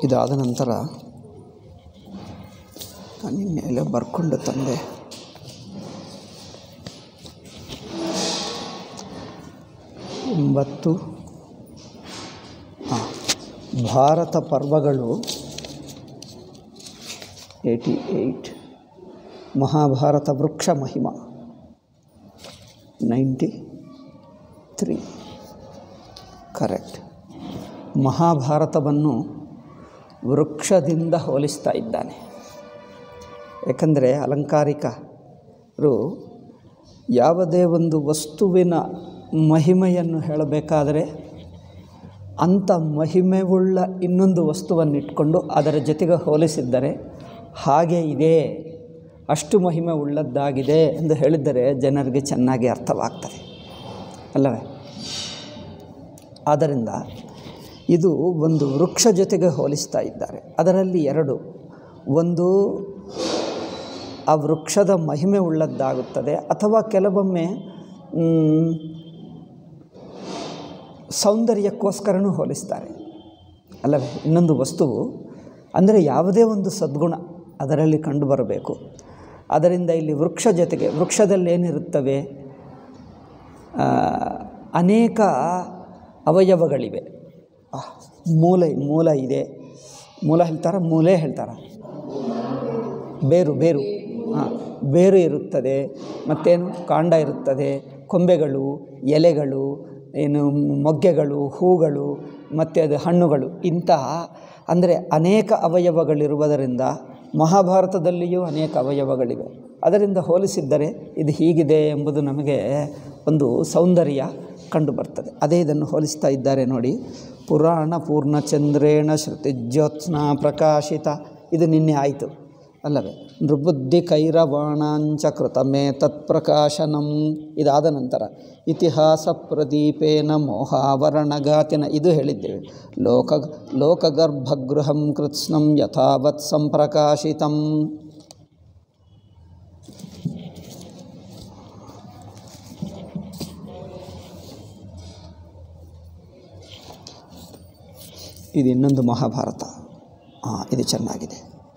ಇದಾದ ನಂತರ ನಾನು ನಿನ್ನೆ ಎಲ್ಲ ಬರ್ಕೊಂಡು ತಂದೆ ಒಂಬತ್ತು ಹಾಂ ಭಾರತ ಪರ್ವಗಳು ಏಯ್ಟಿ ಏಯ್ಟ್ ಮಹಾಭಾರತ ವೃಕ್ಷ ಮಹಿಮ ನೈಂಟಿ ತ್ರೀ ಕರೆಕ್ಟ್ ಮಹಾಭಾರತವನ್ನು ವೃಕ್ಷದಿಂದ ಹೋಲಿಸ್ತಾ ಇದ್ದಾನೆ ಏಕೆಂದರೆ ಅಲಂಕಾರಿಕರು ಯಾವುದೇ ಒಂದು ವಸ್ತುವಿನ ಮಹಿಮೆಯನ್ನು ಹೇಳಬೇಕಾದರೆ ಅಂಥ ಮಹಿಮೆವುಳ್ಳ ಇನ್ನೊಂದು ವಸ್ತುವನ್ನು ಇಟ್ಕೊಂಡು ಅದರ ಜೊತೆಗೆ ಹೋಲಿಸಿದ್ದರೆ ಹಾಗೆ ಇದೆ ಅಷ್ಟು ಮಹಿಮೆ ಉಳ್ಳದ್ದಾಗಿದೆ ಎಂದು ಹೇಳಿದರೆ ಜನರಿಗೆ ಚೆನ್ನಾಗಿ ಅರ್ಥವಾಗ್ತದೆ ಅಲ್ಲವೇ ಆದ್ದರಿಂದ ಇದು ಒಂದು ವೃಕ್ಷ ಜೊತೆಗೆ ಹೋಲಿಸ್ತಾ ಇದ್ದಾರೆ ಅದರಲ್ಲಿ ಎರಡು ಒಂದು ಆ ವೃಕ್ಷದ ಮಹಿಮೆ ಉಳ್ಳದ್ದಾಗುತ್ತದೆ ಅಥವಾ ಕೆಲವೊಮ್ಮೆ ಮ್, ಸೌಂದರ್ಯಕ್ಕೋಸ್ಕರನೂ ಹೋಲಿಸ್ತಾರೆ ಅಲ್ಲವೇ ಇನ್ನೊಂದು ವಸ್ತುವು ಅಂದರೆ ಯಾವುದೇ ಒಂದು ಸದ್ಗುಣ ಅದರಲ್ಲಿ ಕಂಡುಬರಬೇಕು ಅದರಿಂದ ಇಲ್ಲಿ ವೃಕ್ಷ ಜೊತೆಗೆ ವೃಕ್ಷದಲ್ಲಿ ಏನಿರುತ್ತವೆ ಆ, ಅನೇಕ ಅವಯವಗಳಿವೆ ಆ, ಮೂಲೆ ಮೂಲ ಇದೆ ಮೂಲ ಹೇಳ್ತಾರ ಮೂಲೆ ಹೇಳ್ತಾರ ಬೇರು ಬೇರು ಹಾಂ ಬೇರು ಇರುತ್ತದೆ ಮತ್ತೇನು ಕಾಂಡ ಇರುತ್ತದೆ ಕೊಂಬೆಗಳು ಎಲೆಗಳು ಏನು ಮೊಗ್ಗೆಗಳು ಹೂಗಳು ಮತ್ತು ಅದು ಹಣ್ಣುಗಳು ಇಂತಹ ಅಂದರೆ ಅನೇಕ ಅವಯವಗಳಿರುವುದರಿಂದ ಮಹಾಭಾರತದಲ್ಲಿಯೂ ಅನೇಕ ಅವಯವಗಳಿವೆ ಅದರಿಂದ ಹೋಲಿಸಿದ್ದರೆ ಇದು ಹೀಗಿದೆ ಎಂಬುದು ನಮಗೆ ಒಂದು ಸೌಂದರ್ಯ ಕಂಡುಬರ್ತದೆ ಅದೇ ಇದನ್ನು ಹೋಲಿಸ್ತಾ ಇದ್ದಾರೆ ನೋಡಿ ಪುರಾಣ ಪೂರ್ಣಚಂದ್ರೇಣ ಶ್ರುತಿಜ್ಯೋತ್ಸ್ನಾ ಪ್ರಕಾಶಿತ ಇದು ನಿನ್ನೆ ಆಯಿತು ಅಲ್ಲವೇ ನೃಬುದ್ಧಿ ಕೈರವಾಣಾಂಚ ಕೃತಮೇ ತತ್ಪ್ರಕಾಶನಂ ಇದಾದ ನಂತರ ಇತಿಹಾಸ ಪ್ರದೀಪೇನ ಮೋಹಾವರಣಘಾತಿನ ಇದು ಹೇಳಿದ್ದೇವೆ ಲೋಕ ಲೋಕಗರ್ಭಗೃಹಂ ಕೃತ್ಸ್ನಂ ಯಥಾವತ್ ಸಂಪ್ರಕಾಶಿತಂ ಇದು ಇನ್ನೊಂದು ಮಹಾಭಾರತ ಹಾಂ ಇದು ಚೆನ್ನಾಗಿದೆ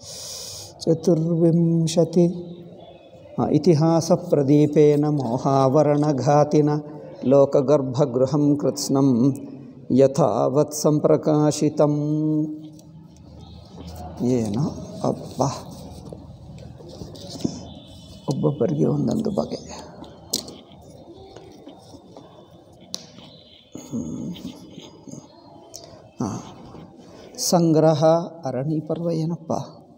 ಚತುರ್ವಿಂಶತಿ ಆ, ಇತಿಹಾಸ ಪ್ರದೀಪೇನ ಮೋಹಾವರಣಘಾತಿನ ಲೋಕಗರ್ಭಗೃಹಂ ಕೃತ್ಸ್ನಂ ಯಥಾವತ್ ಸಂಪ್ರಕಾಶಿತಂ ಏನು ಅಬ್ಬ ಒಬ್ಬೊಬ್ಬರಿಗೆ ಒಂದೊಂದು ಬಗೆ ಹಾಂ ಸಂಗ್ರಹ ಅರಣಿ ಪರ್ವ ಏನಪ್ಪ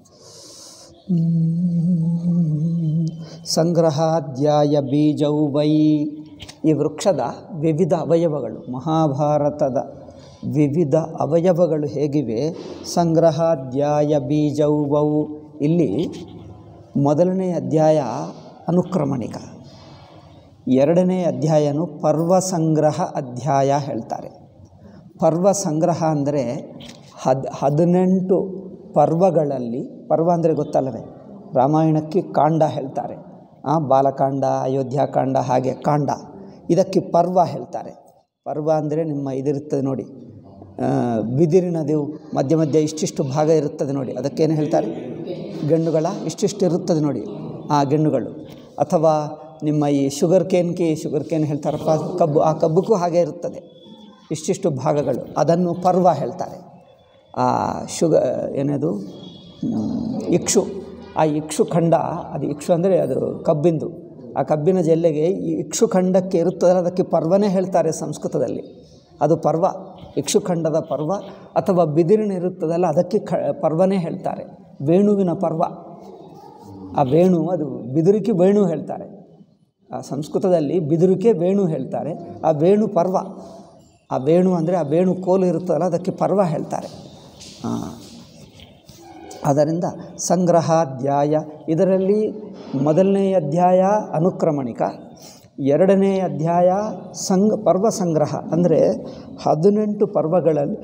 ಹ್ಮ್. ಸಂಗ್ರಹಾಧ್ಯಾಯ ಬೀಜೌ ವೈ ಈ ವೃಕ್ಷದ ವಿವಿಧ ಅವಯವಗಳು ಮಹಾಭಾರತದ ವಿವಿಧ ಅವಯವಗಳು ಹೇಗಿವೆ ಸಂಗ್ರಹಾಧ್ಯಾಯ ಬೀಜೌ ವೌ ಇಲ್ಲಿ ಮೊದಲನೇ ಅಧ್ಯಾಯ ಅನುಕ್ರಮಣಿಕ ಎರಡನೇ ಅಧ್ಯಾಯನು ಪರ್ವ ಸಂಗ್ರಹ ಅಧ್ಯಾಯ ಹೇಳ್ತಾರೆ ಪರ್ವ ಸಂಗ್ರಹ ಅಂದರೆ ಹದ್ ಹದಿನೆಂಟು ಪರ್ವಗಳಲ್ಲಿ ಪರ್ವ ಅಂದರೆ ಗೊತ್ತಲ್ಲವೇ ರಾಮಾಯಣಕ್ಕೆ ಕಾಂಡ ಹೇಳ್ತಾರೆ ಆ, ಬಾಲಕಾಂಡ ಅಯೋಧ್ಯಾಕಾಂಡ ಹಾಗೆ ಕಾಂಡ ಇದಕ್ಕೆ ಪರ್ವ ಹೇಳ್ತಾರೆ ಪರ್ವ ಅಂದರೆ ನಿಮ್ಮ ಇದಿರುತ್ತದೆ ನೋಡಿ ಆ, ಬಿದಿರಿನದು ಮಧ್ಯ ಮಧ್ಯ ಇಷ್ಟಿಷ್ಟು ಭಾಗ ಇರುತ್ತದೆ ನೋಡಿ ಅದಕ್ಕೇನು ಹೇಳ್ತಾರೆ ಗೆಣ್ಣುಗಳ ಇಷ್ಟಿಷ್ಟು ಇರುತ್ತದೆ ನೋಡಿ ಆ ಗೆಣ್ಣುಗಳು ಅಥವಾ ನಿಮ್ಮ ಈ ಶುಗರ್ ಕೇನ್ಗೆ ಶುಗರ್ ಕೇನ್ ಹೇಳ್ತಾರಪ್ಪ ಕಬ್ಬು ಆ ಕಬ್ಬಕ್ಕೂ ಹಾಗೆ ಇರುತ್ತದೆ ಇಷ್ಟಿಷ್ಟು ಭಾಗಗಳು ಅದನ್ನು ಪರ್ವ ಹೇಳ್ತಾರೆ ಆ ಶುಗ ಏನದು ಹ್ಮ್, ಇಕ್ಷು ಆ ಇಕ್ಷು ಖಂಡ ಅದು ಇಕ್ಷು ಅಂದರೆ ಅದು ಕಬ್ಬಿಂದು ಆ ಕಬ್ಬಿನ ಜಲ್ಲೆಗೆ ಈ ಇಕ್ಷು ಖಂಡಕ್ಕೆ ಇರುತ್ತದಲ್ಲ ಅದಕ್ಕೆ ಪರ್ವನೇ ಹೇಳ್ತಾರೆ ಸಂಸ್ಕೃತದಲ್ಲಿ ಅದು ಪರ್ವ ಇಕ್ಷುಖಂಡದ ಪರ್ವ ಅಥವಾ ಬಿದಿರಿನ ಇರುತ್ತದಲ್ಲ ಅದಕ್ಕೆ ಕ ಪರ್ವನೇ ಹೇಳ್ತಾರೆ ವೇಣುವಿನ ಪರ್ವ ಆ ವೇಣು ಅದು ಬಿದಿರಿಕೆ ವೇಣು ಹೇಳ್ತಾರೆ ಆ ಸಂಸ್ಕೃತದಲ್ಲಿ ಬಿದಿರಿಕೆ ವೇಣು ಹೇಳ್ತಾರೆ ಆ ವೇಣು ಪರ್ವ ಆ ವೇಣು ಅಂದರೆ ಆ ವೇಣು ಕೋಲು ಇರುತ್ತದಲ್ಲ ಅದಕ್ಕೆ ಪರ್ವ ಹೇಳ್ತಾರೆ ಆ, ಆದ್ದರಿಂದ ಸಂಗ್ರಹಾಧ್ಯಾಯ ಇದರಲ್ಲಿ ಮೊದಲನೇ ಅಧ್ಯಾಯ ಅನುಕ್ರಮಣಿಕ ಎರಡನೇ ಅಧ್ಯಾಯ ಸಂಗ್ ಪರ್ವ ಸಂಗ್ರಹ ಅಂದರೆ ಹದಿನೆಂಟು ಪರ್ವಗಳಲ್ಲಿ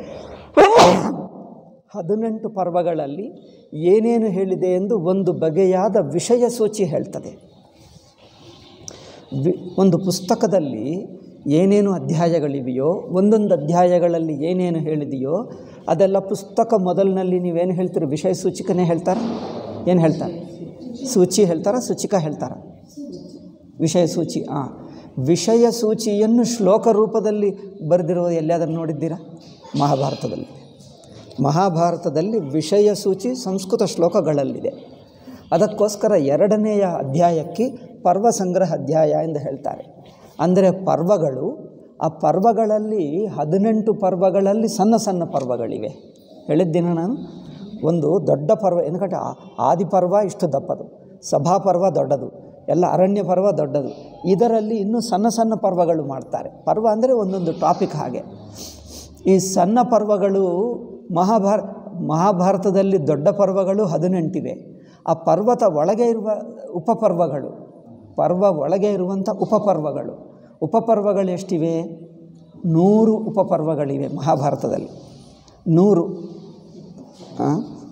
ಹದಿನೆಂಟು ಪರ್ವಗಳಲ್ಲಿ ಏನೇನು ಹೇಳಿದೆ ಎಂದು ಒಂದು ಬಗೆಯಾದ ವಿಷಯ ಸೂಚಿ ಹೇಳ್ತದೆ ವಿ ಒಂದು ಪುಸ್ತಕದಲ್ಲಿ ಏನೇನು ಅಧ್ಯಾಯಗಳಿವೆಯೋ ಒಂದೊಂದು ಅಧ್ಯಾಯಗಳಲ್ಲಿ ಏನೇನು ಹೇಳಿದೆಯೋ ಅದೆಲ್ಲ ಪುಸ್ತಕ ಮೊದಲಿನಲ್ಲಿ ನೀವೇನು ಹೇಳ್ತೀರಿ ವಿಷಯ ಸೂಚಿಕನೇ ಹೇಳ್ತಾರೆ ಏನು ಹೇಳ್ತಾರೆ ಸೂಚಿ ಹೇಳ್ತಾರ ಸೂಚಿಕ ಹೇಳ್ತಾರ ವಿಷಯ ಸೂಚಿ ಹಾಂ ವಿಷಯ ಸೂಚಿಯನ್ನು ಶ್ಲೋಕ ರೂಪದಲ್ಲಿ ಬರೆದಿರೋದು ಎಲ್ಲಿಯಾದರೂ ನೋಡಿದ್ದೀರಾ ಮಹಾಭಾರತದಲ್ಲಿ ಮಹಾಭಾರತದಲ್ಲಿ ವಿಷಯ ಸೂಚಿ ಸಂಸ್ಕೃತ ಶ್ಲೋಕಗಳಲ್ಲಿದೆ ಅದಕ್ಕೋಸ್ಕರ ಎರಡನೆಯ ಅಧ್ಯಾಯಕ್ಕೆ ಪರ್ವ ಸಂಗ್ರಹ ಅಧ್ಯಾಯ ಎಂದು ಹೇಳ್ತಾರೆ ಅಂದರೆ ಪರ್ವಗಳು ಆ ಪರ್ವಗಳಲ್ಲಿ ಹದಿನೆಂಟು ಪರ್ವಗಳಲ್ಲಿ ಸಣ್ಣ ಸಣ್ಣ ಪರ್ವಗಳಿವೆ ಹೇಳಿದ್ದೇನೆ ನಾನು ಒಂದು ದೊಡ್ಡ ಪರ್ವ ఎందుకంటే ಆ- ಆದಿ ಪರ್ವ ಇಷ್ಟು ದಪ್ಪದು ಸಭಾಪರ್ವ ದೊಡ್ಡದು ಎಲ್ಲ ಅರಣ್ಯ ಪರ್ವ ದೊಡ್ಡದು ಇದರಲ್ಲಿ ಇನ್ನೂ ಸಣ್ಣ ಸಣ್ಣ ಪರ್ವಗಳು ಮಾಡ್ತಾರೆ ಪರ್ವ ಅಂದರೆ ಒಂದೊಂದು ಟಾಪಿಕ್ ಹಾಗೆ ಈ ಸಣ್ಣ ಪರ್ವಗಳು ಮಹಾಭಾರ ಮಹಾಭಾರತದಲ್ಲಿ ದೊಡ್ಡ ಪರ್ವಗಳು ಹದಿನೆಂಟಿವೆ ಆ ಪರ್ವತ ಒಳಗೆ ಇರುವ ಉಪಪರ್ವಗಳು ಪರ್ವ ಒಳಗೆ ಇರುವಂಥ ಉಪಪರ್ವಗಳು ಉಪಪರ್ವಗಳು ಎಷ್ಟಿವೆ ನೂರು ಉಪಪರ್ವಗಳಿವೆ ಮಹಾಭಾರತದಲ್ಲಿ ನೂರು ಆ?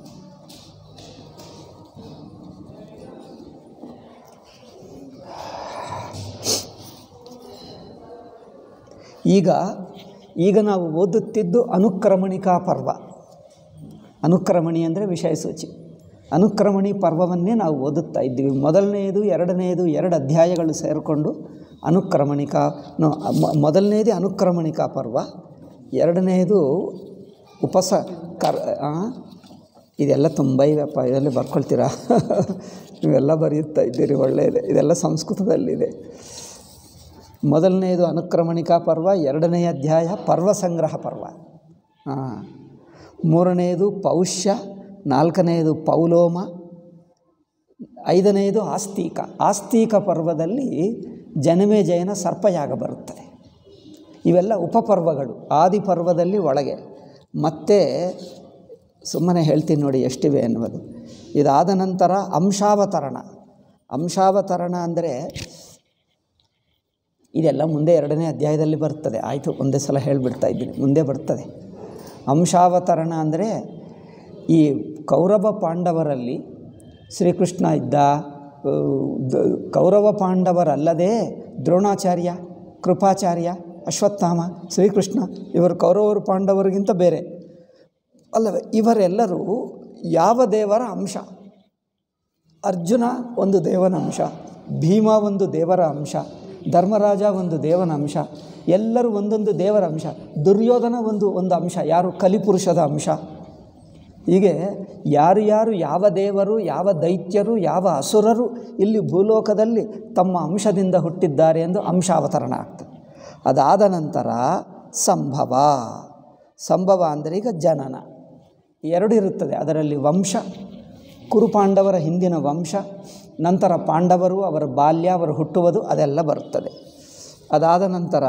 ಈಗ ಈಗ ನಾವು ಓದುತ್ತಿದ್ದು ಅನುಕ್ರಮಣಿಕಾ ಪರ್ವ ಅನುಕ್ರಮಣಿ ಅಂದರೆ ವಿಷಯ ಸೂಚಿ ಅನುಕ್ರಮಣಿ ಪರ್ವವನ್ನೇ ನಾವು ಓದುತ್ತಾ ಇದ್ದೀವಿ ಮೊದಲನೆಯದು ಎರಡನೆಯದು ಎರಡು ಅಧ್ಯಾಯಗಳು ಸೇರಿಕೊಂಡು ಅನುಕ್ರಮಣಿಕಾ ನೋ ಮೊ- ಮೊದಲನೆಯದೇ ಅನುಕ್ರಮಣಿಕಾ ಪರ್ವ ಎರಡನೆಯದು ಉಪಸ ಕರ್ ಆ? ಇದೆಲ್ಲ ತುಂಬ ಇವೆಪ್ಪ ಇದೆಲ್ಲ ಬರ್ಕೊಳ್ತೀರಾ ನೀವೆಲ್ಲ ಬರೆಯುತ್ತಾ ಇದ್ದೀರಿ ಒಳ್ಳೆಯದೇ ಇದೆಲ್ಲ ಸಂಸ್ಕೃತದಲ್ಲಿದೆ ಮೊದಲನೆಯದು ಅನುಕ್ರಮಣಿಕಾ ಪರ್ವ ಎರಡನೆಯ ಅಧ್ಯಾಯ ಪರ್ವ ಸಂಗ್ರಹ ಪರ್ವ ಹಾಂ ಮೂರನೆಯದು ಪೌಷ್ಯ ನಾಲ್ಕನೆಯದು ಪೌಲೋಮ ಐದನೆಯದು ಆಸ್ತೀಕ ಆಸ್ತೀಕ ಪರ್ವದಲ್ಲಿ ಜನಮೇಜಯನ ಸರ್ಪಯಾಗ ಬರುತ್ತದೆ ಇವೆಲ್ಲ ಉಪಪರ್ವಗಳು ಆದಿ ಪರ್ವದಲ್ಲಿ ಒಳಗೆ ಮತ್ತೆ ಸುಮ್ಮನೆ ಹೇಳ್ತೀನಿ ನೋಡಿ ಎಷ್ಟಿವೆ ಅನ್ನುವುದು ಇದಾದ ನಂತರ ಅಂಶಾವತರಣ ಅಂಶಾವತರಣ ಅಂದರೆ ಇದೆಲ್ಲ ಮುಂದೆ ಎರಡನೇ ಅಧ್ಯಾಯದಲ್ಲಿ ಬರ್ತದೆ ಆಯಿತು ಒಂದೇ ಸಲ ಹೇಳಿಬಿಡ್ತಾ ಇದ್ದೀನಿ ಮುಂದೆ ಬರ್ತದೆ ಅಂಶಾವತರಣ ಅಂದರೆ ಈ ಕೌರವ ಪಾಂಡವರಲ್ಲಿ ಶ್ರೀಕೃಷ್ಣ ಇದ್ದ ಆ, ದ- ಕೌರವ ಪಾಂಡವರಲ್ಲದೆ ದ್ರೋಣಾಚಾರ್ಯ ಕೃಪಾಚಾರ್ಯ ಅಶ್ವತ್ಥಾಮ ಶ್ರೀಕೃಷ್ಣ ಇವರು ಕೌರವರು ಪಾಂಡವರಿಗಿಂತ ಬೇರೆ ಅಲ್ಲವೇ ಇವರೆಲ್ಲರೂ ಯಾವ ದೇವರ ಅಂಶ ಅರ್ಜುನ ಒಂದು ದೇವನ ಅಂಶ ಭೀಮ ಒಂದು ದೇವರ ಅಂಶ ಧರ್ಮರಾಜ ಒಂದು ದೇವನ ಅಂಶ ಎಲ್ಲರೂ ಒಂದೊಂದು ದೇವರ ಅಂಶ ದುರ್ಯೋಧನ ಒಂದು ಒಂದು ಅಂಶ ಯಾರು ಕಲಿಪುರುಷದ ಅಂಶ ಹೀಗೆ ಯಾರು ಯಾರು ಯಾವ ದೇವರು ಯಾವ ದೈತ್ಯರು ಯಾವ ಅಸುರರು ಇಲ್ಲಿ ಭೂಲೋಕದಲ್ಲಿ ತಮ್ಮ ಅಂಶದಿಂದ ಹುಟ್ಟಿದ್ದಾರೆ ಎಂದು ಅಂಶಾವತರಣ ಆಗ್ತದೆ ಅದಾದ ನಂತರ ಸಂಭವ ಸಂಭವ ಅಂದರೆ ಈಗ ಜನನ ಎರಡು ಇರುತ್ತದೆ ಅದರಲ್ಲಿ ವಂಶ ಕುರುಪಾಂಡವರ ಹಿಂದಿನ ವಂಶ ನಂತರ ಪಾಂಡವರು ಅವರ ಬಾಲ್ಯ ಅವರು ಹುಟ್ಟುವುದು ಅದೆಲ್ಲ ಬರುತ್ತದೆ ಅದಾದ ನಂತರ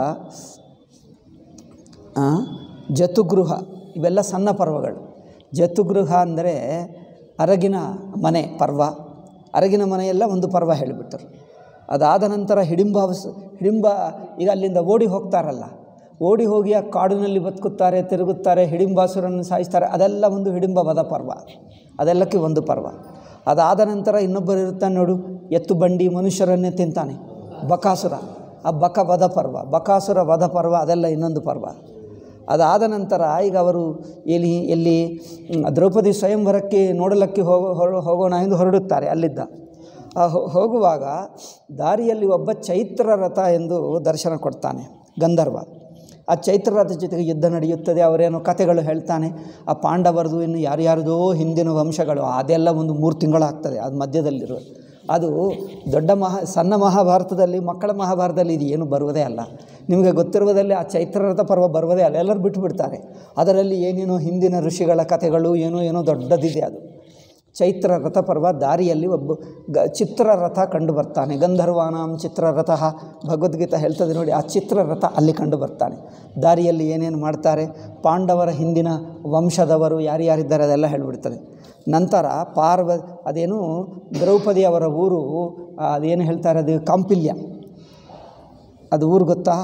ಆ, ಜತುಗೃಹ ಇವೆಲ್ಲ ಸಣ್ಣ ಪರ್ವಗಳು ಜತುಗೃಹ ಅಂದರೆ ಅರಗಿನ ಮನೆ ಪರ್ವ ಅರಗಿನ ಮನೆಯೆಲ್ಲ ಒಂದು ಪರ್ವ ಹೇಳಿಬಿಟ್ಟರು ಅದಾದ ನಂತರ ಹಿಡಿಂಬ ಅವಸ್- ಹಿಡಿಂಬ ಈಗ ಅಲ್ಲಿಂದ ಓಡಿ ಹೋಗ್ತಾರಲ್ಲ ಓಡಿ ಹೋಗಿ ಆ ಕಾಡಿನಲ್ಲಿ ಬದುಕುತ್ತಾರೆ ತಿರುಗುತ್ತಾರೆ ಹಿಡಿಂಬಾಸುರನ್ನು ಸಾಯಿಸ್ತಾರೆ ಅದೆಲ್ಲ ಒಂದು ಹಿಡಿಂಬ ವಧ ಪರ್ವ ಅದೆಲ್ಲಕ್ಕೆ ಒಂದು ಪರ್ವ ಅದಾದ ನಂತರ ಇನ್ನೊಬ್ಬರು ಇರ್ತಾನೆ ನೋಡು ಎತ್ತು ಬಂಡಿ ಮನುಷ್ಯರನ್ನೇ ತಿಂತಾನೆ ಬಕಾಸುರ ಆ ಬಕ ವಧ ಪರ್ವ ಬಕಾಸುರ ವಧ ಪರ್ವ ಅದೆಲ್ಲ ಇನ್ನೊಂದು ಪರ್ವ ಅದಾದ ನಂತರ ಈಗ ಅವರು ಎಲ್ಲಿ ಎಲ್ಲಿ ಮ್, ದ್ರೌಪದಿ ಸ್ವಯಂವರಕ್ಕೆ ನೋಡಲಕ್ಕೆ ಹೋಗೋ ಹೊರ- ಹೋಗೋಣ ಎಂದು ಹೊರಡುತ್ತಾರೆ ಅಲ್ಲಿದ್ದ ಆ ಹೋ- ಹೋಗುವಾಗ ದಾರಿಯಲ್ಲಿ ಒಬ್ಬ ಚೈತ್ರ ರಥ ಎಂದು ದರ್ಶನ ಕೊಡ್ತಾನೆ ಗಂಧರ್ವ ಆ ಚೈತ್ರರಥ ಜೊತೆಗೆ ಯುದ್ಧ ನಡೆಯುತ್ತದೆ ಅವರೇನೋ ಕಥೆಗಳು ಹೇಳ್ತಾನೆ ಆ ಪಾಂಡವರದು ಇನ್ನು ಯಾರ್ಯಾರದೋ ಹಿಂದಿನ ವಂಶಗಳು ಅದೆಲ್ಲ ಒಂದು ಮೂರು ತಿಂಗಳಾಗ್ತದೆ ಅದು ಮಧ್ಯದಲ್ಲಿರೋದು ಅದು ದೊಡ್ಡ ಮಹಾ ಸಣ್ಣ ಮಹಾಭಾರತದಲ್ಲಿ ಮಕ್ಕಳ ಮಹಾಭಾರತದಲ್ಲಿ ಇದು ಏನು ಬರುವುದೇ ಅಲ್ಲ ನಿಮಗೆ ಗೊತ್ತಿರುವುದಲ್ಲಿ ಆ ಚೈತ್ರರಥ ಪರ್ವ ಬರುವುದೇ ಅಲ್ಲ ಎಲ್ಲರೂ ಬಿಟ್ಟು ಬಿಡ್ತಾರೆ ಅದರಲ್ಲಿ ಏನೇನೋ ಹಿಂದಿನ ಋಷಿಗಳ ಕಥೆಗಳು ಏನೋ ಏನೋ ದೊಡ್ಡದಿದೆ ಅದು ಚೈತ್ರ ರಥಪರ್ವ ದಾರಿಯಲ್ಲಿ ಒಬ್ಬ ಗ ಚಿತ್ರರಥ ಕಂಡು ಬರ್ತಾನೆ ಗಂಧರ್ವಾನಾಂ ಚಿತ್ರರಥ ಭಗವದ್ಗೀತಾ ಹೇಳ್ತದೆ ನೋಡಿ ಆ ಚಿತ್ರರಥ ಅಲ್ಲಿ ಕಂಡು ಬರ್ತಾನೆ ದಾರಿಯಲ್ಲಿ ಏನೇನು ಮಾಡ್ತಾರೆ ಪಾಂಡವರ ಹಿಂದಿನ ವಂಶದವರು ಯಾರ್ಯಾರಿದ್ದಾರೆ ಅದೆಲ್ಲ ಹೇಳಿಬಿಡ್ತದೆ ನಂತರ ಪಾರ್ವ ಅದೇನು ದ್ರೌಪದಿ ಅವರ ಊರು ಆ, ಅದೇನು ಹೇಳ್ತಾರೆ ಅದು ಕಾಂಪಿಲ್ಯ ಅದು ಊರು ಗೊತ್ತಾ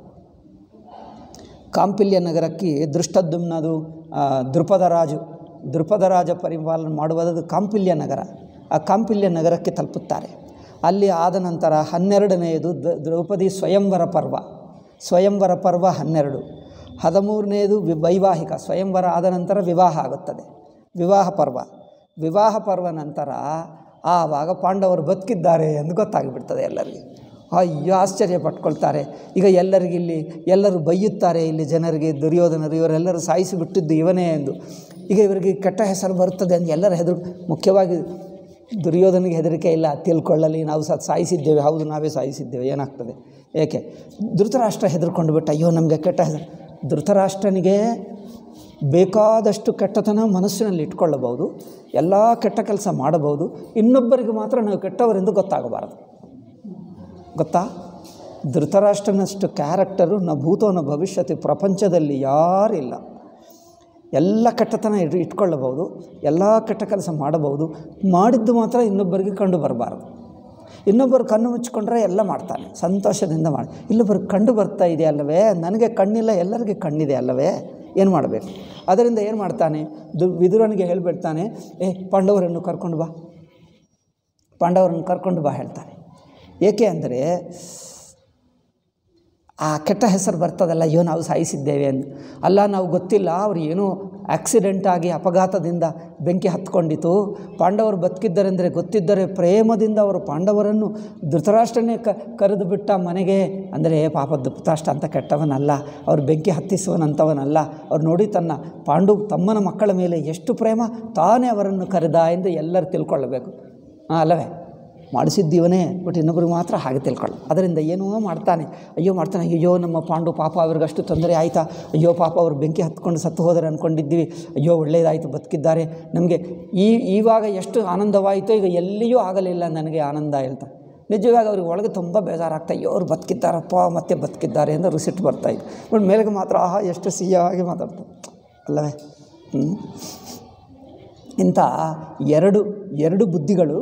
ಕಾಂಪಿಲ್ಯ ನಗರಕ್ಕೆ ದೃಷ್ಟದ್ಯುಮ್ನದು ಆ, ದೃಪದ ರಾಜು ದೃಪದ ರಾಜ ಪರಿಪಾಲನೆ ಮಾಡುವುದು ಕಾಂಪಿಲ್ಯ ನಗರ ಆ ಕಾಂಪಿಲ್ಯ ನಗರಕ್ಕೆ ತಲುಪುತ್ತಾರೆ ಅಲ್ಲಿ ಆದ ನಂತರ ಹನ್ನೆರಡನೆಯದು ದ- ದ್ರೌಪದಿ ಸ್ವಯಂವರ ಪರ್ವ ಸ್ವಯಂವರ ಪರ್ವ ಹನ್ನೆರಡು ಹದಿಮೂರನೇದು ವಿ ವೈವಾಹಿಕ ಸ್ವಯಂವರ ಆದ ನಂತರ ವಿವಾಹ ಆಗುತ್ತದೆ ವಿವಾಹ ಪರ್ವ ವಿವಾಹ ಪರ್ವ ನಂತರ ಆವಾಗ ಪಾಂಡವರು ಬದುಕಿದ್ದಾರೆ ಎಂದು ಗೊತ್ತಾಗಿಬಿಡ್ತದೆ ಎಲ್ಲರಿಗೆ ಅಯ್ಯೋ ಆಶ್ಚರ್ಯ ಪಟ್ಕೊಳ್ತಾರೆ ಈಗ ಎಲ್ಲರಿಗಿಲ್ಲಿ ಎಲ್ಲರೂ ಬೈಯುತ್ತಾರೆ ಇಲ್ಲಿ ಜನರಿಗೆ ದುರ್ಯೋಧನರು ಇವರೆಲ್ಲರೂ ಸಾಯಿಸಿ ಬಿಟ್ಟಿದ್ದು ಇವನೇ ಎಂದು ಈಗ ಇವರಿಗೆ ಕೆಟ್ಟ ಹೆಸರು ಬರುತ್ತದೆ ಎಂದು ಎಲ್ಲರ ಹೆದರು ಮುಖ್ಯವಾಗಿ ದುರ್ಯೋಧನಿಗೆ ಹೆದರಿಕೆ ಇಲ್ಲ ತಿಳ್ಕೊಳ್ಳಲಿ ನಾವು ಸಹ ಸಾಯಿಸಿದ್ದೇವೆ ಹೌದು ನಾವೇ ಸಾಯಿಸಿದ್ದೇವೆ ಏನಾಗ್ತದೆ ಏಕೆ ಧೃತರಾಷ್ಟ್ರ ಹೆದರ್ಕೊಂಡು ಬಿಟ್ಟ ಅಯ್ಯೋ ನಮಗೆ ಕೆಟ್ಟ ಹೆಸರು ಧೃತರಾಷ್ಟ್ರನಿಗೆ ಬೇಕಾದಷ್ಟು ಕೆಟ್ಟತನ ಮನಸ್ಸಿನಲ್ಲಿ ಇಟ್ಕೊಳ್ಳಬಹುದು ಎಲ್ಲ ಕೆಟ್ಟ ಕೆಲಸ ಮಾಡಬಹುದು ಇನ್ನೊಬ್ಬರಿಗೆ ಮಾತ್ರ ನಾವು ಕೆಟ್ಟವರೆಂದು ಗೊತ್ತಾಗಬಾರದು ಗೊತ್ತಾ ಧೃತರಾಷ್ಟ್ರನಷ್ಟು ಕ್ಯಾರೆಕ್ಟರು ನ ಭೂತೋ ನ ಭವಿಷ್ಯತಿ ಪ್ರಪಂಚದಲ್ಲಿ ಯಾರಿಲ್ಲ ಎಲ್ಲ ಕೆಟ್ಟತನ ಇಟ್ ಇಟ್ಕೊಳ್ಳಬಹುದು ಎಲ್ಲ ಕೆಟ್ಟ ಕೆಲಸ ಮಾಡಬಹುದು ಮಾಡಿದ್ದು ಮಾತ್ರ ಇನ್ನೊಬ್ಬರಿಗೆ ಕಂಡು ಬರಬಾರ್ದು ಇನ್ನೊಬ್ಬರು ಕಣ್ಣು ಮುಚ್ಕೊಂಡ್ರೆ ಎಲ್ಲ ಮಾಡ್ತಾನೆ ಸಂತೋಷದಿಂದ ಮಾಡಿ ಇಲ್ಲೊಬ್ಬರು ಕಂಡು ಬರ್ತಾ ಇದೆ ಅಲ್ಲವೇ ನನಗೆ ಕಣ್ಣಿಲ್ಲ ಎಲ್ಲರಿಗೆ ಕಣ್ಣಿದೆ ಅಲ್ಲವೇ ಏನು ಮಾಡಬೇಕು ಅದರಿಂದ ಏನು ಮಾಡ್ತಾನೆ ದು ವಿದುರನಿಗೆ ಹೇಳಿಬಿಡ್ತಾನೆ ಏ ಪಾಂಡವರನ್ನು ಕರ್ಕೊಂಡು ಬಾ ಪಾಂಡವರನ್ನು ಕರ್ಕೊಂಡು ಬಾ ಹೇಳ್ತಾನೆ ಏಕೆ ಅಂದರೆ ಆ ಕೆಟ್ಟ ಹೆಸರು ಬರ್ತದಲ್ಲ ಅಯ್ಯೋ ನಾವು ಸಾಯಿಸಿದ್ದೇವೆ ಎಂದು ಅಲ್ಲ ನಾವು ಗೊತ್ತಿಲ್ಲ ಅವ್ರು ಏನೋ ಆಕ್ಸಿಡೆಂಟ್ ಆಗಿ ಅಪಘಾತದಿಂದ ಬೆಂಕಿ ಹತ್ಕೊಂಡಿತು ಪಾಂಡವರು ಬದುಕಿದ್ದರೆಂದರೆ ಗೊತ್ತಿದ್ದರೆ ಪ್ರೇಮದಿಂದ ಅವರು ಪಾಂಡವರನ್ನು ಧೃತರಾಷ್ಟ್ರನೇ ಕ ಕರೆದು ಬಿಟ್ಟ ಮನೆಗೆ ಅಂದರೆ ಪಾಪ ಧೃತರಾಷ್ಟ್ರ ಅಂತ ಕೆಟ್ಟವನಲ್ಲ ಅವ್ರು ಬೆಂಕಿ ಹತ್ತಿಸುವನಂಥವನಲ್ಲ ಅವ್ರು ನೋಡಿ ತನ್ನ ಪಾಂಡು ತಮ್ಮನ ಮಕ್ಕಳ ಮೇಲೆ ಎಷ್ಟು ಪ್ರೇಮ ತಾನೇ ಅವರನ್ನು ಕರೆದ ಎಂದು ಎಲ್ಲರೂ ತಿಳ್ಕೊಳ್ಳಬೇಕು ಹಾಂ ಅಲ್ಲವೇ ಮಾಡಿಸಿದ್ದೀವನೇ ಬಟ್ ಇನ್ನೊಬ್ರಿಗೆ ಮಾತ್ರ ಹಾಗೆ ತಿಳ್ಕೊಳ್ಳೋ ಅದರಿಂದ ಏನೋ ಮಾಡ್ತಾನೆ ಅಯ್ಯೋ ಮಾಡ್ತಾನೆ ಅಯ್ಯೋ ನಮ್ಮ ಪಾಂಡು ಪಾಪ ಅವ್ರಿಗಷ್ಟು ತೊಂದರೆ ಆಯಿತಾ ಅಯ್ಯೋ ಪಾಪ ಅವ್ರು ಬೆಂಕಿ ಹತ್ಕೊಂಡು ಸತ್ತು ಹೋದರೆ ಅಂದ್ಕೊಂಡಿದ್ದೀವಿ ಅಯ್ಯೋ ಒಳ್ಳೆಯದಾಯಿತು ಬದುಕಿದ್ದಾರೆ ನಮಗೆ ಈ ಇವಾಗ ಎಷ್ಟು ಆನಂದವಾಯಿತೋ ಈಗ ಎಲ್ಲಿಯೂ ಆಗಲಿಲ್ಲ ನನಗೆ ಆನಂದ ಹೇಳ್ತಾ ನಿಜವಾಗಿ ಅವ್ರಿಗೆ ಒಳಗೆ ತುಂಬ ಬೇಜಾರಾಗ್ತಾ ಅಯ್ಯೋ ಅವ್ರು ಬದುಕಿದ್ದಾರಪ್ಪ ಮತ್ತೆ ಬದುಕಿದ್ದಾರೆ ಎಂದು ರಿಸಿಟ್ ಬರ್ತಾಯಿತ್ತು ಬಟ್ ಮೇಲೆಗೆ ಮಾತ್ರ ಆಹಾ ಎಷ್ಟು ಸಿಹಿಯಾಗಿ ಮಾತಾಡ್ತಾರೆ ಅಲ್ಲವೇ ಹ್ಞೂ ಇಂಥ ಎರಡು ಎರಡು ಬುದ್ಧಿಗಳು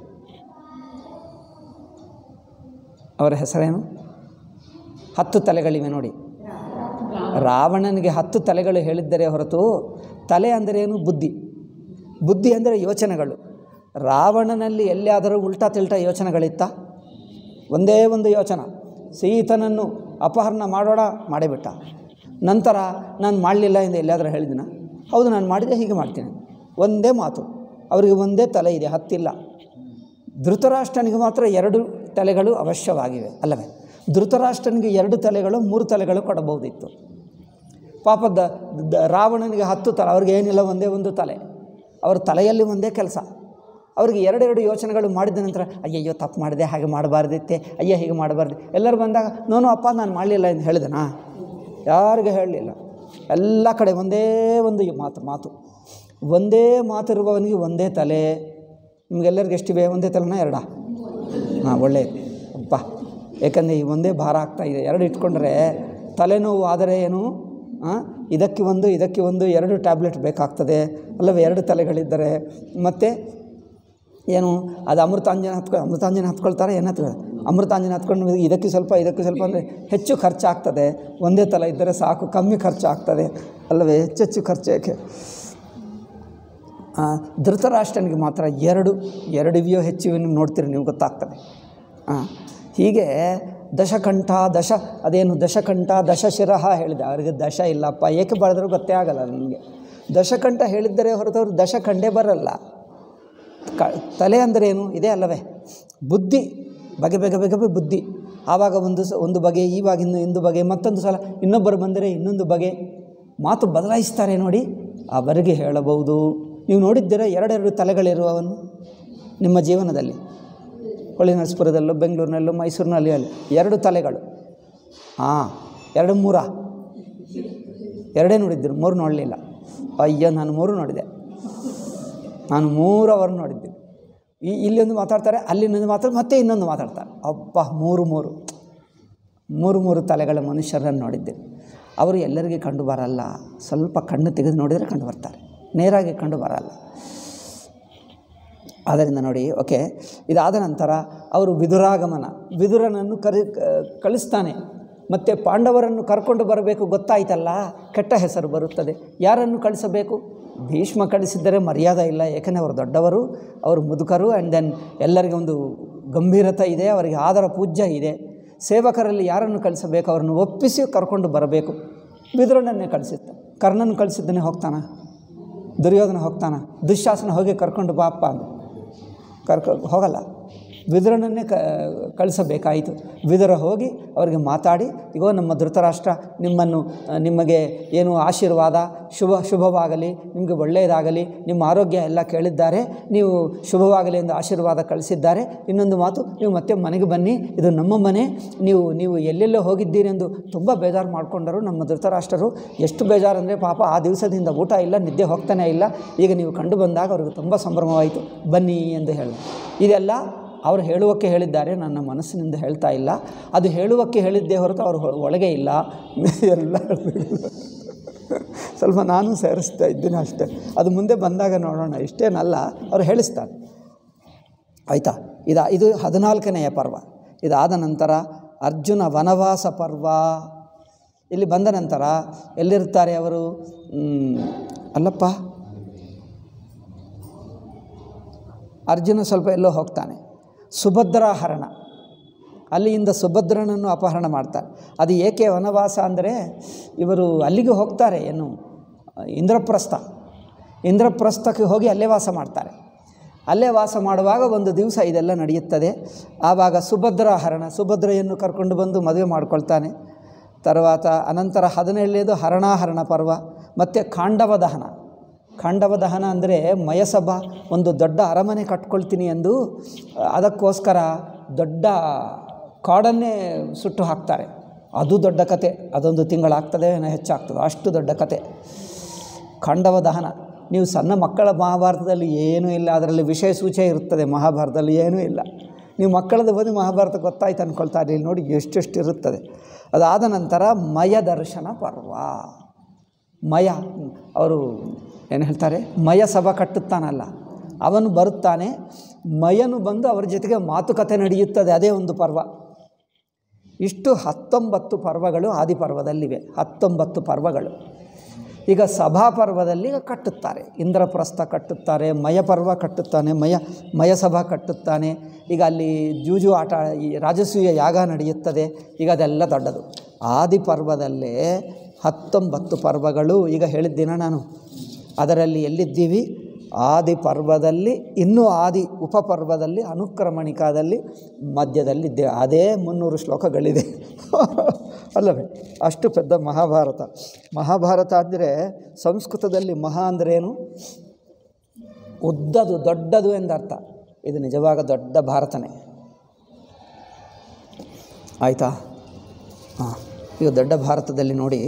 ಅವರ ಹೆಸರೇನು ಹತ್ತು ತಲೆಗಳಿವೆ ನೋಡಿ ರಾವಣನಿಗೆ ಹತ್ತು ತಲೆಗಳು ಹೇಳಿದ್ದರೆ ಹೊರತು ತಲೆ ಅಂದರೇನು ಬುದ್ಧಿ ಬುದ್ಧಿ ಅಂದರೆ ಯೋಚನೆಗಳು ರಾವಣನಲ್ಲಿ ಎಲ್ಲಿಯಾದರೂ ಉಲ್ಟಾ ತಿಲ್ಟಾ ಯೋಚನೆಗಳಿತ್ತ ಒಂದೇ ಒಂದು ಯೋಚನೆ ಸೀತನನ್ನು ಅಪಹರಣ ಮಾಡೋಣ ಮಾಡಿಬಿಟ್ಟ ನಂತರ ನಾನು ಮಾಡಲಿಲ್ಲ ಎಂದು ಎಲ್ಲಿಯಾದರೂ ಹೇಳಿದಿನ ಹೌದು ನಾನು ಮಾಡಿದೆ ಹೀಗೆ ಮಾಡ್ತೀನಿ ಒಂದೇ ಮಾತು ಅವರಿಗೆ ಒಂದೇ ತಲೆ ಇದೆ ಹತ್ತಿಲ್ಲ ಧೃತರಾಷ್ಟ್ರನಿಗೆ ಮಾತ್ರ ಎರಡು ತಲೆಗಳು ಅವಶ್ಯವಾಗಿವೆ ಅಲ್ಲವೇ ಧೃತರಾಷ್ಟ್ರನಿಗೆ ಎರಡು ತಲೆಗಳು ಮೂರು ತಲೆಗಳು ಕೊಡಬಹುದಿತ್ತು ಪಾಪ ದ ದ- ರಾವಣನಿಗೆ ಹತ್ತು ತಲೆ ಅವ್ರಿಗೆ ಏನಿಲ್ಲ ಒಂದೇ ಒಂದು ತಲೆ ಅವ್ರ ತಲೆಯಲ್ಲಿ ಒಂದೇ ಕೆಲಸ ಅವ್ರಿಗೆ ಎರಡೆರಡು ಯೋಚನೆಗಳು ಮಾಡಿದ ನಂತರ ಅಯ್ಯಯ್ಯೋ ತಪ್ಪು ಮಾಡಿದೆ ಹಾಗೆ ಮಾಡಬಾರ್ದಿತ್ತೆ ಅಯ್ಯ ಹೀಗೆ ಮಾಡಬಾರ್ದು ಎಲ್ಲರೂ ಬಂದಾಗ ನೋನು ಅಪ್ಪ ನಾನು ಮಾಡಲಿಲ್ಲ ಎಂದು ಹೇಳಿದೆನಾ ಯಾರಿಗೆ ಹೇಳಲಿಲ್ಲ ಎಲ್ಲ ಕಡೆ ಒಂದೇ ಒಂದು ಮಾತು ಮಾತು ಒಂದೇ ಮಾತಿರುವವನಿಗೆ ಒಂದೇ ತಲೆ ನಿಮಗೆಲ್ಲರಿಗೂ ಎಷ್ಟಿವೆ ಒಂದೇ ತಲೆನಾ ಎರಡಾ ಹಾಂ ಒಳ್ಳೆಯದು ಅಪ್ಪ ಏಕೆಂದರೆ ಈ ಒಂದೇ ಭಾರ ಆಗ್ತಾ ಇದೆ ಎರಡು ಇಟ್ಕೊಂಡ್ರೆ ತಲೆನೋವು ಆದರೆ ಏನು ಹಾಂ ಇದಕ್ಕೆ ಒಂದು ಇದಕ್ಕೆ ಒಂದು ಎರಡು ಟ್ಯಾಬ್ಲೆಟ್ ಬೇಕಾಗ್ತದೆ ಅಲ್ಲವೇ ಎರಡು ತಲೆಗಳಿದ್ದರೆ ಮತ್ತು ಏನು ಅದು ಅಮೃತಾಂಜನ ಹತ್ಕೊ ಅಮೃತಾಂಜನ ಹತ್ಕೊಳ್ತಾರೆ ಏನು ಹತ್ಕೊ ಅಮೃತಾಂಜನ ಹತ್ಕೊಂಡು ಇದಕ್ಕೆ ಸ್ವಲ್ಪ ಇದಕ್ಕೆ ಸ್ವಲ್ಪ ಅಂದರೆ ಹೆಚ್ಚು ಖರ್ಚಾಗ್ತದೆ ಒಂದೇ ತಲೆ ಇದ್ದರೆ ಸಾಕು ಕಮ್ಮಿ ಖರ್ಚಾಗ್ತದೆ ಅಲ್ಲವೇ ಹೆಚ್ಚೆಚ್ಚು ಖರ್ಚು ಏಕೆ ಆ, ಧೃತರಾಷ್ಟ್ರನಿಗೆ ಮಾತ್ರ ಎರಡು ಎರಡಿವೆಯೋ ಹೆಚ್ಚಿವೆ ನೀವು ನೋಡ್ತೀರಿ ನೀವು ಗೊತ್ತಾಗ್ತದೆ ಹಾಂ ಹೀಗೆ ದಶಕಂಠ ದಶ ಅದೇನು ದಶಕಂಠ ದಶಶಿರಹ ಹೇಳಿದೆ ಅವರಿಗೆ ದಶ ಇಲ್ಲಪ್ಪ ಏಕೆ ಬರೆದ್ರೂ ಗೊತ್ತೇ ಆಗಲ್ಲ ನನಗೆ ದಶಕಂಠ ಹೇಳಿದ್ದರೆ ಹೊರತವ್ರು ದಶ ಕಂಡೇ ಬರಲ್ಲ ಕ ತಲೆ ಅಂದರೇನು ಇದೇ ಅಲ್ಲವೇ ಬುದ್ಧಿ ಬಗೆ ಬಗೆ ಬಗೆ ಬಗೆ ಬುದ್ಧಿ ಆವಾಗ ಒಂದು ಸ ಒಂದು ಬಗೆ ಈವಾಗ ಇನ್ನು ಒಂದು ಬಗೆ ಮತ್ತೊಂದು ಸಲ ಇನ್ನೊಬ್ಬರು ಬಂದರೆ ಇನ್ನೊಂದು ಬಗೆ ಮಾತು ಬದಲಾಯಿಸ್ತಾರೆ ನೋಡಿ ಅವರಿಗೆ ಹೇಳಬಹುದು ನೀವು ನೋಡಿದ್ದೀರಾ ಎರಡೆರಡು ತಲೆಗಳಿರುವವನ್ನು ನಿಮ್ಮ ಜೀವನದಲ್ಲಿ ಹೊಳೆನರಸೀಪುರದಲ್ಲೂ ಬೆಂಗಳೂರಿನಲ್ಲೂ ಮೈಸೂರಿನಲ್ಲಿ ಅಲ್ಲಿ ಎರಡು ತಲೆಗಳು ಹಾಂ ಎರಡು ಮೂರಾ ಎರಡೇ ನೋಡಿದ್ದರು ಮೂರು ನೋಡಲಿಲ್ಲ ಅಯ್ಯೋ ನಾನು ಮೂರು ನೋಡಿದೆ ನಾನು ಮೂರು ಅವರು ನೋಡಿದ್ದೀನಿ ಈ ಇಲ್ಲೊಂದು ಮಾತಾಡ್ತಾರೆ ಅಲ್ಲಿನೊಂದು ಮಾತಾಡ ಮತ್ತೆ ಇನ್ನೊಂದು ಮಾತಾಡ್ತಾರೆ ಅಬ್ಬಾ ಮೂರು ಮೂರು ಮೂರು ಮೂರು ತಲೆಗಳ ಮನುಷ್ಯರನ್ನು ನೋಡಿದ್ದೇನೆ ಅವರು ಎಲ್ಲರಿಗೆ ಕಂಡು ಬರಲ್ಲ ಸ್ವಲ್ಪ ಕಣ್ಣು ತೆಗೆದು ನೋಡಿದರೆ ಕಂಡು ಬರ್ತಾರೆ ನೇರಾಗಿ ಕಂಡು ಬರಲ್ಲ ಆದ್ದರಿಂದ ನೋಡಿ ಓಕೆ ಇದಾದ ನಂತರ ಅವರು ವಿದುರಾಗಮನ ವಿದುರನನ್ನು ಕರಿ ಕ- ಕಳಿಸ್ತಾನೆ ಮತ್ತು ಪಾಂಡವರನ್ನು ಕರ್ಕೊಂಡು ಬರಬೇಕು ಗೊತ್ತಾಯ್ತಲ್ಲ ಕೆಟ್ಟ ಹೆಸರು ಬರುತ್ತದೆ ಯಾರನ್ನು ಕಳಿಸಬೇಕು ಭೀಷ್ಮ ಕಳಿಸಿದ್ದರೆ ಮರ್ಯಾದೆ ಇಲ್ಲ ಏಕೆಂದರೆ ಅವರು ದೊಡ್ಡವರು ಅವರು ಮುದುಕರು ಆ್ಯಂಡ್ ದೆನ್ ಎಲ್ಲರಿಗೆ ಒಂದು ಗಂಭೀರತೆ ಇದೆ ಅವರಿಗೆ ಆದರ ಪೂಜ್ಯ ಇದೆ ಸೇವಕರಲ್ಲಿ ಯಾರನ್ನು ಕಳಿಸಬೇಕು ಅವರನ್ನು ಒಪ್ಪಿಸಿ ಕರ್ಕೊಂಡು ಬರಬೇಕು ವಿದುರನನ್ನೇ ಕಳಿಸಿತ್ತು ಕರ್ಣನ ಕಳಿಸಿದ್ದನ್ನೇ ಹೋಗ್ತಾನ ದುರ್ಯೋಧನ ಹೋಗ್ತಾನ ದುಶ್ಯಾಸನ ಹೋಗಿ ಕರ್ಕೊಂಡು ಬಾಪ್ಪ ಅಂದ ಕರ್ಕೊ ಹೋಗಲ್ಲ ವಿದುರನನ್ನೇ ಕ ಕಳಿಸಬೇಕಾಯಿತು ವಿದುರ ಹೋಗಿ ಅವರಿಗೆ ಮಾತಾಡಿ ಇಗೋ ನಮ್ಮ ಧೃತರಾಷ್ಟ್ರ ನಿಮ್ಮನ್ನು ಆ, ನಿಮಗೆ ಏನು ಆಶೀರ್ವಾದ ಶುಭ ಶುಭವಾಗಲಿ ನಿಮಗೆ ಒಳ್ಳೆಯದಾಗಲಿ ನಿಮ್ಮ ಆರೋಗ್ಯ ಎಲ್ಲ ಕೇಳಿದ್ದಾರೆ ನೀವು ಶುಭವಾಗಲಿ ಎಂದು ಆಶೀರ್ವಾದ ಕಳಿಸಿದ್ದಾರೆ ಇನ್ನೊಂದು ಮಾತು ನೀವು ಮತ್ತೆ ಮನೆಗೆ ಬನ್ನಿ ಇದು ನಮ್ಮ ಮನೆ ನೀವು ನೀವು ಎಲ್ಲೆಲ್ಲೋ ಹೋಗಿದ್ದೀರಿ ಎಂದು ತುಂಬ ಬೇಜಾರು ಮಾಡಿಕೊಂಡರು ನಮ್ಮ ಧೃತರಾಷ್ಟ್ರರು ಎಷ್ಟು ಬೇಜಾರು ಅಂದರೆ ಪಾಪ ಆ ದಿವಸದಿಂದ ಊಟ ಇಲ್ಲ ನಿದ್ದೆ ಹೋಗ್ತಾನೆ ಇಲ್ಲ ಈಗ ನೀವು ಕಂಡು ಬಂದಾಗ ಅವ್ರಿಗೆ ತುಂಬ ಸಂಭ್ರಮವಾಯಿತು ಬನ್ನಿ ಎಂದು ಹೇಳಿ ಇದೆಲ್ಲ ಅವರು ಹೇಳುವಕ್ಕೆ ಹೇಳಿದ್ದಾರೆ ನನ್ನ ಮನಸ್ಸಿನಿಂದ ಹೇಳ್ತಾ ಇಲ್ಲ ಅದು ಹೇಳುವಕ್ಕೆ ಹೇಳಿದ್ದೇ ಹೊರತು ಅವರು ಹೊ- ಒಳಗೆ ಇಲ್ಲ ಎಲ್ಲ ಸ್ವಲ್ಪ ನಾನು ಸೇರಿಸ್ತಾ ಇದ್ದೀನಿ ಅಷ್ಟೇ ಅದು ಮುಂದೆ ಬಂದಾಗ ನೋಡೋಣ ಇಷ್ಟೇನಲ್ಲ ಅವರು ಹೇಳಿಸ್ತಾರೆ ಆಯಿತಾ ಇದು ಇದು ಹದಿನಾಲ್ಕನೆಯ ಪರ್ವ ಇದಾದ ನಂತರ ಅರ್ಜುನ ವನವಾಸ ಪರ್ವ ಇಲ್ಲಿ ಬಂದ ನಂತರ ಎಲ್ಲಿರ್ತಾರೆ ಅವರು ಮ್, ಅಲ್ಲಪ್ಪ ಅರ್ಜುನ ಸ್ವಲ್ಪ ಎಲ್ಲೋ ಹೋಗ್ತಾನೆ ಸುಭದ್ರಾಹರಣ ಅಲ್ಲಿಯಿಂದ ಸುಭದ್ರನನ್ನು ಅಪಹರಣ ಮಾಡ್ತಾರೆ ಅದು ಏಕೆ ವನವಾಸ ಅಂದರೆ ಇವರು ಅಲ್ಲಿಗೆ ಹೋಗ್ತಾರೆ ಏನು ಇಂದ್ರಪ್ರಸ್ಥ ಇಂದ್ರಪ್ರಸ್ಥಕ್ಕೆ ಹೋಗಿ ಅಲ್ಲೇ ವಾಸ ಮಾಡ್ತಾರೆ ಅಲ್ಲೇ ವಾಸ ಮಾಡುವಾಗ ಒಂದು ದಿವಸ ಇದೆಲ್ಲ ನಡೆಯುತ್ತದೆ ಆವಾಗ ಸುಭದ್ರಾಹರಣ ಸುಭದ್ರೆಯನ್ನು ಕರ್ಕೊಂಡು ಬಂದು ಮದುವೆ ಮಾಡ್ಕೊಳ್ತಾನೆ తర్వాత ಅನಂತರ ಹದಿನೇಳನೇದು ಹರಣಾಹರಣ ಪರ್ವ ಮತ್ತು ಖಾಂಡವ ದಹನ ಖಾಂಡವ ದಹನ ಅಂದರೆ ಮಯಸಭ ಒಂದು ದೊಡ್ಡ ಅರಮನೆ ಕಟ್ಕೊಳ್ತೀನಿ ಎಂದು ಅದಕ್ಕೋಸ್ಕರ ದೊಡ್ಡ ಕಾಡನ್ನೇ ಸುಟ್ಟು ಹಾಕ್ತಾರೆ ಅದು ದೊಡ್ಡ ಕತೆ ಅದೊಂದು ತಿಂಗಳಾಗ್ತದೆ ಏನೋ ಹೆಚ್ಚಾಗ್ತದೆ ಅಷ್ಟು ದೊಡ್ಡ ಕತೆ ಖಾಂಡವ ದಹನ ನೀವು ಸಣ್ಣ ಮಕ್ಕಳ ಮಹಾಭಾರತದಲ್ಲಿ ಏನೂ ಇಲ್ಲ ಅದರಲ್ಲಿ ವಿಷಯ ಸೂಚೆ ಇರುತ್ತದೆ ಮಹಾಭಾರತದಲ್ಲಿ ಏನೂ ಇಲ್ಲ ನೀವು ಮಕ್ಕಳದ್ದು ಬಂದು ಮಹಾಭಾರತ ಗೊತ್ತಾಯ್ತು ಅಂದ್ಕೊಳ್ತಾರೆ ಇಲ್ಲಿ ನೋಡಿ ಎಷ್ಟೆಷ್ಟು ಇರುತ್ತದೆ ಅದಾದ ನಂತರ ಮಯ ದರ್ಶನ ಪರ್ವ ಮಯ ಅವರು ಏನು ಹೇಳ್ತಾರೆ ಮಯ ಸಭಾ ಕಟ್ಟುತ್ತಾನಲ್ಲ ಅವನು ಬರುತ್ತಾನೆ ಮಯನು ಬಂದು ಅವರ ಜೊತೆಗೆ ಮಾತುಕತೆ ನಡೆಯುತ್ತದೆ ಅದೇ ಒಂದು ಪರ್ವ ಇಷ್ಟು ಹತ್ತೊಂಬತ್ತು ಪರ್ವಗಳು ಆದಿಪರ್ವದಲ್ಲಿವೆ ಹತ್ತೊಂಬತ್ತು ಪರ್ವಗಳು ಈಗ ಸಭಾಪರ್ವದಲ್ಲಿ ಕಟ್ಟುತ್ತಾರೆ ಇಂದ್ರಪ್ರಸ್ಥ ಕಟ್ಟುತ್ತಾರೆ ಮಯ ಪರ್ವ ಕಟ್ಟುತ್ತಾನೆ ಮಯ ಮಯಸಭಾ ಕಟ್ಟುತ್ತಾನೆ ಈಗ ಅಲ್ಲಿ ಜೂಜು ಆಟ ಈ ರಾಜಸೂಯ ಯಾಗ ನಡೆಯುತ್ತದೆ ಈಗ ಅದೆಲ್ಲ ದೊಡ್ಡದು ಆದಿಪರ್ವದಲ್ಲೇ ಹತ್ತೊಂಬತ್ತು ಪರ್ವಗಳು ಈಗ ಹೇಳಿದ್ದೀನ ನಾನು ಅದರಲ್ಲಿ ಎಲ್ಲಿದ್ದೀವಿ ಆದಿ ಪರ್ವದಲ್ಲಿ ಇನ್ನೂ ಆದಿ ಉಪಪರ್ವದಲ್ಲಿ ಅನುಕ್ರಮಣಿಕಾದಲ್ಲಿ ಮಧ್ಯದಲ್ಲಿದ್ದೇವೆ ಅದೇ ಮುನ್ನೂರು ಶ್ಲೋಕಗಳಿದೆ ಅಲ್ಲವೇ ಅಷ್ಟು ಪೆದ್ದ ಮಹಾಭಾರತ ಮಹಾಭಾರತ ಅಂದರೆ ಸಂಸ್ಕೃತದಲ್ಲಿ ಮಹಾ ಅಂದ್ರೇನು ಉದ್ದದು ದೊಡ್ಡದು ಎಂದರ್ಥ ಇದು ನಿಜವಾಗ ದೊಡ್ಡ ಭಾರತನೇ ಆಯಿತಾ ಹಾಂ ಈಗ ದೊಡ್ಡ ಭಾರತದಲ್ಲಿ ನೋಡಿ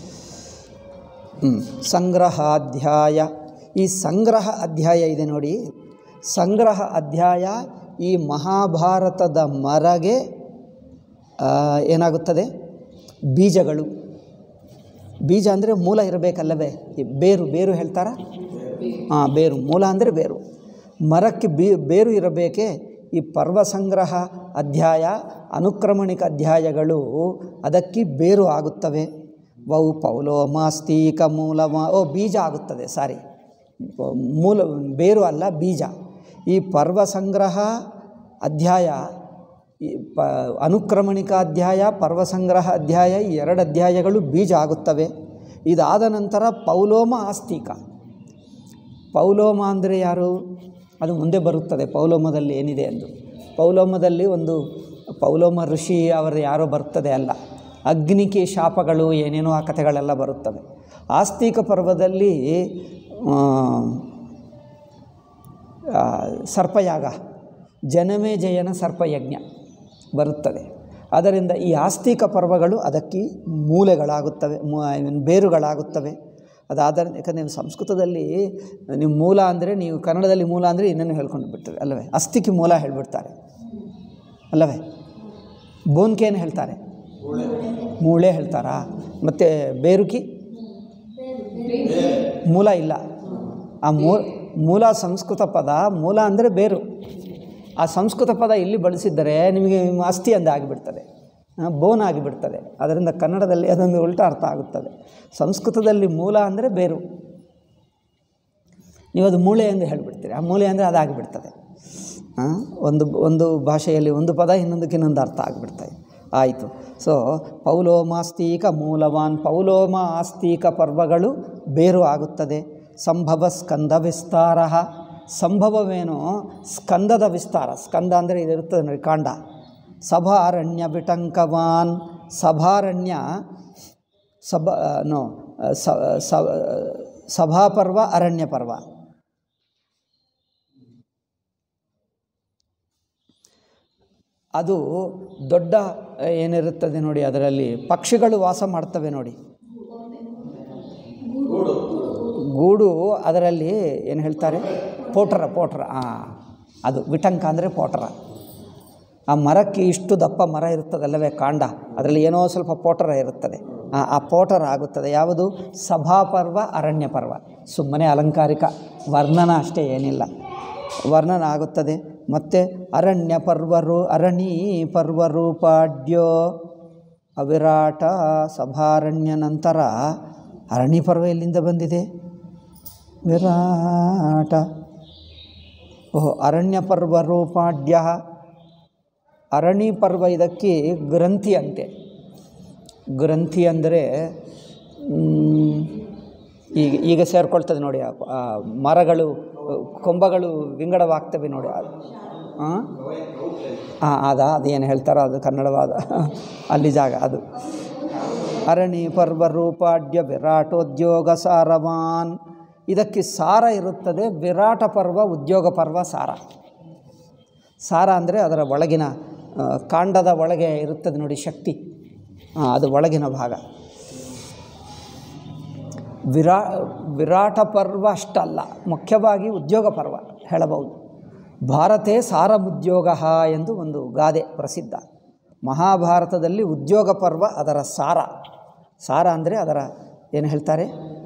ಹ್ಮ್. ಸಂಗ್ರಹಾಧ್ಯಾಯ ಈ ಸಂಗ್ರಹ ಅಧ್ಯಾಯ ಇದೆ ನೋಡಿ ಸಂಗ್ರಹ ಅಧ್ಯಾಯ ಈ ಮಹಾಭಾರತದ ಮರಗೆ ಆ, ಏನಾಗುತ್ತದೆ ಬೀಜಗಳು ಬೀಜ ಅಂದರೆ ಮೂಲ ಇರಬೇಕಲ್ಲವೇ ಈ ಬೇರು ಬೇರು ಹೇಳ್ತಾರಾ ಹಾಂ ಬೇರು ಮೂಲ ಅಂದರೆ ಬೇರು ಮರಕ್ಕೆ ಬೀ ಬೇರು ಇರಬೇಕೆ ಈ ಪರ್ವ ಸಂಗ್ರಹ ಅಧ್ಯಾಯ ಅನುಕ್ರಮಣಿಕ ಅಧ್ಯಾಯಗಳು ಅದಕ್ಕೆ ಬೇರು ಆಗುತ್ತವೆ ವೌ ಪೌಲೋಮಾಸ್ತೀಕ ಮೂಲಮ ಓ ಬೀಜ ಆಗುತ್ತದೆ ಸಾರಿ ಮೂಲ ಬೇರು ಅಲ್ಲ ಬೀಜ ಈ ಪರ್ವ ಸಂಗ್ರಹ ಅಧ್ಯಾಯ ಈ ಪ ಅನುಕ್ರಮಣಿಕ ಅಧ್ಯಾಯ ಪರ್ವಸಂಗ್ರಹ ಅಧ್ಯಾಯ ಈ ಎರಡು ಅಧ್ಯಾಯಗಳು ಬೀಜ ಆಗುತ್ತವೆ ಇದಾದ ನಂತರ ಪೌಲೋಮ ಆಸ್ತಿಕ ಪೌಲೋಮ ಅಂದರೆ ಯಾರು ಅದು ಮುಂದೆ ಬರುತ್ತದೆ ಪೌಲೋಮದಲ್ಲಿ ಏನಿದೆ ಎಂದು ಪೌಲೋಮದಲ್ಲಿ ಒಂದು ಪೌಲೋಮ ಋಷಿ ಅವರ ಯಾರೋ ಬರ್ತದೆ ಅಲ್ಲ ಅಗ್ನಿಕೆ ಶಾಪಗಳು ಏನೇನೋ ಆ ಕಥೆಗಳೆಲ್ಲ ಬರುತ್ತವೆ ಆಸ್ತಿಕ ಪರ್ವದಲ್ಲಿ ಆ, ಆ, ಸರ್ಪಯಾಗ ಜನಮೇ ಜಯನ ಸರ್ಪಯಜ್ಞ ಬರುತ್ತದೆ ಅದರಿಂದ ಈ ಆಸ್ತಿಕ ಪರ್ವಗಳು ಅದಕ್ಕೆ ಮೂಲೆಗಳಾಗುತ್ತವೆ ಮೂ- I mean ಬೇರುಗಳಾಗುತ್ತವೆ ಅದಾದ ಯಾಕಂದರೆ ನೀವು ಸಂಸ್ಕೃತದಲ್ಲಿ ನೀವು ಮೂಲ ಅಂದರೆ ನೀವು ಕನ್ನಡದಲ್ಲಿ ಮೂಲ ಅಂದರೆ ಇನ್ನೇನು ಹೇಳ್ಕೊಂಡು ಬಿಡ್ತದೆ ಅಲ್ಲವೇ ಅಸ್ಥಿಕ್ಕೆ ಮೂಲ ಹೇಳಿಬಿಡ್ತಾರೆ ಅಲ್ಲವೇ ಬೋನ್ಕೇನು ಹೇಳ್ತಾರೆ ಮೂಳೆ ಹೇಳ್ತಾರಾ ಮತ್ತು ಬೇರುಕಿ ಮೂಲ ಇಲ್ಲ ಆ ಮೂಲ ಮೂಲ ಸಂಸ್ಕೃತ ಪದ ಮೂಲ ಅಂದರೆ ಬೇರು ಆ ಸಂಸ್ಕೃತ ಪದ ಇಲ್ಲಿ ಬಳಸಿದ್ದರೆ ನಿಮಗೆ ನಿಮ್ಮ ಅಸ್ಥಿ ಅಂದ ಆಗಿಬಿಡ್ತದೆ ಆ, ಬೋನ್ ಆಗಿಬಿಡ್ತದೆ ಅದರಿಂದ ಕನ್ನಡದಲ್ಲಿ ಅದೊಂದು ಉಲ್ಟಾ ಅರ್ಥ ಆಗುತ್ತದೆ ಸಂಸ್ಕೃತದಲ್ಲಿ ಮೂಲ ಅಂದರೆ ಬೇರು ನೀವು ಅದು ಮೂಳೆ ಎಂದು ಹೇಳಿಬಿಡ್ತೀರಿ ಆ ಮೂಳೆ ಅಂದರೆ ಅದಾಗಿಬಿಡ್ತದೆ ಆ, ಒಂದು ಒಂದು ಭಾಷೆಯಲ್ಲಿ ಒಂದು ಪದ ಇನ್ನೊಂದಕ್ಕೆ ಇನ್ನೊಂದು ಅರ್ಥ ಆಗಿಬಿಡ್ತದೆ ಆಯಿತು ಸೊ ಪೌಲೋಮಾಸ್ತೀಕ ಮೂಲವಾನ್ ಪೌಲೋಮ ಆಸ್ತೀಕ ಪರ್ವಗಳು ಬೇರು ಆಗುತ್ತದೆ ಸಂಭವ ಸ್ಕಂದ ವಿಸ್ತಾರ ಸಂಭವವೇನು ಸ್ಕಂದದ ವಿಸ್ತಾರ ಸ್ಕಂದ ಅಂದರೆ ಇದಿರುತ್ತದೆ ನೋಡಿ ಕಾಂಡ ಸಭಾರಣ್ಯ ವಿಟಂಕವಾನ್ ಸಭಾರಣ್ಯ ಸಭ ನೋ ಸ ಸ ಸಭಾಪರ್ವ ಅರಣ್ಯ ಪರ್ವ ಅದು ದೊಡ್ಡ ಏನಿರುತ್ತದೆ ನೋಡಿ ಅದರಲ್ಲಿ ಪಕ್ಷಿಗಳು ವಾಸ ಮಾಡ್ತವೆ ನೋಡಿ ಗೂಡು ಅದರಲ್ಲಿ ಏನು ಹೇಳ್ತಾರೆ ಪೋಟರ ಪೋಟರ ಹಾಂ ಅದು ವಿಟಂಕ ಅಂದರೆ ಪೋಟರ ಆ ಮರಕ್ಕೆ ಇಷ್ಟು ದಪ್ಪ ಮರ ಇರುತ್ತದಲ್ಲವೇ ಕಾಂಡ ಅದರಲ್ಲಿ ಏನೋ ಸ್ವಲ್ಪ ಪೋಟರ ಇರುತ್ತದೆ ಆ- ಆ ಪೋಟರ ಆಗುತ್ತದೆ ಯಾವುದು ಸಭಾಪರ್ವ ಅರಣ್ಯ ಪರ್ವ ಸುಮ್ಮನೆ ಅಲಂಕಾರಿಕ ವರ್ಣನ ಅಷ್ಟೇ ಏನಿಲ್ಲ ವರ್ಣನ ಆಗುತ್ತದೆ ಮತ್ತು ಅರಣ್ಯ ಪರ್ವರು ಅರಣಿ ಪರ್ವರೂಪಾಡ್ಯೋ ಅವಿರಾಟ ಸಭಾರಣ್ಯ ನಂತರ ಅರಣಿ ಪರ್ವ ಎಲ್ಲಿಂದ ಬಂದಿದೆ ವಿರಾಟ ಓಹೋ ಅರಣ್ಯ ಪರ್ವ ರೂಪಾಡ್ಯ ಅರಣಿ ಪರ್ವ ಇದಕ್ಕೆ ಗ್ರಂಥಿ ಅಂತೆ ಗ್ರಂಥಿ ಅಂದರೆ ಮ್, ಈಗ ಈಗ ಸೇರ್ಕೊಳ್ತದೆ ನೋಡಿ ಆ- ಆ ಮರಗಳು ಕೊಂಬಗಳು ವಿಂಗಡವಾಗ್ತವೆ ನೋಡಿ ಹಾಂ ಹಾಂ ಅದ ಅದೇನು ಹೇಳ್ತಾರೋ ಅದು ಕನ್ನಡವಾದ ಅಲ್ಲಿ ಜಾಗ ಅದು ಅರಣಿ ಪರ್ವ ರೂಪಾಡ್ಯ ವಿರಾಟೋದ್ಯೋಗ ಸಾರವಾನ್ ಇದಕ್ಕೆ ಸಾರ ಇರುತ್ತದೆ ವಿರಾಟ ಪರ್ವ ಉದ್ಯೋಗ ಪರ್ವ ಸಾರ ಸಾರ ಅಂದರೆ ಅದರ ಒಳಗಿನ ಆ, ಕಾಂಡದ ಒಳಗೆ ಇರುತ್ತದೆ ನೋಡಿ ಶಕ್ತಿ ಆ, ಅದು ಒಳಗಿನ ಭಾಗ ವಿರಾ ವಿರಾಟ ಪರ್ವ ಅಷ್ಟಲ್ಲ ಮುಖ್ಯವಾಗಿ ಉದ್ಯೋಗ ಪರ್ವ ಹೇಳಬಹುದು ಭಾರತೇ ಸಾರಮುದ್ಯೋಗ ಎಂದು ಒಂದು ಗಾದೆ ಪ್ರಸಿದ್ಧ ಮಹಾಭಾರತದಲ್ಲಿ ಉದ್ಯೋಗ ಪರ್ವ ಅದರ ಸಾರ ಸಾರ ಅಂದರೆ ಅದರ ಏನು ಹೇಳ್ತಾರೆ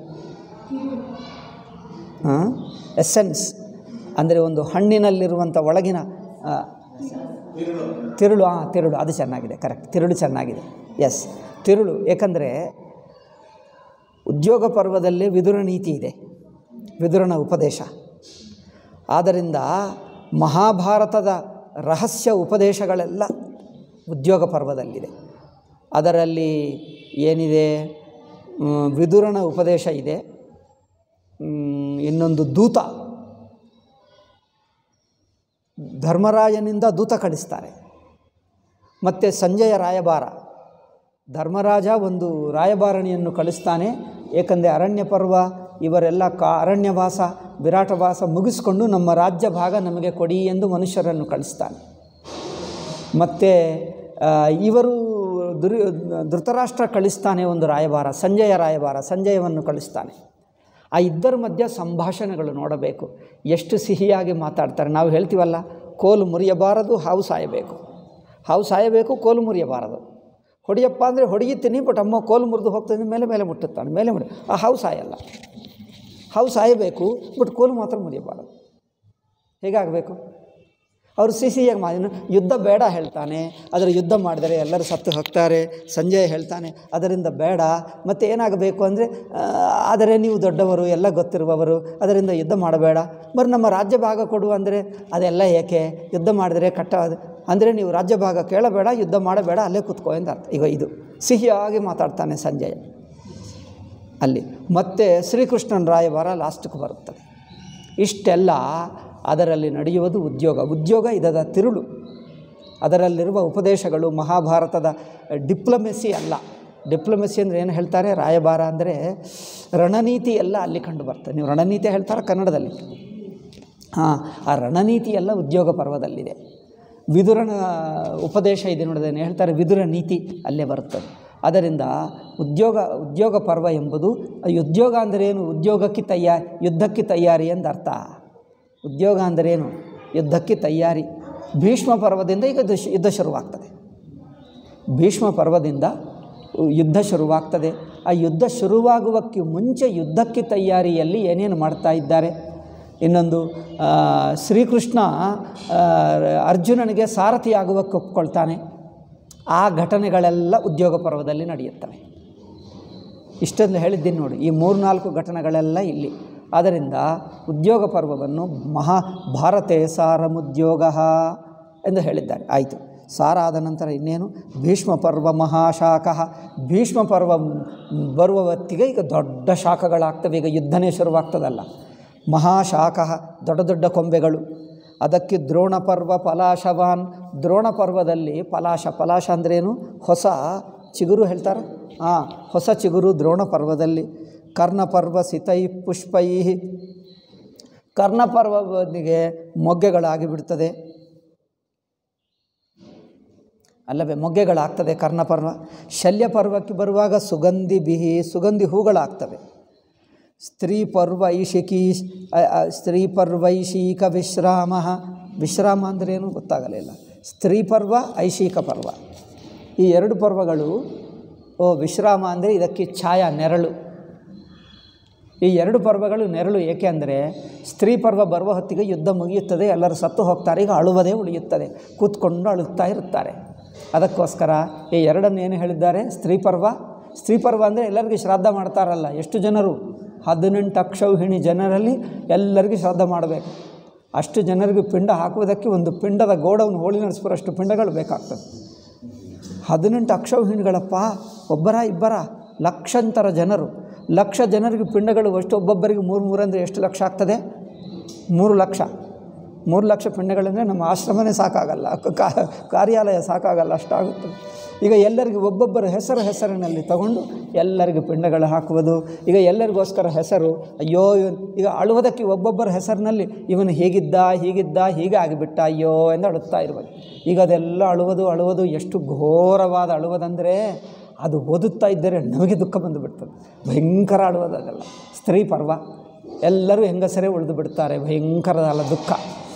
ಎಸ್ಸೆನ್ಸ್ ಅಂದರೆ ಒಂದು ಹಣ್ಣಿನಲ್ಲಿರುವಂಥ ಒಳಗಿನ ಆ, ತಿರುಳು ಹಾಂ ತಿರುಳು ಅದು ಚೆನ್ನಾಗಿದೆ ಕರೆಕ್ಟ್ ತಿರುಳು ಚೆನ್ನಾಗಿದೆ ಎಸ್ ತಿರುಳು ಏಕೆಂದರೆ ಉದ್ಯೋಗ ಪರ್ವದಲ್ಲಿ ವಿದುರ ನೀತಿ ಇದೆ ವಿದುರನ ಉಪದೇಶ ಆದ್ದರಿಂದ ಮಹಾಭಾರತದ ರಹಸ್ಯ ಉಪದೇಶಗಳೆಲ್ಲ ಉದ್ಯೋಗ ಪರ್ವದಲ್ಲಿದೆ ಅದರಲ್ಲಿ ಏನಿದೆ ಮ್, ವಿದುರನ ಉಪದೇಶ ಇದೆ ಮ್, ಇನ್ನೊಂದು ದೂತ ಧರ್ಮರಾಯನಿಂದ ದೂತ ಕಳಿಸ್ತಾರೆ ಮತ್ತು ಸಂಜಯ ರಾಯಭಾರ ಧರ್ಮರಾಜ ಒಂದು ರಾಯಭಾರಣಿಯನ್ನು ಕಳಿಸ್ತಾನೆ ಏಕೆಂದರೆ ಅರಣ್ಯ ಪರ್ವ ಇವರೆಲ್ಲ ಕಾ ಅರಣ್ಯವಾಸ ವಿರಾಟವಾಸ ಮುಗಿಸ್ಕೊಂಡು ನಮ್ಮ ರಾಜ್ಯ ಭಾಗ ನಮಗೆ ಕೊಡಿ ಎಂದು ಮನುಷ್ಯರನ್ನು ಕಳಿಸ್ತಾನೆ ಮತ್ತು ಆ, ಇವರು ದುರ್ ಧೃತರಾಷ್ಟ್ರ ಕಳಿಸ್ತಾನೆ ಒಂದು ರಾಯಭಾರ ಸಂಜಯ ರಾಯಭಾರ ಸಂಜಯವನ್ನು ಕಳಿಸ್ತಾನೆ ಆ ಇಬ್ಬರ ಮಧ್ಯೆ ಸಂಭಾಷಣೆಗಳು ನೋಡಬೇಕು ಎಷ್ಟು ಸಿಹಿಯಾಗಿ ಮಾತಾಡ್ತಾರೆ ನಾವು ಹೇಳ್ತೀವಲ್ಲ ಕೋಲು ಮುರಿಯಬಾರದು ಹಾವು ಸಾಯಬೇಕು ಹಾವು ಸಾಯಬೇಕು ಕೋಲು ಮುರಿಯಬಾರದು ಹೊಡಿಯಪ್ಪ ಅಂದರೆ ಹೊಡೆಯುತ್ತೀನಿ ಬಟ್ ಅಮ್ಮ ಕೋಲು ಮುರಿದು ಹೋಗ್ತಾನೆ ಮೇಲೆ ಮೇಲೆ ಮುಟ್ಟುತ್ತಾನೆ ಮೇಲೆ ಮುಡಿ ಆ ಹಾವು ಸಾಯಲ್ಲ ಹಾವು ಸಾಯಬೇಕು ಬಟ್ ಕೋಲು ಮಾತ್ರ ಮುರಿಯಬಾರದು ಹೇಗಾಗಬೇಕು ಅವರು ಸಿಹಿಯಾಗಿ ಮಾಡಿ ಯುದ್ಧ ಬೇಡ ಹೇಳ್ತಾನೆ ಅದರ ಯುದ್ಧ ಮಾಡಿದರೆ ಎಲ್ಲರೂ ಸತ್ತು ಹೋಗ್ತಾರೆ ಸಂಜಯ್ ಹೇಳ್ತಾನೆ ಅದರಿಂದ ಬೇಡ ಮತ್ತು ಏನಾಗಬೇಕು ಅಂದರೆ ಆದರೆ ನೀವು ದೊಡ್ಡವರು ಎಲ್ಲ ಗೊತ್ತಿರುವವರು ಅದರಿಂದ ಯುದ್ಧ ಮಾಡಬೇಡ ಬರೀ ನಮ್ಮ ರಾಜ್ಯ ಭಾಗ ಕೊಡು ಅಂದರೆ ಅದೆಲ್ಲ ಏಕೆ ಯುದ್ಧ ಮಾಡಿದರೆ ಕಟ್ಟ ಅಂದರೆ ನೀವು ರಾಜ್ಯ ಭಾಗ ಕೇಳಬೇಡ ಯುದ್ಧ ಮಾಡಬೇಡ ಅಲ್ಲೇ ಕೂತ್ಕೋ ಎಂದು ಅರ್ಥ ಈಗ ಇದು ಸಿಹಿಯಾಗಿ ಮಾತಾಡ್ತಾನೆ ಸಂಜಯ್ ಅಲ್ಲಿ ಮತ್ತು ಶ್ರೀಕೃಷ್ಣನ ರಾಯಭಾರ ಲಾಸ್ಟ್ಗೆ ಬರುತ್ತದೆ ಇಷ್ಟೆಲ್ಲ ಅದರಲ್ಲಿ ನಡೆಯುವುದು ಉದ್ಯೋಗ ಉದ್ಯೋಗ ಇದರ ತಿರುಳು ಅದರಲ್ಲಿರುವ ಉಪದೇಶಗಳು ಮಹಾಭಾರತದ ಡಿಪ್ಲೊಮೆಸಿ ಅಲ್ಲ ಡಿಪ್ಲೊಮೆಸಿ ಅಂದರೆ ಏನು ಹೇಳ್ತಾರೆ ರಾಯಭಾರ ಅಂದರೆ ರಣನೀತಿ ಎಲ್ಲ ಅಲ್ಲಿ ಕಂಡು ಬರ್ತದೆ ನೀವು ರಣನೀತಿ ಹೇಳ್ತಾರೆ ಕನ್ನಡದಲ್ಲಿ ಹಾಂ ಆ ರಣನೀತಿ ಎಲ್ಲ ಉದ್ಯೋಗ ಪರ್ವದಲ್ಲಿದೆ ವಿದುರನ ಉಪದೇಶ ಇದೆ ನೋಡಿದೇನೆ ಹೇಳ್ತಾರೆ ವಿದುರ ನೀತಿ ಅಲ್ಲೇ ಬರುತ್ತದೆ ಅದರಿಂದ ಉದ್ಯೋಗ ಉದ್ಯೋಗ ಪರ್ವ ಎಂಬುದು ಈ ಉದ್ಯೋಗ ಅಂದರೆ ಏನು ಉದ್ಯೋಗಕ್ಕೆ ತಯ್ಯಾ ಯುದ್ಧಕ್ಕೆ ತಯಾರಿ ಎಂದರ್ಥ ಉದ್ಯೋಗ ಅಂದರೇನು ಯುದ್ಧಕ್ಕೆ ತಯಾರಿ ಭೀಷ್ಮ ಪರ್ವದಿಂದ ಈಗ ದುಶ್- ಯುದ್ಧ ಶುರುವಾಗ್ತದೆ ಭೀಷ್ಮ ಪರ್ವದಿಂದ ಯುದ್ಧ ಶುರುವಾಗ್ತದೆ ಆ ಯುದ್ಧ ಶುರುವಾಗುವಕ್ಕೆ ಮುಂಚೆ ಯುದ್ಧಕ್ಕೆ ತಯಾರಿಯಲ್ಲಿ ಏನೇನು ಮಾಡ್ತಾ ಇದ್ದಾರೆ ಇನ್ನೊಂದು ಆ, ಶ್ರೀಕೃಷ್ಣ ಆ, ಅರ್ಜುನನಿಗೆ ಸಾರಥಿಯಾಗುವಕ್ಕೆ ಒಪ್ಕೊಳ್ತಾನೆ ಆ ಘಟನೆಗಳೆಲ್ಲ ಉದ್ಯೋಗ ಪರ್ವದಲ್ಲಿ ನಡೆಯುತ್ತವೆ ಇಷ್ಟೊಂದು ಹೇಳಿದ್ದೀನಿ ನೋಡಿ ಈ ಮೂರ್ನಾಲ್ಕು ಘಟನೆಗಳೆಲ್ಲ ಇಲ್ಲಿ ಆದ್ದರಿಂದ ಉದ್ಯೋಗ ಪರ್ವವನ್ನು ಮಹಾ ಭಾರತೆ ಸಾರಮುದ್ಯೋಗ ಎಂದು ಹೇಳಿದ್ದಾರೆ ಆಯಿತು ಸಾರ ಆದ ನಂತರ ಇನ್ನೇನು ಭೀಷ್ಮ ಪರ್ವ ಮಹಾಶಾಖ ಭೀಷ್ಮ ಪರ್ವ ಬರುವ ಹೊತ್ತಿಗೆ ಈಗ ದೊಡ್ಡ ಶಾಖಗಳಾಗ್ತವೆ ಈಗ ಯುದ್ಧನೇ ಶುರುವಾಗ್ತದಲ್ಲ ಮಹಾಶಾಖ ದೊಡ್ಡ ದೊಡ್ಡ ಕೊಂಬೆಗಳು ಅದಕ್ಕೆ ದ್ರೋಣ ಪರ್ವ ಪಲಾಶವಾನ್ ದ್ರೋಣ ಪರ್ವದಲ್ಲಿ ಪಲಾಶ ಪಲಾಶ ಅಂದ್ರೇನು ಹೊಸ ಚಿಗುರು ಹೇಳ್ತಾರೆ ಹಾಂ ಹೊಸ ಚಿಗುರು ದ್ರೋಣ ಪರ್ವದಲ್ಲಿ ಕರ್ಣಪರ್ವ ಸಿತೈ ಪುಷ್ಪೈ ಕರ್ಣಪರ್ವನಿಗೆ ಮೊಗ್ಗೆಗಳಾಗಿ ಬಿಡ್ತದೆ ಅಲ್ಲವೇ ಮೊಗ್ಗೆಗಳಾಗ್ತದೆ ಕರ್ಣಪರ್ವ ಶಲ್ಯಪರ್ವಕ್ಕೆ ಬರುವಾಗ ಸುಗಂಧಿ ಬಿಹಿ ಸುಗಂಧಿ ಹೂಗಳಾಗ್ತವೆ ಸ್ತ್ರೀ ಪರ್ವ ಐಶಿಕಿ ಸ್ತ್ರೀ ಪರ್ವೈಶಿಕ ವಿಶ್ರಾಮ ವಿಶ್ರಾಮ ಅಂದ್ರೇನು ಗೊತ್ತಾಗಲಿಲ್ಲ ಸ್ತ್ರೀ ಪರ್ವ ಐಶಿಕ ಪರ್ವ ಈ ಎರಡು ಪರ್ವಗಳು ಓ ವಿಶ್ರಾಮ ಅಂದರೆ ಇದಕ್ಕೆ ಛಾಯಾ ನೆರಳು ಈ ಎರಡು ಪರ್ವಗಳು ನೆರಳು ಏಕೆ ಅಂದರೆ ಸ್ತ್ರೀ ಪರ್ವ ಬರುವ ಹೊತ್ತಿಗೆ ಯುದ್ಧ ಮುಗಿಯುತ್ತದೆ ಎಲ್ಲರೂ ಸತ್ತು ಹೋಗ್ತಾರೆ ಈಗ ಅಳುವುದೇ ಉಳಿಯುತ್ತದೆ ಕೂತ್ಕೊಂಡು ಅಳುತ್ತಾ ಇರುತ್ತಾರೆ ಅದಕ್ಕೋಸ್ಕರ ಈ ಎರಡನ್ನು ಏನು ಹೇಳಿದ್ದಾರೆ ಸ್ತ್ರೀ ಪರ್ವ ಸ್ತ್ರೀ ಪರ್ವ ಅಂದರೆ ಎಲ್ಲರಿಗೂ ಶ್ರಾದ್ದ ಮಾಡ್ತಾರಲ್ಲ ಎಷ್ಟು ಜನರು ಹದಿನೆಂಟು ಅಕ್ಷೌಹಿಣಿ ಜನರಲ್ಲಿ ಎಲ್ಲರಿಗೂ ಶ್ರಾದ್ದ ಮಾಡಬೇಕು ಅಷ್ಟು ಜನರಿಗೆ ಪಿಂಡ ಹಾಕುವುದಕ್ಕೆ ಒಂದು ಪಿಂಡದ ಗೋಡವನ್ನು ಹೋಳಿ ನಡೆಸ್ಬರಷ್ಟು ಪಿಂಡಗಳು ಬೇಕಾಗ್ತದೆ ಹದಿನೆಂಟು ಅಕ್ಷೌಹಿಣಿಗಳಪ್ಪ ಒಬ್ಬರ ಇಬ್ಬರ ಲಕ್ಷಾಂತರ ಜನರು ಲಕ್ಷ ಜನರಿಗೆ ಪಿಂಡಗಳು ಅಷ್ಟು ಒಬ್ಬೊಬ್ಬರಿಗೆ ಮೂರು ಮೂರು ಅಂದರೆ ಎಷ್ಟು ಲಕ್ಷ ಆಗ್ತದೆ ಮೂರು ಲಕ್ಷ ಮೂರು ಲಕ್ಷ ಪಿಂಡಗಳಂದರೆ ನಮ್ಮ ಆಶ್ರಮನೇ ಸಾಕಾಗಲ್ಲ ಕಾ- ಕಾರ್ಯಾಲಯ ಸಾಕಾಗಲ್ಲ ಅಷ್ಟಾಗುತ್ತೆ ಈಗ ಎಲ್ಲರಿಗೂ ಒಬ್ಬೊಬ್ಬರ ಹೆಸರು ಹೆಸರಿನಲ್ಲಿ ತಗೊಂಡು ಎಲ್ಲರಿಗೂ ಪಿಂಡಗಳು ಹಾಕುವುದು ಈಗ ಎಲ್ಲರಿಗೋಸ್ಕರ ಹೆಸರು ಅಯ್ಯೋ ಇವನು ಈಗ ಅಳುವುದಕ್ಕೆ ಒಬ್ಬೊಬ್ಬರ ಹೆಸರಿನಲ್ಲಿ ಇವನು ಹೀಗಿದ್ದ ಹೀಗಿದ್ದ ಹೀಗೆ ಆಗಿಬಿಟ್ಟ ಅಯ್ಯೋ ಎಂದು ಅಳುತ್ತಾ ಇರುವುದು ಈಗ ಅದೆಲ್ಲ ಅಳುವುದು ಅಳುವುದು ಎಷ್ಟು ಘೋರವಾದ ಅಳುವುದಂದರೆ ಅದು ಓದುತ್ತಾ ಇದ್ದರೆ ನಮಗೆ ದುಃಖ ಬಂದು ಬಿಡ್ತದೆ ಭಯಂಕರ ಅಳುವುದು ಅದೆಲ್ಲ ಸ್ತ್ರೀ ಪರ್ವ ಎಲ್ಲರೂ ಹೆಂಗಸರೇ ಉಳಿದು ಬಿಡ್ತಾರೆ ಭಯಂಕರದಲ್ಲ ದುಃಖ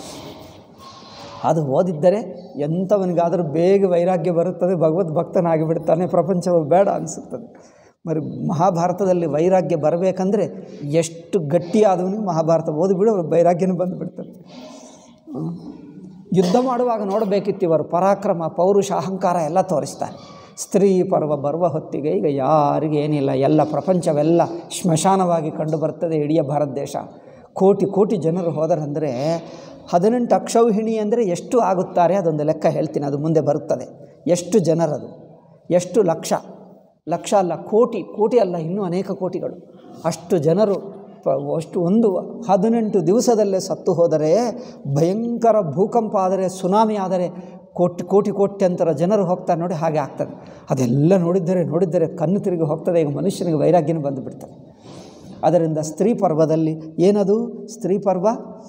ಅದು ಓದಿದ್ದರೆ ಎಂಥವನಿಗಾದರೂ ಬೇಗ ವೈರಾಗ್ಯ ಬರುತ್ತದೆ ಭಗವದ್ ಭಕ್ತನಾಗಿ ಬಿಡ್ತಾನೆ ಪ್ರಪಂಚವು ಬೇಡ ಅನಿಸುತ್ತದೆ మరి ಮಹಾಭಾರತದಲ್ಲಿ ವೈರಾಗ್ಯ ಬರಬೇಕಂದ್ರೆ ಎಷ್ಟು ಗಟ್ಟಿಯಾದವನಿಗೆ ಮಹಾಭಾರತ ಓದಿಬಿಡು ವೈರಾಗ್ಯನೂ ಬಂದುಬಿಡ್ತದೆ ಹ್ಮ್. ಯುದ್ಧ ಮಾಡುವಾಗ ನೋಡಬೇಕಿತ್ತು ಇವರು ಪರಾಕ್ರಮ ಪೌರುಷ ಅಹಂಕಾರ ಎಲ್ಲ ತೋರಿಸ್ತಾನೆ ಸ್ತ್ರೀ ಪರ್ವ ಬರುವ ಹೊತ್ತಿಗೆ ಈಗ ಯಾರಿಗೆ ಏನಿಲ್ಲ ಎಲ್ಲ ಪ್ರಪಂಚವೆಲ್ಲ ಸ್ಮಶಾನವಾಗಿ ಕಂಡು ಬರ್ತದೆ ಇಡೀ ಭಾರತ ದೇಶ ಕೋಟಿ ಕೋಟಿ ಜನರು ಹೋದರಂದರೆ ಹದಿನೆಂಟು ಅಕ್ಷೌಹಿಣಿ ಅಂದರೆ ಎಷ್ಟು ಆಗುತ್ತಾರೆ ಅದೊಂದು ಲೆಕ್ಕ ಹೇಳ್ತೀನಿ ಅದು ಮುಂದೆ ಬರುತ್ತದೆ ಎಷ್ಟು ಜನರದು ಎಷ್ಟು ಲಕ್ಷ ಲಕ್ಷ ಅಲ್ಲ ಕೋಟಿ ಕೋಟಿ ಅಲ್ಲ ಇನ್ನೂ ಅನೇಕ ಕೋಟಿಗಳು ಅಷ್ಟು ಜನರು ಪ- ಅಷ್ಟು ಒಂದು ಹದಿನೆಂಟು ದಿವಸದಲ್ಲೇ ಸತ್ತು ಹೋದರೆ ಭಯಂಕರ ಭೂಕಂಪ ಆದರೆ ಸುನಾಮಿ ಆದರೆ ಕೋಟಿ ಕೋಟಿ ಕೋಟ್ಯಂತರ ಜನರು ಹೋಗ್ತಾರೆ ನೋಡಿ ಹಾಗೆ ಆಗ್ತದೆ ಅದೆಲ್ಲ ನೋಡಿದ್ದರೆ ನೋಡಿದ್ದರೆ ಕಣ್ಣು ತಿರುಗಿ ಹೋಗ್ತದೆ ಈಗ ಮನುಷ್ಯನಿಗೆ ವೈರಾಗ್ಯನೂ ಬಂದು ಬಿಡ್ತದೆ ಅದರಿಂದ ಸ್ತ್ರೀ ಪರ್ವದಲ್ಲಿ ಏನದು ಸ್ತ್ರೀ ಪರ್ವ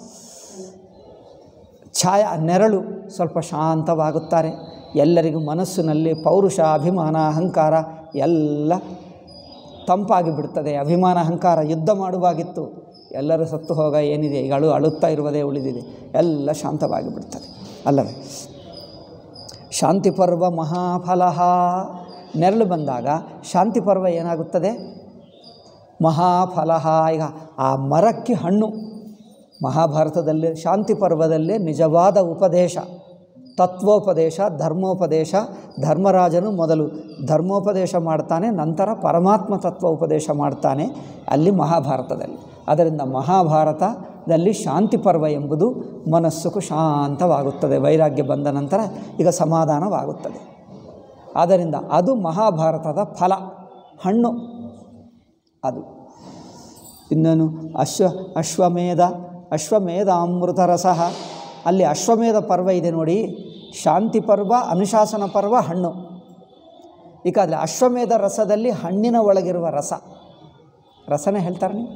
ಛಾಯಾ ನೆರಳು ಸ್ವಲ್ಪ ಶಾಂತವಾಗುತ್ತಾರೆ ಎಲ್ಲರಿಗೂ ಮನಸ್ಸಿನಲ್ಲಿ ಪೌರುಷ ಅಭಿಮಾನ ಅಹಂಕಾರ ಎಲ್ಲ ತಂಪಾಗಿ ಬಿಡ್ತದೆ ಅಭಿಮಾನ ಅಹಂಕಾರ ಯುದ್ಧ ಮಾಡುವಾಗಿತ್ತು ಎಲ್ಲರೂ ಸತ್ತು ಹೋಗ ಏನಿದೆ ಈಗ ಅಳು ಅಳುತ್ತಾ ಇರುವುದೇ ಉಳಿದಿದೆ ಎಲ್ಲ ಶಾಂತವಾಗಿ ಬಿಡ್ತದೆ ಅಲ್ಲವೇ ಶಾಂತಿ ಪರ್ವ ಮಹಾಫಲಃ ನೆರಳು ಬಂದಾಗ ಶಾಂತಿ ಪರ್ವ ಏನಾಗುತ್ತದೆ ಮಹಾಫಲಃ ಈಗ ಆ ಮರಕ್ಕೆ ಹಣ್ಣು ಮಹಾಭಾರತದಲ್ಲಿ ಶಾಂತಿ ಪರ್ವದಲ್ಲೇ ನಿಜವಾದ ಉಪದೇಶ ತತ್ವೋಪದೇಶ ಧರ್ಮೋಪದೇಶ ಧರ್ಮರಾಜನು ಮೊದಲು ಧರ್ಮೋಪದೇಶ ಮಾಡ್ತಾನೆ ನಂತರ ಪರಮಾತ್ಮ ತತ್ವ ಉಪದೇಶ ಮಾಡ್ತಾನೆ ಅಲ್ಲಿ ಮಹಾಭಾರತದಲ್ಲಿ ಅದರಿಂದ ಮಹಾಭಾರತದಲ್ಲಿ ಶಾಂತಿ ಪರ್ವ ಎಂಬುದು ಮನಸ್ಸುಕು ಶಾಂತವಾಗುತ್ತದೆ ವೈರಾಗ್ಯ ಬಂದ ನಂತರ ಈಗ ಸಮಾಧಾನವಾಗುತ್ತದೆ ಆದ್ದರಿಂದ ಅದು ಮಹಾಭಾರತದ ಫಲ ಹಣ್ಣು ಅದು ಇನ್ನೇನು ಅಶ್ವ ಅಶ್ವಮೇಧ ಅಶ್ವಮೇಧ ಅಮೃತ ರಸಃ ಅಲ್ಲಿ ಅಶ್ವಮೇಧ ಪರ್ವ ಇದೆ ನೋಡಿ ಶಾಂತಿ ಪರ್ವ ಅನುಶಾಸನ ಪರ್ವ ಹಣ್ಣು ಈಗ ಅಲ್ಲಿ ಅಶ್ವಮೇಧ ರಸದಲ್ಲಿ ಹಣ್ಣಿನ ಒಳಗಿರುವ ರಸ ರಸನೇ ಹೇಳ್ತಾರೆ ನೀವು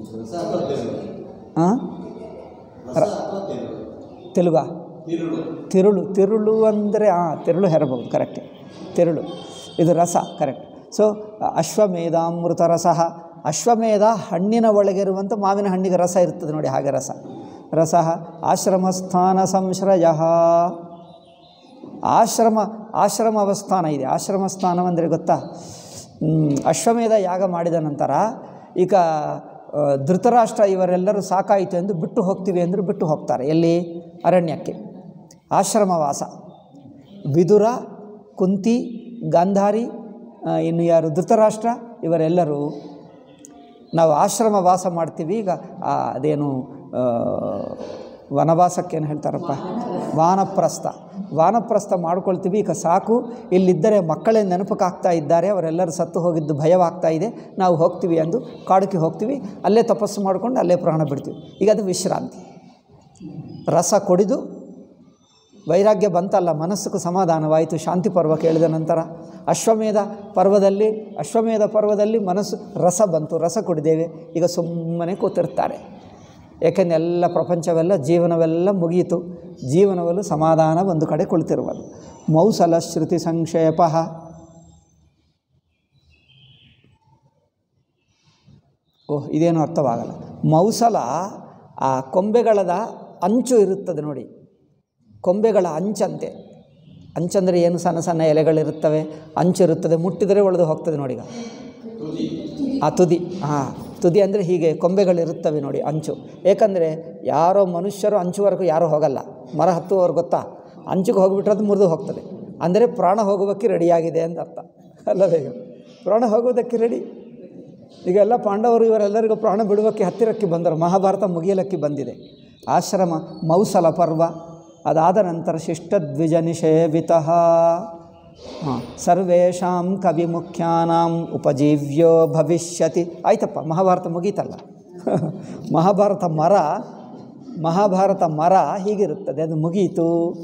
ಹಾಂ ತೆಲುಗ ತಿರುಳು ತಿರುಳು ಅಂದರೆ ಹಾಂ ತಿರುಳು ಹೆರಬಹುದು ಕರೆಕ್ಟ್ ತಿರುಳು ಇದು ರಸ ಕರೆಕ್ಟ್ ಸೊ ಅಶ್ವಮೇಧಾಮೃತ ರಸಃ ಅಶ್ವಮೇಧ ಹಣ್ಣಿನ ಒಳಗಿರುವಂಥ ಮಾವಿನ ಹಣ್ಣಿಗೆ ರಸ ಇರ್ತದೆ ನೋಡಿ ಹಾಗೆ ರಸ ರಸ ಆಶ್ರಮಸ್ಥಾನ ಸಂಶ್ರಯ ಆಶ್ರಮ ಆಶ್ರಮ ಅವಸ್ಥಾನ ಇದೆ ಆಶ್ರಮ ಸ್ಥಾನ ಅಂದರೆ ಗೊತ್ತಾ ಹ್ಮ್, ಅಶ್ವಮೇಧ ಯಾಗ ಮಾಡಿದ ನಂತರ ಈಗ ಆ, ಧೃತರಾಷ್ಟ್ರ ಇವರೆಲ್ಲರೂ ಸಾಕಾಯಿತು ಎಂದು ಬಿಟ್ಟು ಹೋಗ್ತೀವಿ ಎಂದು ಬಿಟ್ಟು ಹೋಗ್ತಾರೆ ಎಲ್ಲಿ ಅರಣ್ಯಕ್ಕೆ ಆಶ್ರಮವಾಸ ವಿದುರ ಕುಂತಿ ಗಾಂಧಾರಿ ಆ, ಇನ್ನು ಯಾರು ಧೃತರಾಷ್ಟ್ರ ಇವರೆಲ್ಲರೂ ನಾವು ಆಶ್ರಮ ವಾಸ ಮಾಡ್ತೀವಿ ಈಗ ಆ, ಅದೇನು ಆ, ವನವಾಸಕ್ಕೆ ಏನು ಹೇಳ್ತಾರಪ್ಪ ವಾನಪ್ರಸ್ಥ ವಾನಪ್ರಸ್ಥ ಮಾಡ್ಕೊಳ್ತೀವಿ ಈಗ ಸಾಕು ಇಲ್ಲಿದ್ದರೆ ಮಕ್ಕಳೇ ನೆನಪಕ್ಕಾಗ್ತಾ ಇದ್ದಾರೆ ಅವರೆಲ್ಲರೂ ಸತ್ತು ಹೋಗಿದ್ದು ಭಯವಾಗ್ತಾ ಇದೆ ನಾವು ಹೋಗ್ತೀವಿ ಎಂದು ಕಾಡಕ್ಕೆ ಹೋಗ್ತೀವಿ ಅಲ್ಲೇ ತಪಸ್ಸು ಮಾಡಿಕೊಂಡು ಅಲ್ಲೇ ಪ್ರಾಣ ಬಿಡ್ತೀವಿ ಈಗ ಅದು ವಿಶ್ರಾಂತಿ ರಸ ಕುಡಿದು ವೈರಾಗ್ಯ ಬಂತಲ್ಲ ಮನಸ್ಸಿಗೂ ಸಮಾಧಾನವಾಯಿತು ಶಾಂತಿ ಪರ್ವ ಕೇಳಿದ ನಂತರ ಅಶ್ವಮೇಧ ಪರ್ವದಲ್ಲಿ ಅಶ್ವಮೇಧ ಪರ್ವದಲ್ಲಿ ಮನಸ್ಸು ರಸ ಬಂತು ರಸ ಕುಡಿದೇವೆ ಈಗ ಸುಮ್ಮನೆ ಕೂತಿರ್ತಾರೆ ಏಕೆಂದರೆ ಎಲ್ಲ ಪ್ರಪಂಚವೆಲ್ಲ ಜೀವನವೆಲ್ಲ ಮುಗಿಯಿತು ಜೀವನವಲ್ಲೂ ಸಮಾಧಾನ ಒಂದು ಕಡೆ ಕುಳಿತಿರುವುದು ಮೌಸಲ ಶ್ರುತಿ ಸಂಕ್ಷೇಪ ಓಹ್ ಇದೇನು ಅರ್ಥವಾಗಲ್ಲ ಮೌಸಲ ಆ ಕೊಂಬೆಗಳದ ಅಂಚು ಇರುತ್ತದೆ ನೋಡಿ ಕೊಂಬೆಗಳ ಅಂಚಂತೆ ಅಂಚಂದರೆ ಏನು ಸಣ್ಣ ಸಣ್ಣ ಎಲೆಗಳಿರುತ್ತವೆ ಅಂಚು ಇರುತ್ತದೆ ಮುಟ್ಟಿದರೆ ಒಡೆದು ಹೋಗ್ತದೆ ನೋಡಿ ಈಗ ಆ ತುದಿ ಹಾಂ ತುದಿ ಅಂದರೆ ಹೀಗೆ ಕೊಂಬೆಗಳಿರುತ್ತವೆ ನೋಡಿ ಅಂಚು ಏಕೆಂದರೆ ಯಾರೋ ಮನುಷ್ಯರು ಅಂಚುವರೆಗೂ ಯಾರೂ ಹೋಗಲ್ಲ ಮರ ಹತ್ತುವವ್ರು ಗೊತ್ತಾ ಅಂಚಿಗೆ ಹೋಗಿಬಿಟ್ರೆ ಅದು ಮುರಿದು ಹೋಗ್ತದೆ ಅಂದರೆ ಪ್ರಾಣ ಹೋಗುವುದಕ್ಕೆ ರೆಡಿಯಾಗಿದೆ ಅಂತ ಅರ್ಥ ಅಲ್ಲವೇ ಈಗ ಪ್ರಾಣ ಹೋಗೋದಕ್ಕೆ ರೆಡಿ ಈಗ ಎಲ್ಲ ಪಾಂಡವರು ಇವರೆಲ್ಲರಿಗೂ ಪ್ರಾಣ ಬಿಡುವಕ್ಕೆ ಹತ್ತಿರಕ್ಕೆ ಬಂದರು ಮಹಾಭಾರತ ಮುಗಿಯಲಕ್ಕೆ ಬಂದಿದೆ ಆಶ್ರಮ ಮೌಸಲ ಪರ್ವ ಅದಾದ ನಂತರ ಶಿಷ್ಟದ್ವಿಜ ನಿಷೇವಿತ ಹಾಂ ಸರ್ವೇಷಾಂ ಕವಿಮುಖ್ಯಾನಾಂ ಉಪಜೀವ್ಯೋ ಭವಿಷ್ಯತಿ ಆಯ್ತಪ್ಪ ಮಹಾಭಾರತ ಮುಗೀತಲ್ಲ ಮಹಾಭಾರತ ಮರ ಮಹಾಭಾರತ ಮರ ಹೀಗಿರುತ್ತದೆ ಅದು ಮುಗೀತು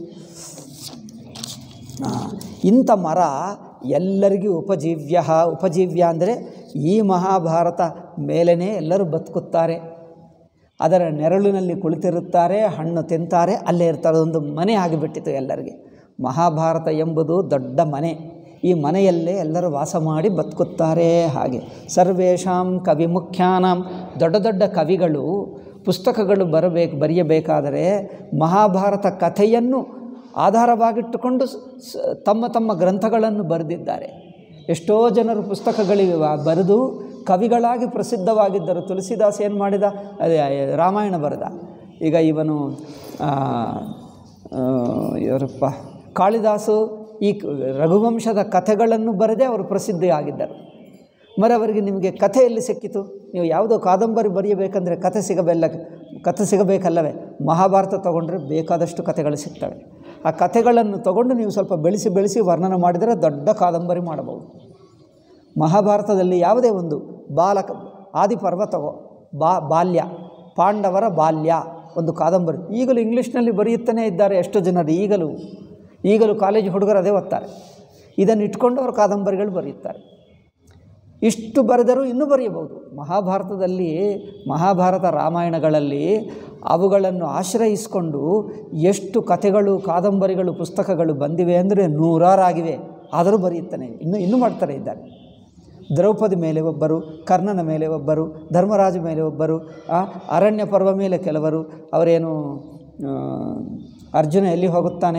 ಆ, ಇಂಥ ಮರ ಎಲ್ಲರಿಗೂ ಉಪಜೀವ್ಯ ಉಪಜೀವ್ಯ ಅಂದರೆ ಈ ಮಹಾಭಾರತ ಮೇಲೇ ಎಲ್ಲರೂ ಬದುಕುತ್ತಾರೆ ಅದರ ನೆರಳಿನಲ್ಲಿ ಕುಳಿತಿರುತ್ತಾರೆ ಹಣ್ಣು ತಿಂತಾರೆ ಅಲ್ಲೇ ಇರ್ತಾರೆ ಒಂದು ಮನೆ ಆಗಿಬಿಟ್ಟಿತು ಎಲ್ಲರಿಗೆ ಮಹಾಭಾರತ ಎಂಬುದು ದೊಡ್ಡ ಮನೆ ಈ ಮನೆಯಲ್ಲೇ ಎಲ್ಲರೂ ವಾಸ ಮಾಡಿ ಬದುಕುತ್ತಾರೆ ಹಾಗೆ ಸರ್ವೇಷಾಂ ಕವಿ ಮುಖ್ಯಾನಾಂ ದೊಡ್ಡ ದೊಡ್ಡ ಕವಿಗಳು ಪುಸ್ತಕಗಳು ಬರಬೇಕು ಬರೆಯಬೇಕಾದರೆ ಮಹಾಭಾರತ ಕಥೆಯನ್ನು ಆಧಾರವಾಗಿಟ್ಟುಕೊಂಡು ಸ್- ಸ್- ತಮ್ಮ ತಮ್ಮ ಗ್ರಂಥಗಳನ್ನು ಬರೆದಿದ್ದಾರೆ ಎಷ್ಟೋ ಜನರು ಪುಸ್ತಕಗಳಿಗೆ ವ- ಬರೆದು ಕವಿಗಳಾಗಿ ಪ್ರಸಿದ್ಧವಾಗಿದ್ದರು ತುಳಸಿದಾಸ್ ಏನು ಮಾಡಿದ ಅದೇ ರಾಮಾಯಣ ಬರೆದ ಈಗ ಇವನು ಆ, ಆ, ಇವರಪ್ಪ ಕಾಳಿದಾಸು ಈ ಕ- ರಘುವಂಶದ ಕಥೆಗಳನ್ನು ಬರೆದೇ ಅವರು ಪ್ರಸಿದ್ಧಿಯಾಗಿದ್ದರು ಮರ ಅವರಿಗೆ ನಿಮಗೆ ಕಥೆ ಎಲ್ಲಿ ಸಿಕ್ಕಿತು ನೀವು ಯಾವುದೋ ಕಾದಂಬರಿ ಬರೆಯಬೇಕಂದ್ರೆ ಕಥೆ ಸಿಗಬಲ್ಲ ಕಥೆ ಸಿಗಬೇಕಲ್ಲವೇ ಮಹಾಭಾರತ ತೊಗೊಂಡ್ರೆ ಬೇಕಾದಷ್ಟು ಕಥೆಗಳು ಸಿಗ್ತವೆ ಆ ಕಥೆಗಳನ್ನು ತಗೊಂಡು ನೀವು ಸ್ವಲ್ಪ ಬೆಳೆಸಿ ಬೆಳೆಸಿ ವರ್ಣನೆ ಮಾಡಿದರೆ ದೊಡ್ಡ ಕಾದಂಬರಿ ಮಾಡಬಹುದು ಮಹಾಭಾರತದಲ್ಲಿ ಯಾವುದೇ ಒಂದು ಬಾಲಕ ಆದಿಪರ್ವ ತಗೋ ಬಾ ಬಾಲ್ಯ ಪಾಂಡವರ ಬಾಲ್ಯ ಒಂದು ಕಾದಂಬರಿ ಈಗಲೂ ಇಂಗ್ಲೀಷ್ನಲ್ಲಿ ಬರೆಯುತ್ತಲೇ ಇದ್ದಾರೆ ಎಷ್ಟು ಜನರು ಈಗಲೂ ಈಗಲೂ ಕಾಲೇಜು ಹುಡುಗರು ಅದೇ ಓದ್ತಾರೆ ಇದನ್ನು ಇಟ್ಕೊಂಡು ಅವರು ಕಾದಂಬರಿಗಳು ಬರೆಯುತ್ತಾರೆ ಇಷ್ಟು ಬರೆದರೂ ಇನ್ನೂ ಬರೆಯಬಹುದು ಮಹಾಭಾರತದಲ್ಲಿ ಮಹಾಭಾರತ ರಾಮಾಯಣಗಳಲ್ಲಿ ಅವುಗಳನ್ನು ಆಶ್ರಯಿಸಿಕೊಂಡು ಎಷ್ಟು ಕಥೆಗಳು ಕಾದಂಬರಿಗಳು ಪುಸ್ತಕಗಳು ಬಂದಿವೆ ಅಂದರೆ ನೂರಾರಾಗಿವೆ ಆದರೂ ಬರೆಯುತ್ತಾನೆ ಇನ್ನೂ ಇನ್ನೂ ಮಾಡ್ತಾರೆ ಇದ್ದಾರೆ ದ್ರೌಪದಿ ಮೇಲೆ ಒಬ್ಬರು ಕರ್ಣನ ಮೇಲೆ ಒಬ್ಬರು ಧರ್ಮರಾಜ ಮೇಲೆ ಒಬ್ಬರು ಆ, ಅರಣ್ಯ ಪರ್ವ ಮೇಲೆ ಕೆಲವರು ಅವರೇನು ಆ, ಅರ್ಜುನ ಎಲ್ಲಿ ಹೋಗುತ್ತಾನೆ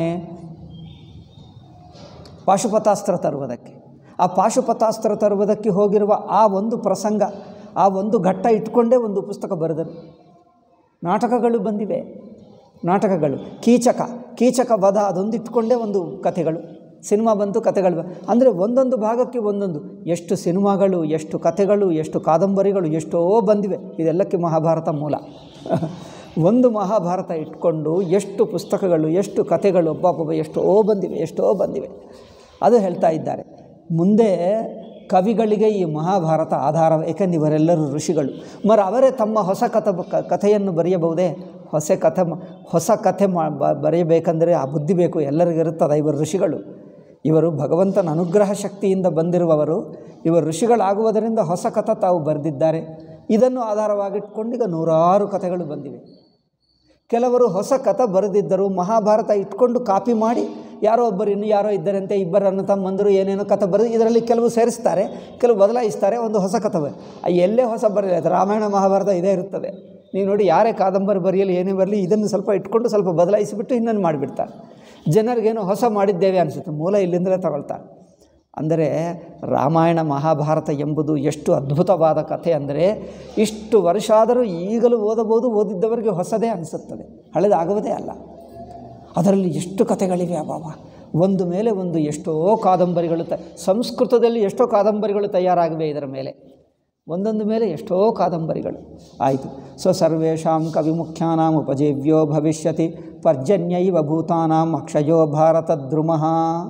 ಪಾಶುಪತಾಸ್ತ್ರ ತರುವುದಕ್ಕೆ ಆ ಪಾಶುಪತಾಸ್ತ್ರ ತರುವುದಕ್ಕೆ ಹೋಗಿರುವ ಆ ಒಂದು ಪ್ರಸಂಗ ಆ ಒಂದು ಘಟ್ಟ ಇಟ್ಕೊಂಡೇ ಒಂದು ಪುಸ್ತಕ ಬರೆದರು ನಾಟಕಗಳು ಬಂದಿವೆ ನಾಟಕಗಳು ಕೀಚಕ ಕೀಚಕ ವಧ ಅದೊಂದು ಇಟ್ಕೊಂಡೇ ಒಂದು ಕಥೆಗಳು ಸಿನಿಮಾ ಬಂತು ಕಥೆಗಳು ಬ- ಅಂದರೆ ಒಂದೊಂದು ಭಾಗಕ್ಕೆ ಒಂದೊಂದು ಎಷ್ಟು ಸಿನಿಮಾಗಳು ಎಷ್ಟು ಕಥೆಗಳು ಎಷ್ಟು ಕಾದಂಬರಿಗಳು ಎಷ್ಟೋ ಬಂದಿವೆ ಇದೆಲ್ಲಕ್ಕೆ ಮಹಾಭಾರತ ಮೂಲ ಒಂದು ಮಹಾಭಾರತ ಇಟ್ಕೊಂಡು ಎಷ್ಟು ಪುಸ್ತಕಗಳು ಎಷ್ಟು ಕಥೆಗಳು ಒಬ್ಬೊಬ್ಬ ಎಷ್ಟೋ ಬಂದಿವೆ ಎಷ್ಟೋ ಬಂದಿವೆ ಅದು ಹೇಳ್ತಾ ಇದ್ದಾರೆ ಮುಂದೆ ಕವಿಗಳಿಗೆ ಈ ಮಹಾಭಾರತ ಆಧಾರ ಏಕೆಂದರೆ ಇವರೆಲ್ಲರೂ ಋಷಿಗಳು ಮರ ಅವರೇ ತಮ್ಮ ಹೊಸ ಕಥ ಕ- ಕಥೆಯನ್ನು ಬರೆಯಬಹುದೇ ಹೊಸ ಕಥೆ ಮ- ಹೊಸ ಕಥೆ ಮಾ ಬ- ಬರೆಯಬೇಕಂದರೆ ಆ ಬುದ್ಧಿ ಬೇಕು ಎಲ್ಲರಿಗಿರುತ್ತದೆ ಇವರು ಋಷಿಗಳು ಇವರು ಭಗವಂತನ ಅನುಗ್ರಹ ಶಕ್ತಿಯಿಂದ ಬಂದಿರುವವರು ಇವರು ಋಷಿಗಳಾಗುವುದರಿಂದ ಹೊಸ ಕಥೆ ತಾವು ಬರೆದಿದ್ದಾರೆ ಇದನ್ನು ಆಧಾರವಾಗಿಟ್ಕೊಂಡು ಈಗ ನೂರಾರು ಕಥೆಗಳು ಬಂದಿವೆ ಕೆಲವರು ಹೊಸ ಕಥೆ ಬರೆದಿದ್ದರು ಮಹಾಭಾರತ ಇಟ್ಕೊಂಡು ಕಾಪಿ ಮಾಡಿ ಯಾರೋ ಒಬ್ಬರು ಇನ್ನು ಯಾರೋ ಇದ್ದರಂತೆ ಇಬ್ಬರು ಅಣ್ಣ ತಮ್ಮಂದರು ಏನೇನೋ ಕಥೆ ಬರೆದು ಇದರಲ್ಲಿ ಕೆಲವು ಸೇರಿಸ್ತಾರೆ ಕೆಲವು ಬದಲಾಯಿಸ್ತಾರೆ ಒಂದು ಹೊಸ ಕಥೆ ಬರ ಆ ಎಲ್ಲೇ ಹೊಸ ಬರಲಿ ರಾಮಾಯಣ ಮಹಾಭಾರತ ಇದೇ ಇರುತ್ತದೆ ನೀವು ನೋಡಿ ಯಾರೇ ಕಾದಂಬರಿ ಬರೆಯಲಿ ಏನೇ ಬರಲಿ ಇದನ್ನು ಸ್ವಲ್ಪ ಇಟ್ಕೊಂಡು ಸ್ವಲ್ಪ ಬದಲಾಯಿಸಿಬಿಟ್ಟು ಇನ್ನೊಂದು ಮಾಡಿಬಿಡ್ತಾರೆ ಜನರಿಗೇನೋ ಹೊಸ ಮಾಡಿದ್ದೇವೆ ಅನಿಸುತ್ತೆ ಮೂಲ ಇಲ್ಲಿಂದಲೇ ತಗೊಳ್ತಾರೆ ಅಂದರೆ ರಾಮಾಯಣ ಮಹಾಭಾರತ ಎಂಬುದು ಎಷ್ಟು ಅದ್ಭುತವಾದ ಕಥೆ ಅಂದರೆ ಇಷ್ಟು ವರ್ಷ ಆದರೂ ಈಗಲೂ ಓದಬಹುದು ಓದಿದ್ದವರಿಗೆ ಹೊಸದೇ ಅನಿಸುತ್ತದೆ ಹಳೆದಾಗುವುದೇ ಅಲ್ಲ ಅದರಲ್ಲಿ ಎಷ್ಟು ಕಥೆಗಳಿವೆ ಅಬಾಬ ಒಂದು ಮೇಲೆ ಒಂದು ಎಷ್ಟೋ ಕಾದಂಬರಿಗಳು ತ ಸಂಸ್ಕೃತದಲ್ಲಿ ಎಷ್ಟೋ ಕಾದಂಬರಿಗಳು ತಯಾರಾಗಿವೆ ಇದರ ಮೇಲೆ ಒಂದೊಂದು ಮೇಲೆ ಎಷ್ಟೋ ಕಾದಂಬರಿಗಳು ಆಯಿತು ಸೊ ಸರ್ವೇಷಾಂ ಕವಿಮುಖ್ಯಾನಾಂ ಉಪಜೀವ್ಯೋ ಭವಿಷ್ಯತಿ ಪರ್ಜನ್ಯೈವ ಭೂತಾನಾಂ ಅಕ್ಷಯೋ ಭಾರತ ದ್ರುಮಃ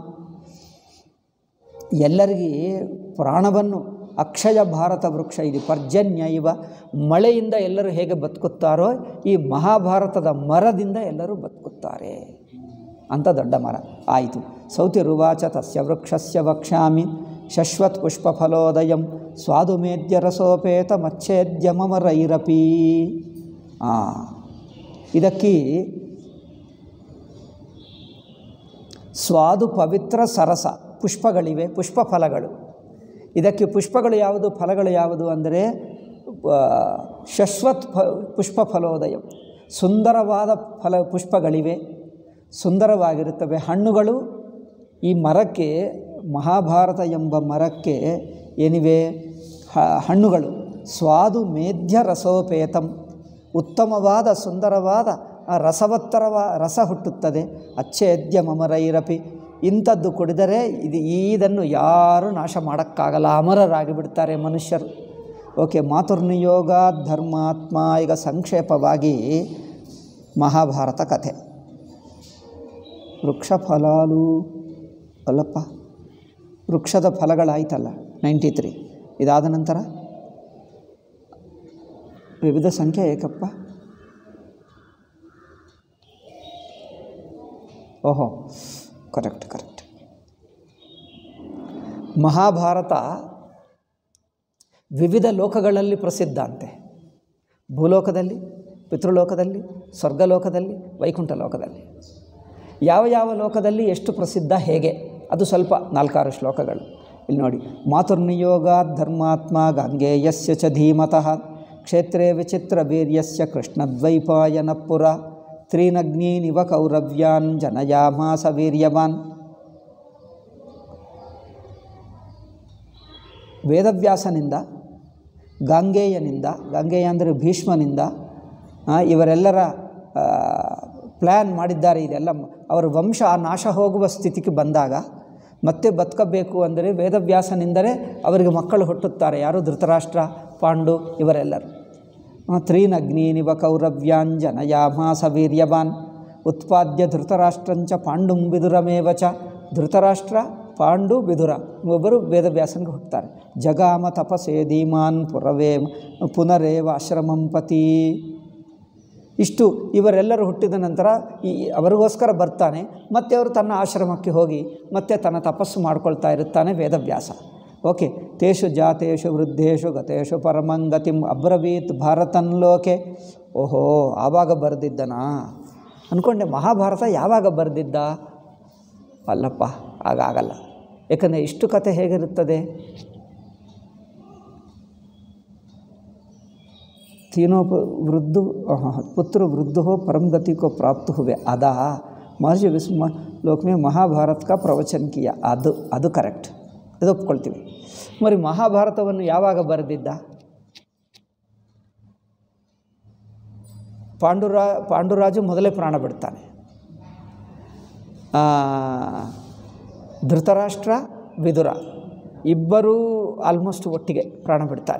ಎಲ್ಲರಿಗೆ ಪ್ರಾಣವನ್ನು ಅಕ್ಷಯ ಭಾರತ ವೃಕ್ಷ ಇದು ಪರ್ಜನ್ಯ ಇವ ಮಳೆಯಿಂದ ಎಲ್ಲರೂ ಹೇಗೆ ಬದುಕುತ್ತಾರೋ ಈ ಮಹಾಭಾರತದ ಮರದಿಂದ ಎಲ್ಲರೂ ಬದುಕುತ್ತಾರೆ ಅಂತ ದೊಡ್ಡ ಮರ ಆಯಿತು ಸೌತಿರುವಾಚ ತಸ್ಯ ವೃಕ್ಷಸ್ಯ ವಕ್ಷ್ಯಾಮಿ ಶಶ್ವತ್ ಪುಷ್ಪಫಲೋದಯಂ ಸ್ವಾದುಮೇದ್ಯ ರಸೋಪೇತ ಮಚ್ಛೇದ್ಯಮರೈರಪಿ ಆ ಇದಕ್ಕೆ ಸ್ವಾದು ಪವಿತ್ರ ಸರಸ ಪುಷ್ಪಗಳಿವೆ ಪುಷ್ಪ ಫಲಗಳು ಇದಕ್ಕೆ ಪುಷ್ಪಗಳು ಯಾವುದು ಫಲಗಳು ಯಾವುದು ಅಂದರೆ ಆ, ಶಶ್ವತ್ ಫ ಪುಷ್ಪ ಫಲೋದಯ ಸುಂದರವಾದ ಫಲ ಪುಷ್ಪಗಳಿವೆ ಸುಂದರವಾಗಿರುತ್ತವೆ ಹಣ್ಣುಗಳು ಈ ಮರಕ್ಕೆ ಮಹಾಭಾರತ ಎಂಬ ಮರಕ್ಕೆ ಏನಿವೆ ಹ- ಹಣ್ಣುಗಳು ಸ್ವಾದು ಮೇಧ್ಯ ರಸೋಪೇತಂ ಉತ್ತಮವಾದ ಸುಂದರವಾದ ಆ ರಸವತ್ತರವ ರಸ ಹುಟ್ಟುತ್ತದೆ ಅಚ್ಛೇದ್ಯ ಮಮರೈರಪಿ ಇಂಥದ್ದು ಕುಡಿದರೆ ಇದು ಇದನ್ನು ಯಾರೂ ನಾಶ ಮಾಡೋಕ್ಕಾಗಲ್ಲ ಅಮರರಾಗಿ ಬಿಡ್ತಾರೆ ಮನುಷ್ಯರು ಓಕೆ ಮಾತುರ್ನಿಯೋಗ ಧರ್ಮಾತ್ಮ ಈಗ ಸಂಕ್ಷೇಪವಾಗಿ ಮಹಾಭಾರತ ಕಥೆ ವೃಕ್ಷ ಫಲಾಲು ಅಲ್ಲಪ್ಪ ವೃಕ್ಷದ ಫಲಗಳಾಯ್ತಲ್ಲ ನೈಂಟಿ ತ್ರೀ ಇದಾದ ನಂತರ ವಿವಿಧ ಸಂಖ್ಯೆ ಏಕಪ್ಪ ಓಹೋ ಕರೆಕ್ಟ್ ಕರೆಕ್ಟ್ ಮಹಾಭಾರತ ವಿವಿಧ ಲೋಕಗಳಲ್ಲಿ ಪ್ರಸಿದ್ಧ ಅಂತೆ ಭೂಲೋಕದಲ್ಲಿ ಪಿತೃಲೋಕದಲ್ಲಿ ಸ್ವರ್ಗಲೋಕದಲ್ಲಿ ವೈಕುಂಠ ಲೋಕದಲ್ಲಿ ಯಾವ ಯಾವ ಲೋಕದಲ್ಲಿ ಎಷ್ಟು ಪ್ರಸಿದ್ಧ ಹೇಗೆ ಅದು ಸ್ವಲ್ಪ ನಾಲ್ಕಾರು ಶ್ಲೋಕಗಳು ಇಲ್ಲಿ ನೋಡಿ ಮಾತುರ್ನಿಯೋಗ ಧರ್ಮಾತ್ಮ ಗಾಂಗೇಯಸ್ಯ ಚ ಧೀಮತಃ ಕ್ಷೇತ್ರೇ ವಿಚಿತ್ರ ವೀರ್ಯಸ್ಯ ಕೃಷ್ಣದ್ವೈಪಾಯನ ಪುರ ತ್ರೀನಗ್ನೀನಿವ ಕೌರವ್ಯಾನ್ ಜನಯಾಮಾಸ ವೀರ್ಯವಾನ್ ವೇದವ್ಯಾಸನಿಂದ ಗಾಂಗೇಯನಿಂದ ಗಾಂಗೇಯ ಅಂದರೆ ಭೀಷ್ಮನಿಂದ ಆ, ಇವರೆಲ್ಲರ ಪ್ಲ್ಯಾನ್ ಮಾಡಿದ್ದಾರೆ ಇದೆಲ್ಲ ಮ- ಅವರ ವಂಶ ನಾಶ ಹೋಗುವ ಸ್ಥಿತಿಗೆ ಬಂದಾಗ ಮತ್ತೆ ಬದುಕಬೇಕು ಅಂದರೆ ವೇದವ್ಯಾಸನಿಂದಲೇ ಅವರಿಗೆ ಮಕ್ಕಳು ಹುಟ್ಟುತ್ತಾರೆ ಯಾರು ಧೃತರಾಷ್ಟ್ರ ಪಾಂಡು ಇವರೆಲ್ಲರು ಆ, ತ್ರೀನಗ್ನೀನಿವ ಕೌರವ್ಯಾಂಜನಯಾಮಾಸ ವೀರ್ಯವಾನ್ ಉತ್ಪಾದ್ಯ ಧೃತರಾಷ್ಟ್ರಂಚ ಪಾಂಡುಂ ವಿದುರಮೇವ ಚ ಧೃತರಾಷ್ಟ್ರ ಪಾಂಡು ವಿದುರ ಒಬ್ಬರು ವೇದವ್ಯಾಸನಿಗೆ ಹುಟ್ಟುತ್ತಾರೆ ಜಗಾಮ ತಪಸೇ ಧೀಮಾನ್ ಪುರವೇ ಪುನರೇವ ಆಶ್ರಮಂ ಪತಿ ಇಷ್ಟು ಇವರೆಲ್ಲರೂ ಹುಟ್ಟಿದ ನಂತರ ಈ ಅವರಿಗೋಸ್ಕರ ಬರ್ತಾನೆ ಮತ್ತೆ ಅವರು ತನ್ನ ಆಶ್ರಮಕ್ಕೆ ಹೋಗಿ ಮತ್ತೆ ತನ್ನ ತಪಸ್ಸು ಮಾಡ್ಕೊಳ್ತಾ ಇರುತ್ತಾನೆ ವೇದವ್ಯಾಸ ಓಕೆ ತೇಷು ಜಾತೇಷು ವೃದ್ಧೇಶು ಗತೇಶು ಪರಮಂಗತಿಂ ಅಬ್ರವೀತ್ ಭಾರತನ್ ಲೋಕೆ ಓಹೋ ಆವಾಗ ಬರೆದಿದ್ದನಾ ಅಂದ್ಕೊಂಡೆ ಮಹಾಭಾರತ ಯಾವಾಗ ಬರೆದಿದ್ದ ಅಲ್ಲಪ್ಪ ಆಗಾಗಲ್ಲ ಯಾಕಂದರೆ ಇಷ್ಟು ಕತೆ ಹೇಗಿರುತ್ತದೆ तीनों प- वृद्ध हाँ, पुत्र वृद्ध हो परम गति को प्राप्त हुए अदा महर्षि विश्व लोक में ಮಹಾಭಾರತ का ಪ್ರವಚನ किया ಅದು ಅದು ಕರೆಕ್ಟ್ ಇದು ಒಪ್ಕೊಳ್ತೀವಿ మరి ಮಹಾಭಾರತವನ್ನು ಯಾವಾಗ ಬರೆದಿದ್ದ ಪಾಂಡುರಾ ಪಾಂಡುರಾಜು ಮೊದಲೇ ಪ್ರಾಣ ಬಿಡ್ತಾನೆ ಆ, ಧೃತರಾಷ್ಟ್ರ ವಿದುರ ಇಬ್ಬರೂ ಆಲ್ಮೋಸ್ಟ್ ಒಟ್ಟಿಗೆ ಪ್ರಾಣ ಬಿಡ್ತಾರೆ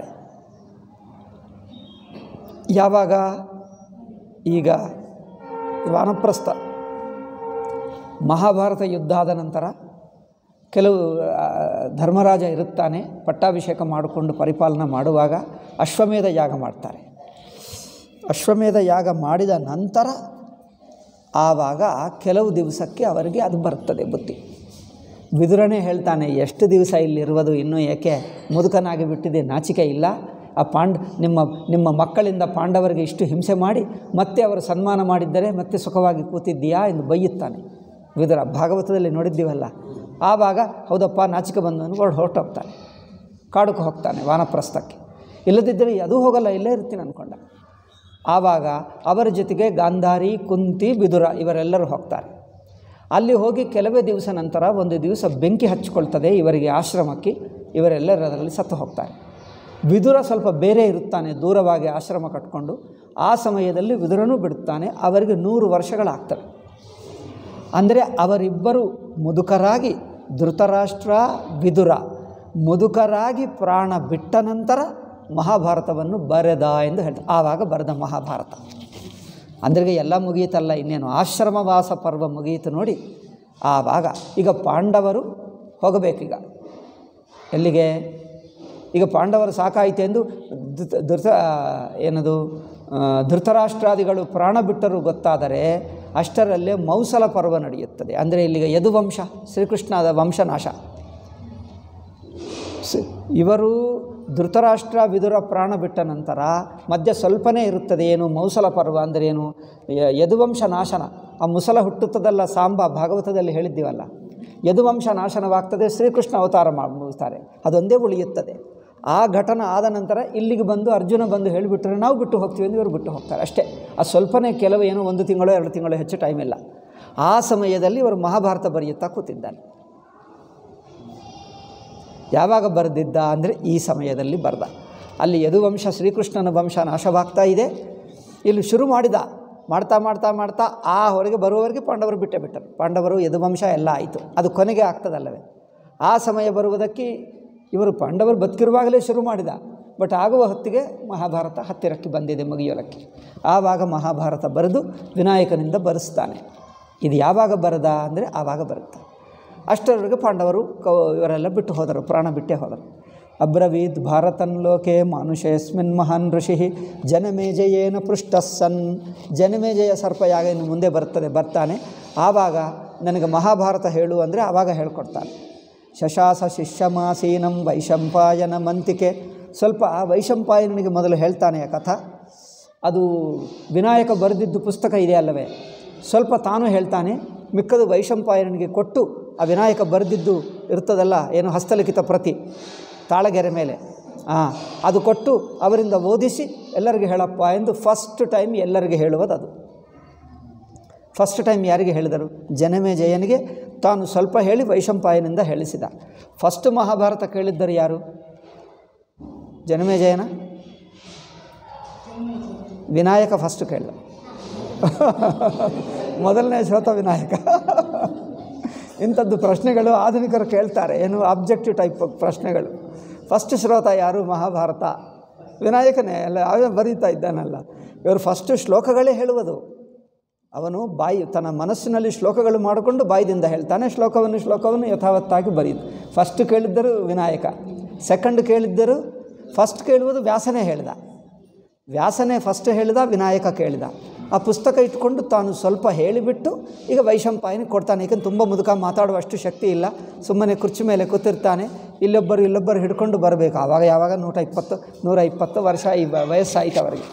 ಯಾವಾಗ ಈಗ ವಾನಪ್ರಸ್ಥ ಮಹಾಭಾರತ ಯುದ್ಧ ಆದ ನಂತರ ಕೆಲವು ಆ, ಧರ್ಮರಾಜ ಇರುತ್ತಾನೆ ಪಟ್ಟಾಭಿಷೇಕ ಮಾಡಿಕೊಂಡು ಪರಿಪಾಲನೆ ಮಾಡುವಾಗ ಅಶ್ವಮೇಧ ಯಾಗ ಮಾಡ್ತಾರೆ ಅಶ್ವಮೇಧ ಯಾಗ ಮಾಡಿದ ನಂತರ ಆವಾಗ ಕೆಲವು ದಿವಸಕ್ಕೆ ಅವರಿಗೆ ಅದು ಬರ್ತದೆ ಬುದ್ಧಿ ವಿದುರನೇ ಹೇಳ್ತಾನೆ ಎಷ್ಟು ದಿವಸ ಇಲ್ಲಿರುವುದು ಇನ್ನೂ ಏಕೆ ಮುದುಕನಾಗಿ ಬಿಟ್ಟಿದೆ ನಾಚಿಕೆ ಇಲ್ಲ ಆ ಪಾಂಡ್ ನಿಮ್ಮ ನಿಮ್ಮ ಮಕ್ಕಳಿಂದ ಪಾಂಡವರಿಗೆ ಇಷ್ಟು ಹಿಂಸೆ ಮಾಡಿ ಮತ್ತೆ ಅವರು ಸನ್ಮಾನ ಮಾಡಿದ್ದರೆ ಮತ್ತೆ ಸುಖವಾಗಿ ಕೂತಿದ್ದೀಯಾ ಎಂದು ಬೈಯುತ್ತಾನೆ ವಿದುರ ಭಾಗವತದಲ್ಲಿ ನೋಡಿದ್ದೀವಲ್ಲ ಆವಾಗ ಹೌದಪ್ಪ ನಾಚಿಕೆ ಬಂದನು ಹೊರಡು ಹೊರಟೋಗ್ತಾನೆ ಕಾಡುಕ್ಕೆ ಹೋಗ್ತಾನೆ ವಾನಪ್ರಸ್ಥಕ್ಕೆ ಇಲ್ಲದಿದ್ದರೆ ಅದು ಹೋಗಲ್ಲ ಇಲ್ಲೇ ಇರ್ತೀನಿ ಅಂದ್ಕೊಂಡ ಆವಾಗ ಅವರ ಜೊತೆಗೆ ಗಾಂಧಾರಿ ಕುಂತಿ ಬಿದುರ ಇವರೆಲ್ಲರೂ ಹೋಗ್ತಾರೆ ಅಲ್ಲಿ ಹೋಗಿ ಕೆಲವೇ ದಿವಸ ನಂತರ ಒಂದು ದಿವಸ ಬೆಂಕಿ ಹಚ್ಚಿಕೊಳ್ತದೆ ಇವರಿಗೆ ಆಶ್ರಮಕ್ಕೆ ಇವರೆಲ್ಲರೂ ಅದರಲ್ಲಿ ಸತ್ತು ಹೋಗ್ತಾರೆ ವಿದುರ ಸ್ವಲ್ಪ ಬೇರೆ ಇರುತ್ತಾನೆ ದೂರವಾಗಿ ಆಶ್ರಮ ಕಟ್ಕೊಂಡು ಆ ಸಮಯದಲ್ಲಿ ವಿದುರನೂ ಬಿಡುತ್ತಾನೆ ಅವರಿಗೆ ನೂರು ವರ್ಷಗಳಾಗ್ತವೆ ಅಂದರೆ ಅವರಿಬ್ಬರು ಮುದುಕರಾಗಿ ಧೃತರಾಷ್ಟ್ರ ವಿದುರ ಮುದುಕರಾಗಿ ಪ್ರಾಣ ಬಿಟ್ಟ ನಂತರ ಮಹಾಭಾರತವನ್ನು ಬರೆದ ಎಂದು ಹೇಳ್ತಾರೆ ಆವಾಗ ಬರೆದ ಮಹಾಭಾರತ ಅಂದ್ರೆ ಎಲ್ಲ ಮುಗಿಯಿತಲ್ಲ ಇನ್ನೇನು ಆಶ್ರಮವಾಸ ಪರ್ವ ಮುಗಿಯಿತು ನೋಡಿ ಆವಾಗ ಈಗ ಪಾಂಡವರು ಹೋಗಬೇಕೀಗ ಎಲ್ಲಿಗೆ ಈಗ ಪಾಂಡವರು ಸಾಕಾಯಿತು ಎಂದು ಧೃತ ಧೃತ ಏನದು ಆ, ಧೃತರಾಷ್ಟ್ರಾದಿಗಳು ಪ್ರಾಣ ಬಿಟ್ಟರು ಗೊತ್ತಾದರೆ ಅಷ್ಟರಲ್ಲೇ ಮೌಸಲ ಪರ್ವ ನಡೆಯುತ್ತದೆ ಅಂದರೆ ಇಲ್ಲಿಗೆ ಯದುವಂಶ ಶ್ರೀಕೃಷ್ಣದ ವಂಶನಾಶ ಸ- ಇವರು ಧೃತರಾಷ್ಟ್ರ ವಿದುರ ಪ್ರಾಣ ಬಿಟ್ಟ ನಂತರ ಮಧ್ಯ ಸ್ವಲ್ಪನೇ ಇರುತ್ತದೆ ಏನು ಮೌಸಲ ಪರ್ವ ಅಂದರೆ ಏನು ಯ- ಯದುವಂಶ ನಾಶನ ಆ ಮುಸಲ ಹುಟ್ಟುತ್ತದಲ್ಲ ಸಾಂಬ ಭಾಗವತದಲ್ಲಿ ಹೇಳಿದ್ದೀವಲ್ಲ ಯದುವಂಶ ನಾಶನವಾಗ್ತದೆ ಶ್ರೀಕೃಷ್ಣ ಅವತಾರ ಮಾಡ್ತಾರೆ ಅದೊಂದೇ ಉಳಿಯುತ್ತದೆ ಆ ಘಟನೆ ಆದ ನಂತರ ಇಲ್ಲಿಗೆ ಬಂದು ಅರ್ಜುನ ಬಂದು ಹೇಳಿಬಿಟ್ರೆ ನಾವು ಬಿಟ್ಟು ಹೋಗ್ತೀವಿ ಎಂದು ಇವರು ಬಿಟ್ಟು ಹೋಗ್ತಾರೆ ಅಷ್ಟೇ ಅದು ಸ್ವಲ್ಪನೇ ಕೆಲವು ಏನೋ ಒಂದು ತಿಂಗಳು ಎರಡು ತಿಂಗಳು ಹೆಚ್ಚು ಟೈಮ್ ಇಲ್ಲ ಆ ಸಮಯದಲ್ಲಿ ಇವರು ಮಹಾಭಾರತ ಬರೆಯುತ್ತಾ ಕೂತಿದ್ದಾನೆ ಯಾವಾಗ ಬರೆದಿದ್ದ ಅಂದರೆ ಈ ಸಮಯದಲ್ಲಿ ಬರೆದ ಅಲ್ಲಿ ಯದುವಂಶ ಶ್ರೀಕೃಷ್ಣನ ವಂಶ ನಾಶವಾಗ್ತಾ ಇದೆ ಇಲ್ಲಿ ಶುರು ಮಾಡಿದ ಮಾಡ್ತಾ ಮಾಡ್ತಾ ಮಾಡ್ತಾ ಆ ಹೊರಗೆ ಬರುವವರೆಗೆ ಪಾಂಡವರು ಬಿಟ್ಟೇ ಬಿಟ್ಟರು ಪಾಂಡವರು ಯದುವಂಶ ಎಲ್ಲ ಆಯಿತು ಅದು ಕೊನೆಗೆ ಆಗ್ತದಲ್ಲವೇ ಆ ಸಮಯ ಬರುವುದಕ್ಕೆ ಇವರು ಪಾಂಡವರು ಬದುಕಿರುವಾಗಲೇ ಶುರು ಮಾಡಿದ ಬಟ್ ಆಗುವ ಹೊತ್ತಿಗೆ ಮಹಾಭಾರತ ಹತ್ತಿರಕ್ಕೆ ಬಂದಿದೆ ಮುಗಿಯೋಲಕ್ಕೆ ಆವಾಗ ಮಹಾಭಾರತ ಬರೆದು ವಿನಾಯಕನಿಂದ ಬರೆಸ್ತಾನೆ ಇದು ಯಾವಾಗ ಬರೆದ ಅಂದರೆ ಆವಾಗ ಬರುತ್ತೆ ಅಷ್ಟರವರೆಗೆ ಪಾಂಡವರು ಕೌ ಇವರೆಲ್ಲ ಬಿಟ್ಟು ಹೋದರು ಪ್ರಾಣ ಬಿಟ್ಟೇ ಹೋದರು ಅಬ್ರವೀದ್ ಭಾರತನ್ ಲೋಕೆ ಮಾನುಷೇಸ್ಮಿನ್ ಮಹಾನ್ ಋಷಿ ಜನಮೇಜಯೇನ ಪೃಷ್ಟ ಸನ್ ಜನಮೇಜಯ ಸರ್ಪಯಾಗ ಇನ್ನು ಮುಂದೆ ಬರ್ತದೆ ಬರ್ತಾನೆ ಆವಾಗ ನನಗೆ ಮಹಾಭಾರತ ಹೇಳು ಅಂದರೆ ಆವಾಗ ಹೇಳ್ಕೊಡ್ತಾನೆ ಶಶಾಸ ಶಿಷ್ಯಮಾಸೀನಂ ವೈಶಂಪಾಯನ ಮಂತಿಕೆ ಸ್ವಲ್ಪ ಆ ವೈಶಂಪಾಯನಿಗೆ ಮೊದಲು ಹೇಳ್ತಾನೆ ಆ ಕಥಾ ಅದು ವಿನಾಯಕ ಬರೆದಿದ್ದು ಪುಸ್ತಕ ಇದೆ ಅಲ್ಲವೇ ಸ್ವಲ್ಪ ತಾನು ಹೇಳ್ತಾನೆ ಮಿಕ್ಕದು ವೈಶಂಪಾಯನಿಗೆ ಕೊಟ್ಟು ಆ ವಿನಾಯಕ ಬರೆದಿದ್ದು ಇರ್ತದಲ್ಲ ಏನು ಹಸ್ತಲಿಖಿತ ಪ್ರತಿ ತಾಳಗೆರೆ ಮೇಲೆ ಹಾಂ ಅದು ಕೊಟ್ಟು ಅವರಿಂದ ಓದಿಸಿ ಎಲ್ಲರಿಗೆ ಹೇಳಪ್ಪ ಎಂದು ಫಸ್ಟ್ ಟೈಮ್ ಎಲ್ಲರಿಗೆ ಹೇಳುವುದು ಅದು ಫಸ್ಟ್ ಟೈಮ್ ಯಾರಿಗೆ ಹೇಳಿದರು ಜನಮೇ ಜಯನಿಗೆ ತಾನು ಸ್ವಲ್ಪ ಹೇಳಿ ವೈಶಂಪಾಯನಿಂದ ಹೇಳಿಸಿದ ಫಸ್ಟ್ ಮಹಾಭಾರತ ಕೇಳಿದ್ದರು ಯಾರು ಜನಮೇ ಜಯನ ವಿನಾಯಕ ಫಸ್ಟ್ ಕೇಳಿದ ಮೊದಲನೇ ಶ್ರೋತ ವಿನಾಯಕ ಇಂಥದ್ದು ಪ್ರಶ್ನೆಗಳು ಆಧುನಿಕರು ಕೇಳ್ತಾರೆ ಏನು ಆಬ್ಜೆಕ್ಟಿವ್ ಟೈಪ್ ಪ್ರಶ್ನೆಗಳು ಫಸ್ಟ್ ಶ್ರೋತ ಯಾರು ಮಹಾಭಾರತ ವಿನಾಯಕನೇ ಎಲ್ಲ ಅವೇ ಬರೀತಾ ಇದ್ದಾನಲ್ಲ ಇವರು ಫಸ್ಟ್ ಶ್ಲೋಕಗಳೇ ಹೇಳುವುದು ಅವನು ಬಾಯಿ ತನ್ನ ಮನಸ್ಸಿನಲ್ಲಿ ಶ್ಲೋಕಗಳು ಮಾಡಿಕೊಂಡು ಬಾಯಿದಿಂದ ಹೇಳ್ತಾನೆ ಶ್ಲೋಕವನ್ನು ಶ್ಲೋಕವನ್ನು ಯಥಾವತ್ತಾಗಿ ಬರೀದು ಫಸ್ಟ್ ಕೇಳಿದ್ದರು ವಿನಾಯಕ ಸೆಕೆಂಡ್ ಕೇಳಿದ್ದರು ಫಸ್ಟ್ ಕೇಳುವುದು ವ್ಯಾಸನೇ ಹೇಳಿದ ವ್ಯಾಸನೇ ಫಸ್ಟ್ ಹೇಳಿದ ವಿನಾಯಕ ಕೇಳಿದ ಆ ಪುಸ್ತಕ ಇಟ್ಕೊಂಡು ತಾನು ಸ್ವಲ್ಪ ಹೇಳಿಬಿಟ್ಟು ಈಗ ವೈಶಂಪಾಯನ ಕೊಡ್ತಾನೆ ಏಕೆಂದ್ರೆ ತುಂಬ ಮುದುಕ ಮಾತಾಡುವಷ್ಟು ಶಕ್ತಿ ಇಲ್ಲ ಸುಮ್ಮನೆ ಕುರ್ಚಿ ಮೇಲೆ ಕೂತಿರ್ತಾನೆ ಇಲ್ಲೊಬ್ಬರು ಇಲ್ಲೊಬ್ಬರು ಹಿಡ್ಕೊಂಡು ಬರಬೇಕು ಆವಾಗ ಯಾವಾಗ ನೂರ ಇಪ್ಪತ್ತು ನೂರ ಇಪ್ಪತ್ತು ವರ್ಷ ಈ ಬ- ವಯಸ್ಸಾಯ್ತು ಅವರಿಗೆ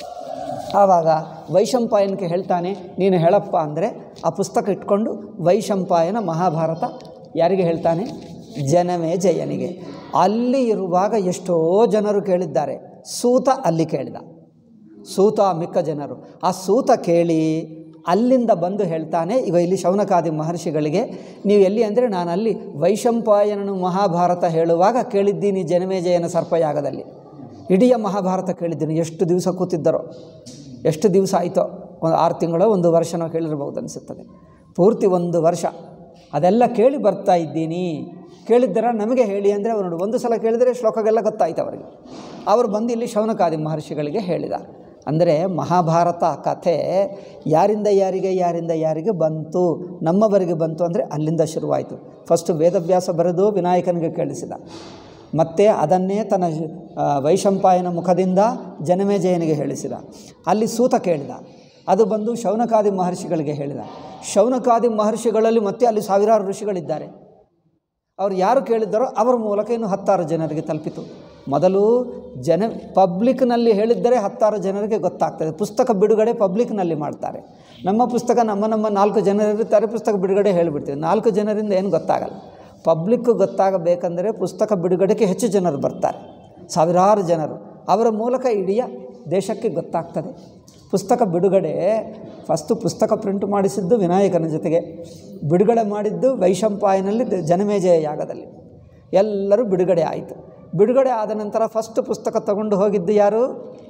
ಆವಾಗ ವೈಶಂಪಾಯನಿಗೆ ಹೇಳ್ತಾನೆ ನೀನು ಹೇಳಪ್ಪ ಅಂದರೆ ಆ ಪುಸ್ತಕ ಇಟ್ಕೊಂಡು ವೈಶಂಪಾಯನ ಮಹಾಭಾರತ ಯಾರಿಗೆ ಹೇಳ್ತಾನೆ ಜನಮೇ ಜಯನಿಗೆ ಅಲ್ಲಿ ಇರುವಾಗ ಎಷ್ಟೋ ಜನರು ಕೇಳಿದ್ದಾರೆ ಸೂತ ಅಲ್ಲಿ ಕೇಳಿದ ಸೂತ ಮಿಕ್ಕ ಜನರು ಆ ಸೂತ ಕೇಳಿ ಅಲ್ಲಿಂದ ಬಂದು ಹೇಳ್ತಾನೆ ಈಗ ಇಲ್ಲಿ ಶೌನಕಾದಿ ಮಹರ್ಷಿಗಳಿಗೆ ನೀವು ಎಲ್ಲಿ ಅಂದರೆ ನಾನು ಅಲ್ಲಿ ವೈಶಂಪಾಯನನು ಮಹಾಭಾರತ ಹೇಳುವಾಗ ಕೇಳಿದ್ದೀನಿ ಜನಮೇಜಯನ ಸರ್ಪಯಾಗದಲ್ಲಿ ಇಡೀ ಮಹಾಭಾರತ ಕೇಳಿದ್ದೀನಿ ಎಷ್ಟು ದಿವಸ ಕೂತಿದ್ದರೋ ಎಷ್ಟು ದಿವಸ ಆಯಿತೋ ಒಂದು ಆರು ತಿಂಗಳು ಒಂದು ವರ್ಷನೋ ಕೇಳಿರ್ಬೋದು ಅನಿಸುತ್ತದೆ ಪೂರ್ತಿ ಒಂದು ವರ್ಷ ಅದೆಲ್ಲ ಕೇಳಿ ಬರ್ತಾ ಇದ್ದೀನಿ ಕೇಳಿದ್ದರ ನಮಗೆ ಹೇಳಿ ಅಂದರೆ ಅವರು ನೋಡಿ ಒಂದು ಸಲ ಕೇಳಿದರೆ ಶ್ಲೋಕಗೆಲ್ಲ ಗೊತ್ತಾಯ್ತು ಅವರಿಗೆ ಅವರು ಬಂದು ಇಲ್ಲಿ ಶೌನಕಾದಿ ಮಹರ್ಷಿಗಳಿಗೆ ಹೇಳಿದ ಅಂದರೆ ಮಹಾಭಾರತ ಕಥೆ ಯಾರಿಂದ ಯಾರಿಗೆ ಯಾರಿಂದ ಯಾರಿಗೆ ಬಂತು ನಮ್ಮವರಿಗೆ ಬಂತು ಅಂದರೆ ಅಲ್ಲಿಂದ ಶುರುವಾಯಿತು ಫಸ್ಟು ವೇದವ್ಯಾಸ ಬರೆದು ವಿನಾಯಕನಿಗೆ ಕೇಳಿಸಿದ ಮತ್ತು ಅದನ್ನೇ ತನ್ನ ಆ, ವೈಶಂಪಾಯನ ಮುಖದಿಂದ ಜನಮೇಜಯನಿಗೆ ಹೇಳಿಸಿದ ಅಲ್ಲಿ ಸೂತ ಕೇಳಿದ ಅದು ಬಂದು ಶೌನಕಾದಿ ಮಹರ್ಷಿಗಳಿಗೆ ಹೇಳಿದ ಶೌನಕಾದಿ ಮಹರ್ಷಿಗಳಲ್ಲಿ ಮತ್ತೆ ಅಲ್ಲಿ ಸಾವಿರಾರು ಋಷಿಗಳಿದ್ದಾರೆ ಅವ್ರು ಯಾರು ಕೇಳಿದ್ದಾರೋ ಅವರ ಮೂಲಕ ಇನ್ನು ಹತ್ತಾರು ಜನರಿಗೆ ತಲುಪಿತು ಮೊದಲು ಜನ ಪಬ್ಲಿಕ್ನಲ್ಲಿ ಹೇಳಿದ್ದರೆ ಹತ್ತಾರು ಜನರಿಗೆ ಗೊತ್ತಾಗ್ತದೆ ಪುಸ್ತಕ ಬಿಡುಗಡೆ ಪಬ್ಲಿಕ್ನಲ್ಲಿ ಮಾಡ್ತಾರೆ ನಮ್ಮ ಪುಸ್ತಕ ನಮ್ಮ ನಮ್ಮ ನಾಲ್ಕು ಜನರಿರ್ತಾರೆ ಪುಸ್ತಕ ಬಿಡುಗಡೆ ಹೇಳಿಬಿಡ್ತೀವಿ ನಾಲ್ಕು ಜನರಿಂದ ಏನು ಗೊತ್ತಾಗಲ್ಲ ಪಬ್ಲಿಕ್ ಗೊತ್ತಾಗಬೇಕಂದರೆ ಪುಸ್ತಕ ಬಿಡುಗಡೆಗೆ ಹೆಚ್ಚು ಜನರು ಬರ್ತಾರೆ ಸಾವಿರಾರು ಜನರು ಅವರ ಮೂಲಕ ಇಡೀ ದೇಶಕ್ಕೆ ಗೊತ್ತಾಗ್ತದೆ ಪುಸ್ತಕ ಬಿಡುಗಡೆ ಫಸ್ಟು ಪುಸ್ತಕ ಪ್ರಿಂಟ್ ಮಾಡಿಸಿದ್ದು ವಿನಾಯಕನ ಜೊತೆಗೆ ಬಿಡುಗಡೆ ಮಾಡಿದ್ದು ವೈಶಂಪಾಯನಲ್ಲಿ ದ- ಜನಮೇಜಯ ಯಾಗದಲ್ಲಿ ಎಲ್ಲರೂ ಬಿಡುಗಡೆ ಆಯಿತು ಬಿಡುಗಡೆ ಆದ ನಂತರ ಫಸ್ಟ್ ಪುಸ್ತಕ ತಗೊಂಡು ಹೋಗಿದ್ದು ಯಾರು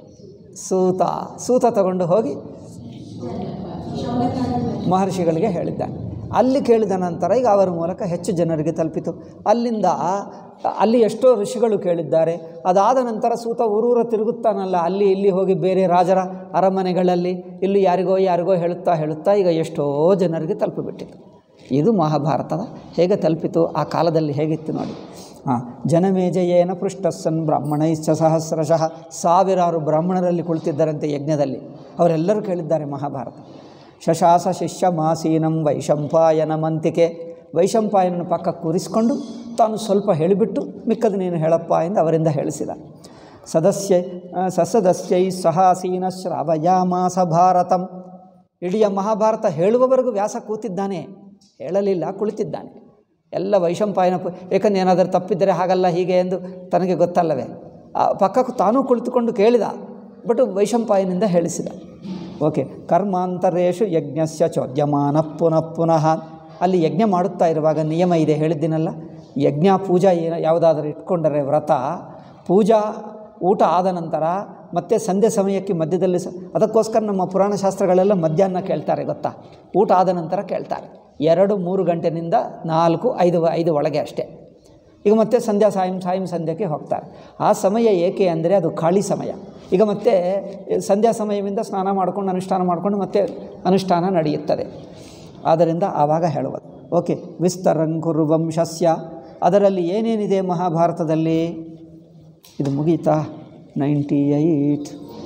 ಸೂತ ಸೂತ ತಗೊಂಡು ಹೋಗಿ ಮಹರ್ಷಿಗಳಿಗೆ ಹೇಳಿದ್ದಾನೆ ಅಲ್ಲಿ ಕೇಳಿದ ನಂತರ ಈಗ ಅವರ ಮೂಲಕ ಹೆಚ್ಚು ಜನರಿಗೆ ತಲುಪಿತು ಅಲ್ಲಿಂದ ಅಲ್ಲಿ ಎಷ್ಟೋ ಋಷಿಗಳು ಕೇಳಿದ್ದಾರೆ ಅದಾದ ನಂತರ ಸೂತ ಊರೂರ ತಿರುಗುತ್ತಾನಲ್ಲ ಅಲ್ಲಿ ಇಲ್ಲಿ ಹೋಗಿ ಬೇರೆ ರಾಜರ ಅರಮನೆಗಳಲ್ಲಿ ಇಲ್ಲಿ ಯಾರಿಗೋ ಯಾರಿಗೋ ಹೇಳುತ್ತಾ ಹೇಳುತ್ತಾ ಈಗ ಎಷ್ಟೋ ಜನರಿಗೆ ತಲುಪಿಬಿಟ್ಟಿತು ಇದು ಮಹಾಭಾರತದ ಹೇಗೆ ತಲುಪಿತು ಆ ಕಾಲದಲ್ಲಿ ಹೇಗಿತ್ತು ನೋಡಿ ಹಾಂ ಜನಮೇಜಯೇನ ಪೃಷ್ಟಸ್ಸನ್ ಬ್ರಾಹ್ಮಣೈಶ್ಚ ಸಹಸ್ರಶಃ ಸಾವಿರಾರು ಬ್ರಾಹ್ಮಣರಲ್ಲಿ ಕುಳಿತಿದ್ದರಂತೆ ಯಜ್ಞದಲ್ಲಿ ಅವರೆಲ್ಲರೂ ಕೇಳಿದ್ದಾರೆ ಮಹಾಭಾರತ ಶಶಾಸ ಶಿಷ್ಯ ಮಾಸೀನಂ ವೈಶಂಪಾಯನ ಮಂತಿಕೆ ವೈಶಂಪಾಯನನ ಪಕ್ಕ ಕೂರಿಸಿಕೊಂಡು ತಾನು ಸ್ವಲ್ಪ ಹೇಳಿಬಿಟ್ಟು ಮಿಕ್ಕದು ನೀನು ಹೇಳಪ್ಪ ಎಂದು ಅವರಿಂದ ಹೇಳಿಸಿದ ಸದಸ್ಯ ಆ, ಸಸದಸ್ಯೈ ಸಹಾಸೀನ ಶ್ರಾವಯಾಮಾಸ ಭಾರತಂ ಇಡೀ ಮಹಾಭಾರತ ಹೇಳುವವರೆಗೂ ವ್ಯಾಸ ಕೂತಿದ್ದಾನೆ ಹೇಳಲಿಲ್ಲ ಕುಳಿತಿದ್ದಾನೆ ಎಲ್ಲ ವೈಶಂಪಾಯನ ಪ- ಏಕೆಂದ್ರೆ ಏನಾದರೂ ತಪ್ಪಿದ್ದರೆ ಹಾಗಲ್ಲ ಹೀಗೆ ಎಂದು ತನಗೆ ಗೊತ್ತಲ್ಲವೇ ಆ ಪಕ್ಕಕ್ಕೆ ತಾನೂ ಕುಳಿತುಕೊಂಡು ಕೇಳಿದ ಬಟ್ ವೈಶಂಪಾಯನಿಂದ ಹೇಳಿಸಿದ ಓಕೆ ಕರ್ಮಾಂತರೇಶು ಯಜ್ಞಸ್ಯ ಚೋದ್ಯಮಾನ ಪುನಃ ಪುನಃ ಅಲ್ಲಿ ಯಜ್ಞ ಮಾಡುತ್ತಾ ಇರುವಾಗ ನಿಯಮ ಇದೆ ಹೇಳಿದ್ದೀನಲ್ಲ ಯಜ್ಞ ಪೂಜಾ ಏನ ಯಾವುದಾದ್ರೂ ಇಟ್ಕೊಂಡರೆ ವ್ರತ ಪೂಜಾ ಊಟ ಆದ ನಂತರ ಮತ್ತೆ ಸಂಧ್ಯೆ ಸಮಯಕ್ಕೆ ಮಧ್ಯದಲ್ಲಿ ಸ ಅದಕ್ಕೋಸ್ಕರ ನಮ್ಮ ಪುರಾಣ ಶಾಸ್ತ್ರಗಳೆಲ್ಲ ಮಧ್ಯಾಹ್ನ ಕೇಳ್ತಾರೆ ಗೊತ್ತಾ ಊಟ ಆದ ನಂತರ ಕೇಳ್ತಾರೆ ಎರಡು ಮೂರು ಗಂಟೆನಿಂದ ನಾಲ್ಕು ಐದು ಐದು ಒಳಗೆ ಅಷ್ಟೇ ಈಗ ಮತ್ತೆ ಸಂಧ್ಯಾ ಸಾಯಂ ಸಾಯಂ ಸಂಧ್ಯಕ್ಕೆ ಹೋಗ್ತಾರೆ ಆ ಸಮಯ ಏಕೆ ಅಂದರೆ ಅದು ಖಾಲಿ ಸಮಯ ಈಗ ಮತ್ತೆ ಸಂಧ್ಯಾ ಸಮಯದಿಂದ ಸ್ನಾನ ಮಾಡಿಕೊಂಡು ಅನುಷ್ಠಾನ ಮಾಡಿಕೊಂಡು ಮತ್ತೆ ಅನುಷ್ಠಾನ ನಡೆಯುತ್ತದೆ ಆದ್ದರಿಂದ ಆವಾಗ ಹೇಳುವುದು ಓಕೆ ವಿಸ್ತರಂಕುರು ವಂಶಸ್ಯ ಅದರಲ್ಲಿ ಏನೇನಿದೆ ಮಹಾಭಾರತದಲ್ಲಿ ಇದು ಮುಗೀತಾ ನೈಂಟಿ ಏಯ್ಟ್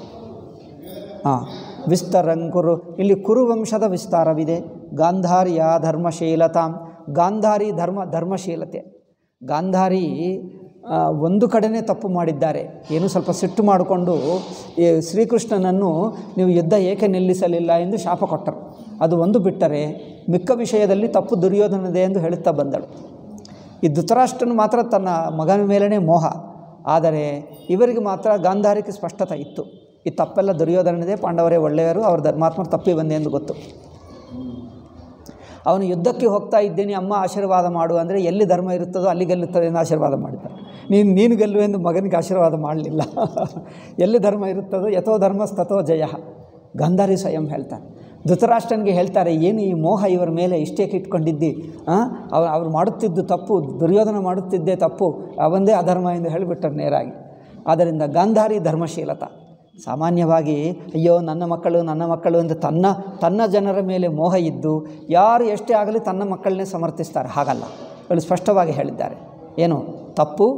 ಹಾಂ ವಿಸ್ತರಂಕುರು ಇಲ್ಲಿ ಕುರುವಂಶದ ವಿಸ್ತಾರವಿದೆ ಗಾಂಧಾರಿಯ ಧರ್ಮಶೀಲತಾಂ ಗಾಂಧಾರಿ ಧರ್ಮ ಧರ್ಮಶೀಲತೆ ಗಾಂಧಾರಿ ಆ, ಒಂದು ಕಡೆನೇ ತಪ್ಪು ಮಾಡಿದ್ದಾರೆ ಏನು ಸ್ವಲ್ಪ ಸಿಟ್ಟು ಮಾಡಿಕೊಂಡು ಈ ಶ್ರೀಕೃಷ್ಣನನ್ನು ನೀವು ಯುದ್ಧ ಏಕೆ ನಿಲ್ಲಿಸಲಿಲ್ಲ ಎಂದು ಶಾಪ ಕೊಟ್ಟರು ಅದು ಒಂದು ಬಿಟ್ಟರೆ ಮಿಕ್ಕ ವಿಷಯದಲ್ಲಿ ತಪ್ಪು ದುರ್ಯೋಧನದೆ ಎಂದು ಹೇಳುತ್ತಾ ಬಂದಳು ಈ ಧೃತರಾಷ್ಟ್ರನು ಮಾತ್ರ ತನ್ನ ಮಗನ ಮೇಲೇ ಮೋಹ ಆದರೆ ಇವರಿಗೆ ಮಾತ್ರ ಗಾಂಧಾರಿಕ ಸ್ಪಷ್ಟತೆ ಇತ್ತು ಈ ತಪ್ಪೆಲ್ಲ ದುರ್ಯೋಧನದೇ ಪಾಂಡವರೇ ಒಳ್ಳೆಯವರು ಅವ್ರ ಧರ್ಮಾತ್ಮರು ತಪ್ಪಿ ಬಂದೆ ಎಂದು ಗೊತ್ತು ಅವನು ಯುದ್ಧಕ್ಕೆ ಹೋಗ್ತಾ ಇದ್ದೇನೆ ಅಮ್ಮ ಆಶೀರ್ವಾದ ಮಾಡು ಅಂದರೆ ಎಲ್ಲಿ ಧರ್ಮ ಇರುತ್ತದೋ ಅಲ್ಲಿ ಗೆಲ್ಲುತ್ತದೆ ಎಂದು ಆಶೀರ್ವಾದ ಮಾಡಿದ್ದ ನೀನು ನೀನು ಗೆಲ್ಲು ಎಂದು ಮಗನಿಗೆ ಆಶೀರ್ವಾದ ಮಾಡಲಿಲ್ಲ ಎಲ್ಲಿ ಧರ್ಮ ಇರುತ್ತದೋ ಯಥೋ ಧರ್ಮಸ್ತಥೋ ಜಯ ಗಾಂಧಾರಿ ಸ್ವಯಂ ಹೇಳ್ತಾನೆ ಧೃತರಾಷ್ಟ್ರನಿಗೆ ಹೇಳ್ತಾರೆ ಏನು ಈ ಮೋಹ ಇವರ ಮೇಲೆ ಇಷ್ಟೇಕೆ ಇಟ್ಕೊಂಡಿದ್ದಿ ಅವ ಅವ್ರು ಮಾಡುತ್ತಿದ್ದು ತಪ್ಪು ದುರ್ಯೋಧನ ಮಾಡುತ್ತಿದ್ದೇ ತಪ್ಪು ಅವಂದೇ ಅಧರ್ಮ ಎಂದು ಹೇಳಿಬಿಟ್ಟರು ನೇರಾಗಿ ಆದ್ದರಿಂದ ಗಾಂಧಾರಿ ಧರ್ಮಶೀಲತಾ ಸಾಮಾನ್ಯವಾಗಿ ಅಯ್ಯೋ ನನ್ನ ಮಕ್ಕಳು ನನ್ನ ಮಕ್ಕಳು ಅಂತ ತನ್ನ ತನ್ನ ಜನರ ಮೇಲೆ ಮೋಹ ಇದ್ದು ಯಾರು ಎಷ್ಟೇ ಆಗಲಿ ತನ್ನ ಮಕ್ಕಳನ್ನೇ ಸಮರ್ಥಿಸ್ತಾರೆ ಹಾಗಲ್ಲ ಇವರು ಸ್ಪಷ್ಟವಾಗಿ ಹೇಳಿದ್ದಾರೆ ಏನು ತಪ್ಪು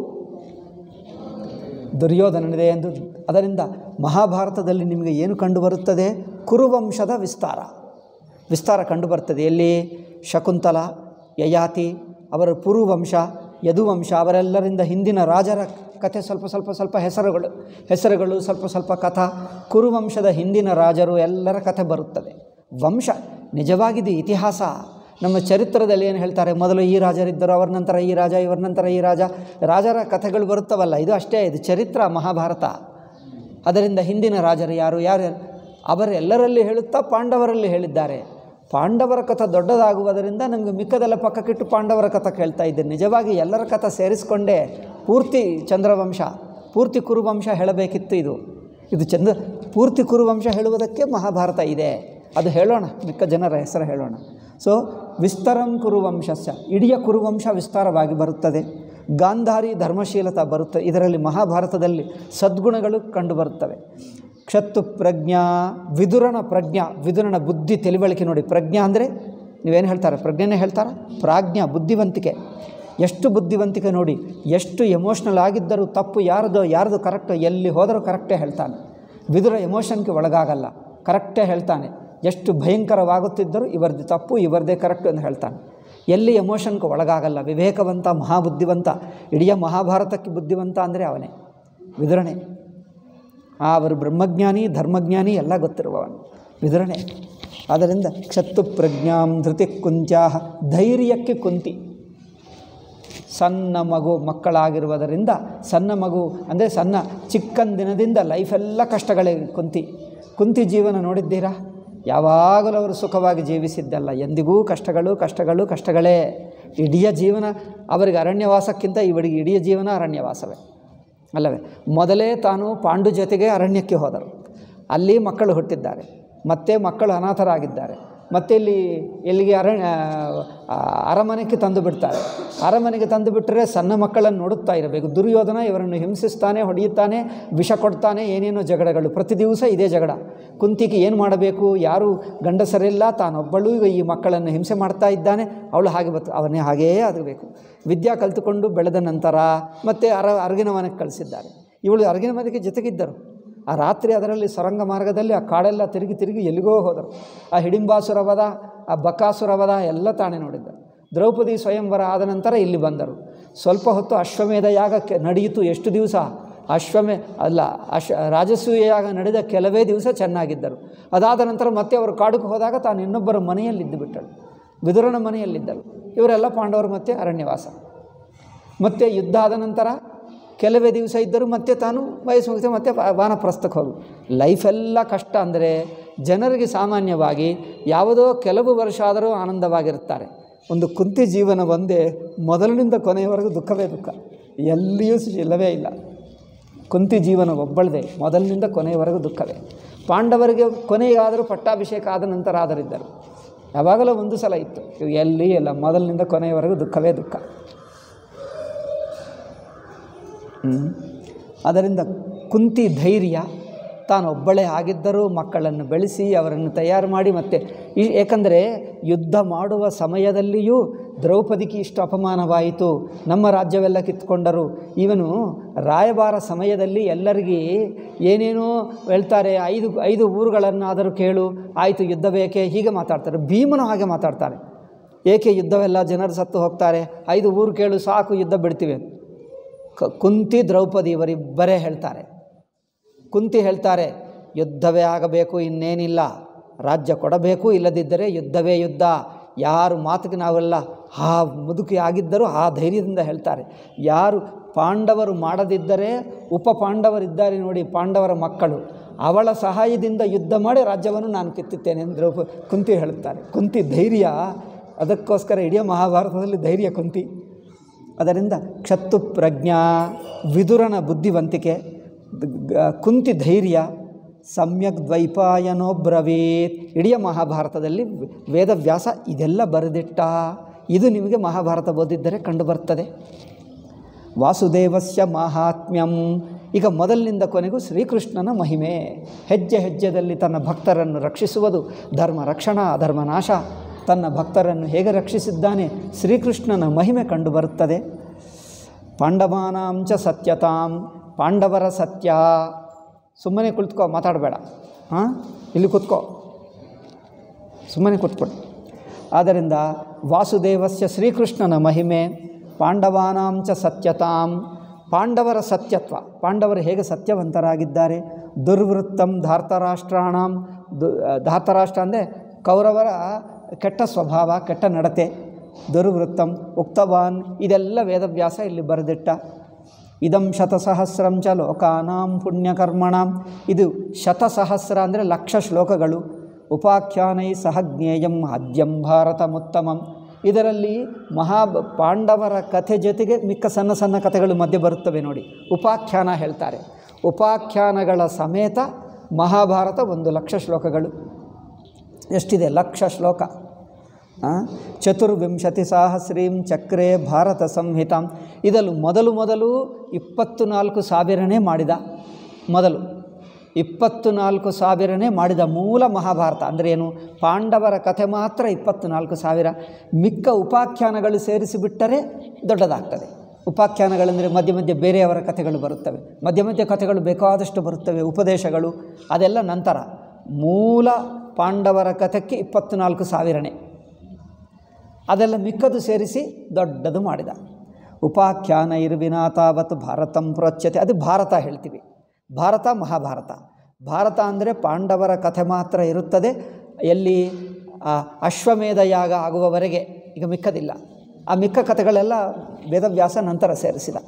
ದುರ್ಯೋಧನನಿದೆ ಎಂದು ಅದರಿಂದ ಮಹಾಭಾರತದಲ್ಲಿ ನಿಮಗೆ ಏನು ಕಂಡುಬರುತ್ತದೆ ಕುರುವಂಶದ ವಿಸ್ತಾರ ವಿಸ್ತಾರ ಕಂಡುಬರ್ತದೆ ಎಲ್ಲಿ ಶಕುಂತಲ ಯಯಾತಿ ಅವರ ಪುರುವಂಶ ಯದುವಂಶ ಅವರೆಲ್ಲರಿಂದ ಹಿಂದಿನ ರಾಜರ ಕಥೆ ಸ್ವಲ್ಪ ಸ್ವಲ್ಪ ಸ್ವಲ್ಪ ಹೆಸರುಗಳು ಹೆಸರುಗಳು ಸ್ವಲ್ಪ ಸ್ವಲ್ಪ ಕಥಾ ಕುರುವಂಶದ ಹಿಂದಿನ ರಾಜರು ಎಲ್ಲರ ಕಥೆ ಬರುತ್ತದೆ ವಂಶ ನಿಜವಾಗಿದ್ದು ಇತಿಹಾಸ ನಮ್ಮ ಚರಿತ್ರದಲ್ಲಿ ಏನು ಹೇಳ್ತಾರೆ ಮೊದಲು ಈ ರಾಜರಿದ್ದರು ಅವರ ನಂತರ ಈ ರಾಜ ಇವರ ನಂತರ ಈ ರಾಜ ರಾಜರ ಕಥೆಗಳು ಬರುತ್ತವಲ್ಲ ಇದು ಅಷ್ಟೇ ಇದು ಚರಿತ್ರ ಮಹಾಭಾರತ ಅದರಿಂದ ಹಿಂದಿನ ರಾಜರು ಯಾರು ಯಾರು ಅವರೆಲ್ಲರಲ್ಲಿ ಹೇಳುತ್ತಾ ಪಾಂಡವರಲ್ಲಿ ಹೇಳಿದ್ದಾರೆ ಪಾಂಡವರ ಕಥ ದೊಡ್ಡದಾಗುವುದರಿಂದ ನಮಗೆ ಮಿಕ್ಕದೆಲ್ಲ ಪಕ್ಕಕ್ಕಿಟ್ಟು ಪಾಂಡವರ ಕಥ ಕೇಳ್ತಾ ಇದ್ದೇನೆ ನಿಜವಾಗಿ ಎಲ್ಲರ ಕಥ ಸೇರಿಸಿಕೊಂಡೇ ಪೂರ್ತಿ ಚಂದ್ರವಂಶ ಪೂರ್ತಿ ಕುರುವಂಶ ಹೇಳಬೇಕಿತ್ತು ಇದು ಇದು ಚಂದ್ರ ಪೂರ್ತಿ ಕುರುವಂಶ ಹೇಳುವುದಕ್ಕೆ ಮಹಾಭಾರತ ಇದೆ ಅದು ಹೇಳೋಣ ಮಿಕ್ಕ ಜನರ ಹೆಸರು ಹೇಳೋಣ ಸೊ ವಿಸ್ತರಂ ಕುರುವಂಶಸ್ಯ ಇಡೀ ಕುರುವಂಶ ವಿಸ್ತಾರವಾಗಿ ಬರುತ್ತದೆ ಗಾಂಧಾರಿ ಧರ್ಮಶೀಲತಾ ಬರುತ್ತದೆ ಇದರಲ್ಲಿ ಮಹಾಭಾರತದಲ್ಲಿ ಸದ್ಗುಣಗಳು ಕಂಡುಬರುತ್ತವೆ ಕ್ಷತ್ತು ಪ್ರಜ್ಞಾ ವಿದುರನ ಪ್ರಜ್ಞಾ ವಿದುರನ ಬುದ್ಧಿ ತಿಳಿವಳಿಕೆ ನೋಡಿ ಪ್ರಜ್ಞಾ ಅಂದರೆ ನೀವೇನು ಹೇಳ್ತಾರೆ ಪ್ರಜ್ಞೆನೇ ಹೇಳ್ತಾರೆ ಪ್ರಾಜ್ಞಾ ಬುದ್ಧಿವಂತಿಕೆ ಎಷ್ಟು ಬುದ್ಧಿವಂತಿಕೆ ನೋಡಿ ಎಷ್ಟು ಎಮೋಷ್ನಲ್ ಆಗಿದ್ದರೂ ತಪ್ಪು ಯಾರದೋ ಯಾರ್ದು ಕರೆಕ್ಟು ಎಲ್ಲಿ ಹೋದರೂ ಕರೆಕ್ಟೇ ಹೇಳ್ತಾನೆ ವಿದುರ ಎಮೋಷನ್ಗೆ ಒಳಗಾಗಲ್ಲ ಕರೆಕ್ಟೇ ಹೇಳ್ತಾನೆ ಎಷ್ಟು ಭಯಂಕರವಾಗುತ್ತಿದ್ದರೂ ಇವರದ್ದು ತಪ್ಪು ಇವರದೇ ಕರೆಕ್ಟ್ ಎಂದು ಹೇಳ್ತಾನೆ ಎಲ್ಲಿ ಎಮೋಷನ್ಗೆ ಒಳಗಾಗಲ್ಲ ವಿವೇಕವಂತ ಮಹಾಬುದ್ಧಿವಂತ ಇಡೀ ಮಹಾಭಾರತಕ್ಕೆ ಬುದ್ಧಿವಂತ ಅಂದರೆ ಅವನೇ ವಿದುರನೇ ಆ ಅವರು ಬ್ರಹ್ಮಜ್ಞಾನಿ ಧರ್ಮಜ್ಞಾನಿ ಎಲ್ಲ ಗೊತ್ತಿರುವವನು ವಿದುರನೇ ಆದ್ದರಿಂದ ಕ್ಷತ್ತು ಪ್ರಜ್ಞಾಂ ಧೃತಿ ಕುಂತ್ಯಾಹ ಧೈರ್ಯಕ್ಕೆ ಕುಂತಿ ಸಣ್ಣ ಮಗು ಮಕ್ಕಳಾಗಿರುವುದರಿಂದ ಸಣ್ಣ ಮಗು ಅಂದರೆ ಸಣ್ಣ ಚಿಕ್ಕಂದಿನದಿಂದ ಲೈಫೆಲ್ಲ ಕಷ್ಟಗಳೇ ಕುಂತಿ ಕುಂತಿ ಜೀವನ ನೋಡಿದ್ದೀರಾ ಯಾವಾಗಲೂ ಅವರು ಸುಖವಾಗಿ ಜೀವಿಸಿದ್ದಲ್ಲ ಎಂದಿಗೂ ಕಷ್ಟಗಳು ಕಷ್ಟಗಳು ಕಷ್ಟಗಳೇ ಇಡೀ ಜೀವನ ಅವರಿಗೆ ಅರಣ್ಯವಾಸಕ್ಕಿಂತ ಇವರಿಗೆ ಇಡೀ ಜೀವನ ಅರಣ್ಯವಾಸವೇ ಅಲ್ಲವೇ ಮೊದಲೇ ತಾನು ಪಾಂಡು ಜೊತೆಗೆ ಅರಣ್ಯಕ್ಕೆ ಹೋದರು ಅಲ್ಲಿ ಮಕ್ಕಳು ಹುಟ್ಟಿದ್ದಾರೆ ಮತ್ತೆ ಮಕ್ಕಳು ಅನಾಥರಾಗಿದ್ದಾರೆ ಮತ್ತೆ ಇಲ್ಲಿ ಎಲ್ಲಿಗೆ ಅರಣ್ಯ ಆ, ಅರಮನೆಗೆ ತಂದು ಬಿಡ್ತಾರೆ ಅರಮನೆಗೆ ತಂದು ಬಿಟ್ಟರೆ ಸಣ್ಣ ಮಕ್ಕಳನ್ನು ನೋಡುತ್ತಾ ಇರಬೇಕು ದುರ್ಯೋಧನ ಇವರನ್ನು ಹಿಂಸಿಸ್ತಾನೆ ಹೊಡೆಯುತ್ತಾನೆ ವಿಷ ಕೊಡ್ತಾನೆ ಏನೇನೋ ಜಗಳಗಳು ಪ್ರತಿ ದಿವಸ ಇದೇ ಜಗಳ ಕುಂತಿಗೆ ಏನು ಮಾಡಬೇಕು ಯಾರು ಗಂಡಸರಿಲ್ಲ ತಾನೊಬ್ಬಳು ಈಗ ಈ ಮಕ್ಕಳನ್ನು ಹಿಂಸೆ ಮಾಡ್ತಾ ಇದ್ದಾನೆ ಅವಳು ಹಾಗೆ ಬತ್ತು ಅವನೇ ಹಾಗೇ ಆಗಬೇಕು ವಿದ್ಯಾ ಕಲಿತುಕೊಂಡು ಬೆಳೆದ ನಂತರ ಮತ್ತೆ ಅರ ಅರಗಿನ ಮನೆಗೆ ಕಳಿಸಿದ್ದಾರೆ ಇವಳು ಅರಗಿನ ಮನೆಗೆ ಜೊತೆಗಿದ್ದರು ಆ ರಾತ್ರಿ ಅದರಲ್ಲಿ ಸೊರಂಗ ಮಾರ್ಗದಲ್ಲಿ ಆ ಕಾಡೆಲ್ಲ ತಿರುಗಿ ತಿರುಗಿ ಎಲ್ಲಿಗೋ ಹೋದರು ಆ ಹಿಡಿಂಬಾಸುರ ವಧ ಆ ಬಕಾಸುರ ವಧ ಎಲ್ಲ ತಾನೇ ನೋಡಿದ್ದರು ದ್ರೌಪದಿ ಸ್ವಯಂವರ ಆದ ನಂತರ ಇಲ್ಲಿ ಬಂದರು ಸ್ವಲ್ಪ ಹೊತ್ತು ಅಶ್ವಮೇಧ ಯಾಗಕ್ಕೆ ನಡೆಯಿತು ಎಷ್ಟು ದಿವಸ ಅಶ್ವಮೇ ಅಲ್ಲ ಅಶ್ವ ರಾಜಸೂಯ ಯಾಗ ನಡೆದ ಕೆಲವೇ ದಿವಸ ಚೆನ್ನಾಗಿದ್ದರು ಅದಾದ ನಂತರ ಮತ್ತೆ ಅವರು ಕಾಡುಗೆ ಹೋದಾಗ ತಾನು ಇನ್ನೊಬ್ಬರ ಮನೆಯಲ್ಲಿದ್ದು ಬಿಟ್ಟಳು ವಿದುರನ ಮನೆಯಲ್ಲಿದ್ದರು ಇವರೆಲ್ಲ ಪಾಂಡವರು ಮತ್ತೆ ಅರಣ್ಯವಾಸ ಮತ್ತೆ ಯುದ್ಧ ಆದ ನಂತರ ಕೆಲವೇ ದಿವಸ ಇದ್ದರು ಮತ್ತೆ ತಾನು ವಯಸ್ಸು ಮುಗಿಸಿ ಮತ್ತೆ ವಾ- ವಾನಪ್ರಸ್ಥಕ್ಕೆ ಹೋಗು ಲೈಫೆಲ್ಲ ಕಷ್ಟ ಅಂದರೆ ಜನರಿಗೆ ಸಾಮಾನ್ಯವಾಗಿ ಯಾವುದೋ ಕೆಲವು ವರ್ಷ ಆದರೂ ಆನಂದವಾಗಿರುತ್ತಾರೆ ಒಂದು ಕುಂತಿ ಜೀವನ ಒಂದೇ ಮೊದಲಿನಿಂದ ಕೊನೆಯವರೆಗೂ ದುಃಖವೇ ದುಃಖ ಎಲ್ಲಿಯೂ ಸ- ಇಲ್ಲವೇ ಇಲ್ಲ ಕುಂತಿ ಜೀವನ ಒಬ್ಬಳದೆ ಮೊದಲಿನಿಂದ ಕೊನೆಯವರೆಗೂ ದುಃಖವೇ ಪಾಂಡವರಿಗೆ ಕೊನೆಗಾದರೂ ಪಟ್ಟಾಭಿಷೇಕ ಆದ ನಂತರ ಆದರಿದ್ದರು ಯಾವಾಗಲೂ ಒಂದು ಸಲ ಇತ್ತು ಇವು ಎಲ್ಲಿ ಎಲ್ಲ ಮೊದಲಿನಿಂದ ಕೊನೆಯವರೆಗೂ ದುಃಖವೇ ದುಃಖ ಹ್ಮ್. ಅದರಿಂದ ಕುಂತಿ ಧೈರ್ಯ ತಾನು ಒಬ್ಬಳೇ ಆಗಿದ್ದರೂ ಮಕ್ಕಳನ್ನು ಬೆಳೆಸಿ ಅವರನ್ನು ತಯಾರು ಮಾಡಿ ಮತ್ತು ಈ ಏಕೆಂದರೆ ಯುದ್ಧ ಮಾಡುವ ಸಮಯದಲ್ಲಿಯೂ ದ್ರೌಪದಿಗೆ ಇಷ್ಟು ಅಪಮಾನವಾಯಿತು ನಮ್ಮ ರಾಜ್ಯವೆಲ್ಲ ಕಿತ್ಕೊಂಡರು ಇವನು ರಾಯಭಾರ ಸಮಯದಲ್ಲಿ ಎಲ್ಲರಿಗೆ ಏನೇನೋ ಹೇಳ್ತಾರೆ ಐದು ಐದು ಊರುಗಳನ್ನಾದರೂ ಕೇಳು ಆಯಿತು ಯುದ್ಧ ಬೇಕೇ ಹೀಗೆ ಮಾತಾಡ್ತಾರೆ ಭೀಮನು ಹಾಗೆ ಮಾತಾಡ್ತಾರೆ ಏಕೆ ಯುದ್ಧವೆಲ್ಲ ಜನರು ಸತ್ತು ಹೋಗ್ತಾರೆ ಐದು ಊರು ಕೇಳು ಸಾಕು ಯುದ್ಧ ಬಿಡ್ತೀವಿ ಅಂತ. ಕ- ಕುಂತಿ ದ್ರೌಪದಿ ಇವರಿಬ್ಬರೇ ಹೇಳ್ತಾರೆ ಕುಂತಿ ಹೇಳ್ತಾರೆ ಯುದ್ಧವೇ ಆಗಬೇಕು ಇನ್ನೇನಿಲ್ಲ ರಾಜ್ಯ ಕೊಡಬೇಕು ಇಲ್ಲದಿದ್ದರೆ ಯುದ್ಧವೇ ಯುದ್ಧ ಯಾರು ಮಾತಿಗೆ ನಾವೆಲ್ಲ ಆ ಮುದುಕಿ ಆಗಿದ್ದರೂ ಆ ಧೈರ್ಯದಿಂದ ಹೇಳ್ತಾರೆ ಯಾರು ಪಾಂಡವರು ಮಾಡದಿದ್ದರೆ ಉಪ ಪಾಂಡವರಿದ್ದಾರೆ ನೋಡಿ ಪಾಂಡವರ ಮಕ್ಕಳು ಅವಳ ಸಹಾಯದಿಂದ ಯುದ್ಧ ಮಾಡಿ ರಾಜ್ಯವನ್ನು ನಾನು ಕಿತ್ತುತ್ತೇನೆ ಎಂದು ದ್ರೌಪ ಕುಂತಿ ಹೇಳುತ್ತಾರೆ ಕುಂತಿ ಧೈರ್ಯ ಅದಕ್ಕೋಸ್ಕರ ಇಡೀ ಮಹಾಭಾರತದಲ್ಲಿ ಧೈರ್ಯ ಕುಂತಿ ಅದರಿಂದ ಕ್ಷತ್ತು ಪ್ರಜ್ಞಾ ವಿದುರನ ಬುದ್ಧಿವಂತಿಕೆ ದ- ಗ- ಕುಂತಿ ಧೈರ್ಯ ಸಮ್ಯಕ್ ದ್ವೈಪಾಯನೋ ಬ್ರವೀತ್ ಇಡೀ ಮಹಾಭಾರತದಲ್ಲಿ ವ- ವೇದವ್ಯಾಸ ಇದೆಲ್ಲ ಬರೆದಿಟ್ಟ ಇದು ನಿಮಗೆ ಮಹಾಭಾರತ ಓದಿದ್ದರೆ ಕಂಡುಬರ್ತದೆ ವಾಸುದೇವಸ್ಯ ಮಾಹಾತ್ಮ್ಯಂ ಈಗ ಮೊದಲಿನಿಂದ ಕೊನೆಗೂ ಶ್ರೀಕೃಷ್ಣನ ಮಹಿಮೆ ಹೆಜ್ಜೆ ಹೆಜ್ಜೆದಲ್ಲಿ ತನ್ನ ಭಕ್ತರನ್ನು ರಕ್ಷಿಸುವುದು ಧರ್ಮ ರಕ್ಷಣಾ ಅಧರ್ಮ ನಾಶ ತನ್ನ ಭಕ್ತರನ್ನು ಹೇಗೆ ರಕ್ಷಿಸಿದ್ದಾನೆ ಶ್ರೀಕೃಷ್ಣನ ಮಹಿಮೆ ಕಂಡುಬರುತ್ತದೆ ಪಾಂಡವಾನಾಂಚ ಸತ್ಯತಾಂ ಪಾಂಡವರ ಸತ್ಯ ಸುಮ್ಮನೆ ಕುಳಿತುಕೋ ಮಾತಾಡಬೇಡ ಹಾಂ ಇಲ್ಲಿ ಕೂತ್ಕೋ ಸುಮ್ಮನೆ ಕೂತ್ಕೊಳ್ಳಿ ಆದ್ದರಿಂದ ವಾಸುದೇವಸ್ಯ ಶ್ರೀಕೃಷ್ಣನ ಮಹಿಮೆ ಪಾಂಡವಾನಾಂಚ ಸತ್ಯತಾಂ ಪಾಂಡವರ ಸತ್ಯತ್ವ ಪಾಂಡವರು ಹೇಗೆ ಸತ್ಯವಂತರಾಗಿದ್ದಾರೆ ದುರ್ವೃತ್ತಂ ಧಾರ್ತರಾಷ್ಟ್ರಾಣಂ ದು ಧಾರ್ತರಾಷ್ಟ್ರ ಅಂದರೆ ಕೌರವರ ಕೆಟ್ಟ ಸ್ವಭಾವ ಕೆಟ್ಟ ನಡತೆ ದುರ್ವೃತ್ತಂ ಉಕ್ತವಾನ್ ಇದೆಲ್ಲ ವೇದವ್ಯಾಸ ಇಲ್ಲಿ ಬರೆದಿಟ್ಟ ಇದಂ ಶತಸಹಸ್ರಂ ಚ ಲೋಕಾನಾಂ ಪುಣ್ಯಕರ್ಮಣಾಂ ಇದು ಶತಸಹಸ್ರ ಅಂದರೆ ಲಕ್ಷ ಶ್ಲೋಕಗಳು ಉಪಾಖ್ಯಾನೈ ಸಹ ಜ್ಞೇಯಂ ಆದ್ಯಂ ಭಾರತಮುತ್ತಮಂ ಇದರಲ್ಲಿ ಮಹಾ ಪಾಂಡವರ ಕಥೆ ಜೊತೆಗೆ ಮಿಕ್ಕ ಸಣ್ಣ ಸಣ್ಣ ಕಥೆಗಳು ಮಧ್ಯೆ ಬರುತ್ತವೆ ನೋಡಿ ಉಪಾಖ್ಯಾನ ಹೇಳ್ತಾರೆ ಉಪಾಖ್ಯಾನಗಳ ಸಮೇತ ಮಹಾಭಾರತ ಒಂದು ಲಕ್ಷ ಶ್ಲೋಕಗಳು ಎಷ್ಟಿದೆ ಲಕ್ಷ ಶ್ಲೋಕ ಆ? ಚತುರ್ವಿಂಶತಿ ಸಾಹಸ್ರೀಂ ಚಕ್ರೆ ಭಾರತ ಸಂಹಿತಾಂ ಇದನ್ನು ಮೊದಲು ಮೊದಲು ಇಪ್ಪತ್ತು ನಾಲ್ಕು ಸಾವಿರನೇ ಮಾಡಿದ ಮೊದಲು ಇಪ್ಪತ್ತು ನಾಲ್ಕು ಸಾವಿರನೇ ಮಾಡಿದ ಮೂಲ ಮಹಾಭಾರತ ಅಂದರೆ ಏನು ಪಾಂಡವರ ಕಥೆ ಮಾತ್ರ ಇಪ್ಪತ್ತು ನಾಲ್ಕು ಸಾವಿರ ಮಿಕ್ಕ ಉಪಾಖ್ಯಾನಗಳು ಸೇರಿಸಿಬಿಟ್ಟರೆ ದೊಡ್ಡದಾಗ್ತದೆ ಉಪಾಖ್ಯಾನಗಳೆಂದರೆ ಮಧ್ಯೆ ಮಧ್ಯೆ ಬೇರೆಯವರ ಕಥೆಗಳು ಬರುತ್ತವೆ ಮಧ್ಯೆ ಮಧ್ಯೆ ಕಥೆಗಳು ಬೇಕಾದಷ್ಟು ಬರುತ್ತವೆ ಉಪದೇಶಗಳು ಅದೆಲ್ಲ ನಂತರ ಮೂಲ ಪಾಂಡವರ ಕಥೆಗೆ ಇಪ್ಪತ್ತ್ನಾಲ್ಕು ಸಾವಿರನೇ ಅದೆಲ್ಲ ಮಿಕ್ಕದು ಸೇರಿಸಿ ದೊಡ್ಡದು ಮಾಡಿದ ಉಪಾಖ್ಯಾನ ಇರುವಿನ ತಾವತ್ ಭಾರತಂ ಪ್ರೋಚ್ಯತೆ ಅದು ಭಾರತ ಹೇಳ್ತೀವಿ ಭಾರತ ಮಹಾಭಾರತ ಭಾರತ ಅಂದರೆ ಪಾಂಡವರ ಕಥೆ ಮಾತ್ರ ಇರುತ್ತದೆ ಎಲ್ಲಿ ಆ ಅಶ್ವಮೇಧ ಯಾಗ ಆಗುವವರೆಗೆ ಈಗ ಮಿಕ್ಕದಿಲ್ಲ ಆ ಮಿಕ್ಕ ಕಥೆಗಳೆಲ್ಲ ವೇದವ್ಯಾಸ ನಂತರ ಸೇರಿಸಿದ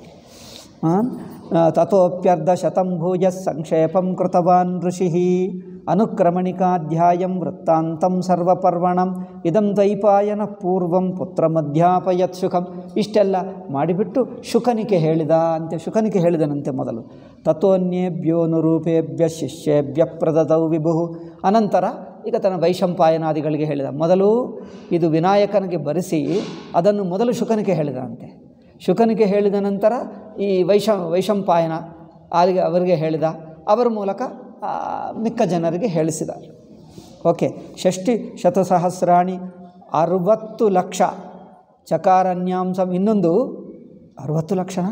ತಥೋಪ್ಯರ್ಧ ಶತಂ ಭೂಯ ಸಂಕ್ಷೇಪಂ ಕೃತವಾನ್ ಋಷಿ ಅನುಕ್ರಮಣಿಕಾಧ್ಯಾಯಂ ವೃತ್ತಾಂತಂ ಸರ್ವಪರ್ವಣಂ ಇದಂ ದ್ವೈಪಾಯನ ಪೂರ್ವಂ ಪುತ್ರಮಧ್ಯಾಪಯತ್ ಶುಕಂ ಇಷ್ಟೆಲ್ಲ ಮಾಡಿಬಿಟ್ಟು ಶುಕನಿಗೆ ಹೇಳಿದ ಅಂತೆ ಶುಕನಿಗೆ ಹೇಳಿದನಂತೆ ಮೊದಲು ತಥೋನ್ಯೇಭ್ಯೋ ನುರೂಪೇಭ್ಯ ಶಿಷ್ಯೇಭ್ಯ ಪ್ರದತೌ ವಿಭು ಅನಂತರ ಈಗ ತನ್ನ ವೈಶಂಪಾಯನಾದಿಗಳಿಗೆ ಹೇಳಿದ ಮೊದಲು ಇದು ವಿನಾಯಕನಿಗೆ ಬರೆಸಿ ಅದನ್ನು ಮೊದಲು ಶುಕನಿಗೆ ಹೇಳಿದಂತೆ ಶುಕನಿಗೆ ಹೇಳಿದ ನಂತರ ಈ ವೈಶ ವೈಶಂಪಾಯನ ಅಲ್ಲಿಗೆ ಅವರಿಗೆ ಹೇಳಿದ ಅವರ ಮೂಲಕ ಆ, ಮಿಕ್ಕ ಜನರಿಗೆ ಹೇಳಿಸಿದ ಓಕೆ ಷಷ್ಟಿ ಶತಸಹಸ್ರಾಣಿ ಅರುವತ್ತು ಲಕ್ಷ ಚಕಾರಣ್ಯಾಂಸಂ ಇನ್ನೊಂದು ಅರುವತ್ತು ಲಕ್ಷಣ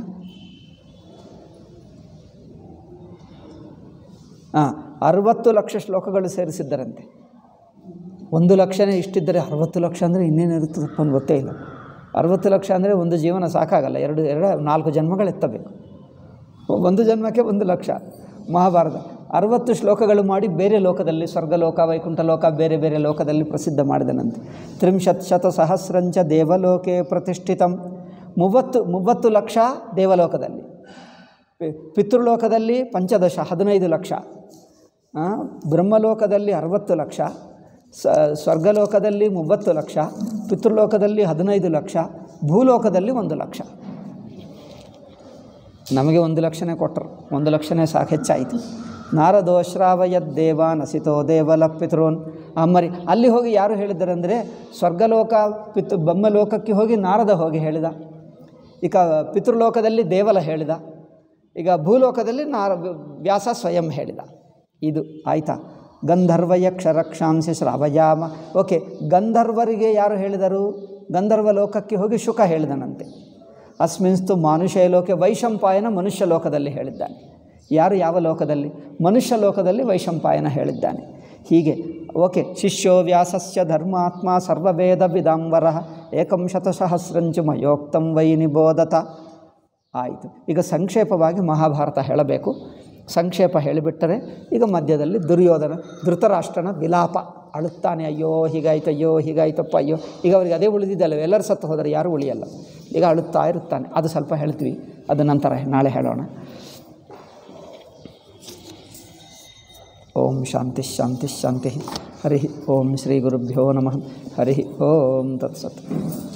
ಹಾಂ ಅರುವತ್ತು ಲಕ್ಷ ಶ್ಲೋಕಗಳು ಸೇರಿಸಿದ್ದರಂತೆ ಒಂದು ಲಕ್ಷನೇ ಇಷ್ಟಿದ್ದರೆ ಅರುವತ್ತು ಲಕ್ಷ ಅಂದರೆ ಇನ್ನೇನಿರುತ್ತದಪ್ಪ ಅಂತ ಗೊತ್ತೇ ಇಲ್ಲ ಅರುವತ್ತು ಲಕ್ಷ ಅಂದರೆ ಒಂದು ಜೀವನ ಸಾಕಾಗಲ್ಲ ಎರಡು ಎರಡು ನಾಲ್ಕು ಜನ್ಮಗಳು ಎತ್ತಬೇಕು ಒಂದು ಜನ್ಮಕ್ಕೆ ಒಂದು ಲಕ್ಷ ಮಹಾಭಾರತ ಅರವತ್ತು ಶ್ಲೋಕಗಳು ಮಾಡಿ ಬೇರೆ ಲೋಕದಲ್ಲಿ ಸ್ವರ್ಗಲೋಕ ವೈಕುಂಠ ಲೋಕ ಬೇರೆ ಬೇರೆ ಲೋಕದಲ್ಲಿ ಪ್ರಸಿದ್ಧ ಮಾಡಿದನಂತೆ ತ್ರಿಂಶತ್ ಶತ ಸಹಸ್ರಂಚ ದೇವಲೋಕೆ ಪ್ರತಿಷ್ಠಿತಂ ಮೂವತ್ತು ಮೂವತ್ತು ಲಕ್ಷ ದೇವಲೋಕದಲ್ಲಿ ಪಿ- ಪಿತೃಲೋಕದಲ್ಲಿ ಪಂಚದಶ ಹದಿನೈದು ಲಕ್ಷ ಆ, ಬ್ರಹ್ಮಲೋಕದಲ್ಲಿ ಅರವತ್ತು ಲಕ್ಷ ಸ ಸ್ವರ್ಗಲೋಕದಲ್ಲಿ ಮೂವತ್ತು ಲಕ್ಷ ಪಿತೃಲೋಕದಲ್ಲಿ ಹದಿನೈದು ಲಕ್ಷ ಭೂಲೋಕದಲ್ಲಿ ಒಂದು ಲಕ್ಷ ನಮಗೆ ಒಂದು ಲಕ್ಷನೇ ಕೊಟ್ಟರು ಒಂದು ಲಕ್ಷನೇ ಸಾಕು ಹೆಚ್ಚಾಯಿತು ನಾರದೋಶ್ರಾವಯದ್ದೇವ ನಸಿತೋ ದೇವಲ ಪಿತೃನ್ ಅಮ್ಮರಿ ಅಲ್ಲಿ ಹೋಗಿ ಯಾರು ಹೇಳಿದ್ದಾರಂದರೆ ಸ್ವರ್ಗಲೋಕ ಪಿತೃ ಬ್ರಹ್ಮಲೋಕಕ್ಕೆ ಹೋಗಿ ನಾರದ ಹೋಗಿ ಹೇಳಿದ ಈಗ ಪಿತೃಲೋಕದಲ್ಲಿ ದೇವಲ ಹೇಳಿದ ಈಗ ಭೂಲೋಕದಲ್ಲಿ ನಾರ ವ್ಯಾಸ ಸ್ವಯಂ ಹೇಳಿದ ಇದು ಆಯಿತಾ ಗಂಧರ್ವಯಕ್ಷ ರಕ್ಷಾಂಶ ಶ್ರಾವಯಾಮ ಓಕೆ ಗಂಧರ್ವರಿಗೆ ಯಾರು ಹೇಳಿದರು ಗಂಧರ್ವ ಲೋಕಕ್ಕೆ ಹೋಗಿ ಶುಕ ಹೇಳಿದನಂತೆ ಅಸ್ಮಿನ್ಸ್ತು ಮಾನುಷ ಲೋಕೆ ವೈಶಂಪಾಯನ ಮನುಷ್ಯ ಲೋಕದಲ್ಲಿ ಹೇಳಿದ್ದಾನೆ ಯಾರು ಯಾವ ಲೋಕದಲ್ಲಿ ಮನುಷ್ಯ ಲೋಕದಲ್ಲಿ ವೈಶಂಪಾಯನ ಹೇಳಿದ್ದಾನೆ ಹೀಗೆ ಓಕೆ ಶಿಷ್ಯೋ ವ್ಯಾಸಸ್ಯ ಧರ್ಮಾತ್ಮ ಸರ್ವವೇದ ವಿದಾಂಬರ ಏಕಂ ಶತಸಹಸ್ರಂಚು ಮಯೋಕ್ತಂ ವೈ ನಿಬೋಧತ ಆಯಿತು ಈಗ ಸಂಕ್ಷೇಪವಾಗಿ ಮಹಾಭಾರತ ಹೇಳಬೇಕು ಸಂಕ್ಷೇಪ ಹೇಳಿಬಿಟ್ಟರೆ ಈಗ ಮಧ್ಯದಲ್ಲಿ ದುರ್ಯೋಧನ ಧೃತರಾಷ್ಟ್ರನ ವಿಲಾಪ ಅಳುತ್ತಾನೆ ಅಯ್ಯೋ ಹೀಗಾಯ್ತು ಅಯ್ಯೋ ಹೀಗಾಯ್ತಪ್ಪ ಅಯ್ಯೋ ಈಗ ಅವರಿಗೆ ಅದೇ ಉಳಿದಿದ್ದಲ್ಲ ಎಲ್ಲರೂ ಸತ್ತು ಹೋದರೆ ಯಾರೂ ಉಳಿಯಲ್ಲ ಈಗ ಅಳುತ್ತಾ ಇರುತ್ತಾನೆ ಅದು ಸ್ವಲ್ಪ ಹೇಳ್ತೀವಿ ಅದು ನಂತರ ನಾಳೆ ಹೇಳೋಣ ಓಂ ಶಾಂತಿ ಶಾಂತಿ ಶಾಂತಿ ಹರಿ ಓಂ ಶ್ರೀ ಗುರುಭ್ಯೋ ನಮಃ ಹರಿ ಓಂ ತತ್ಸತ್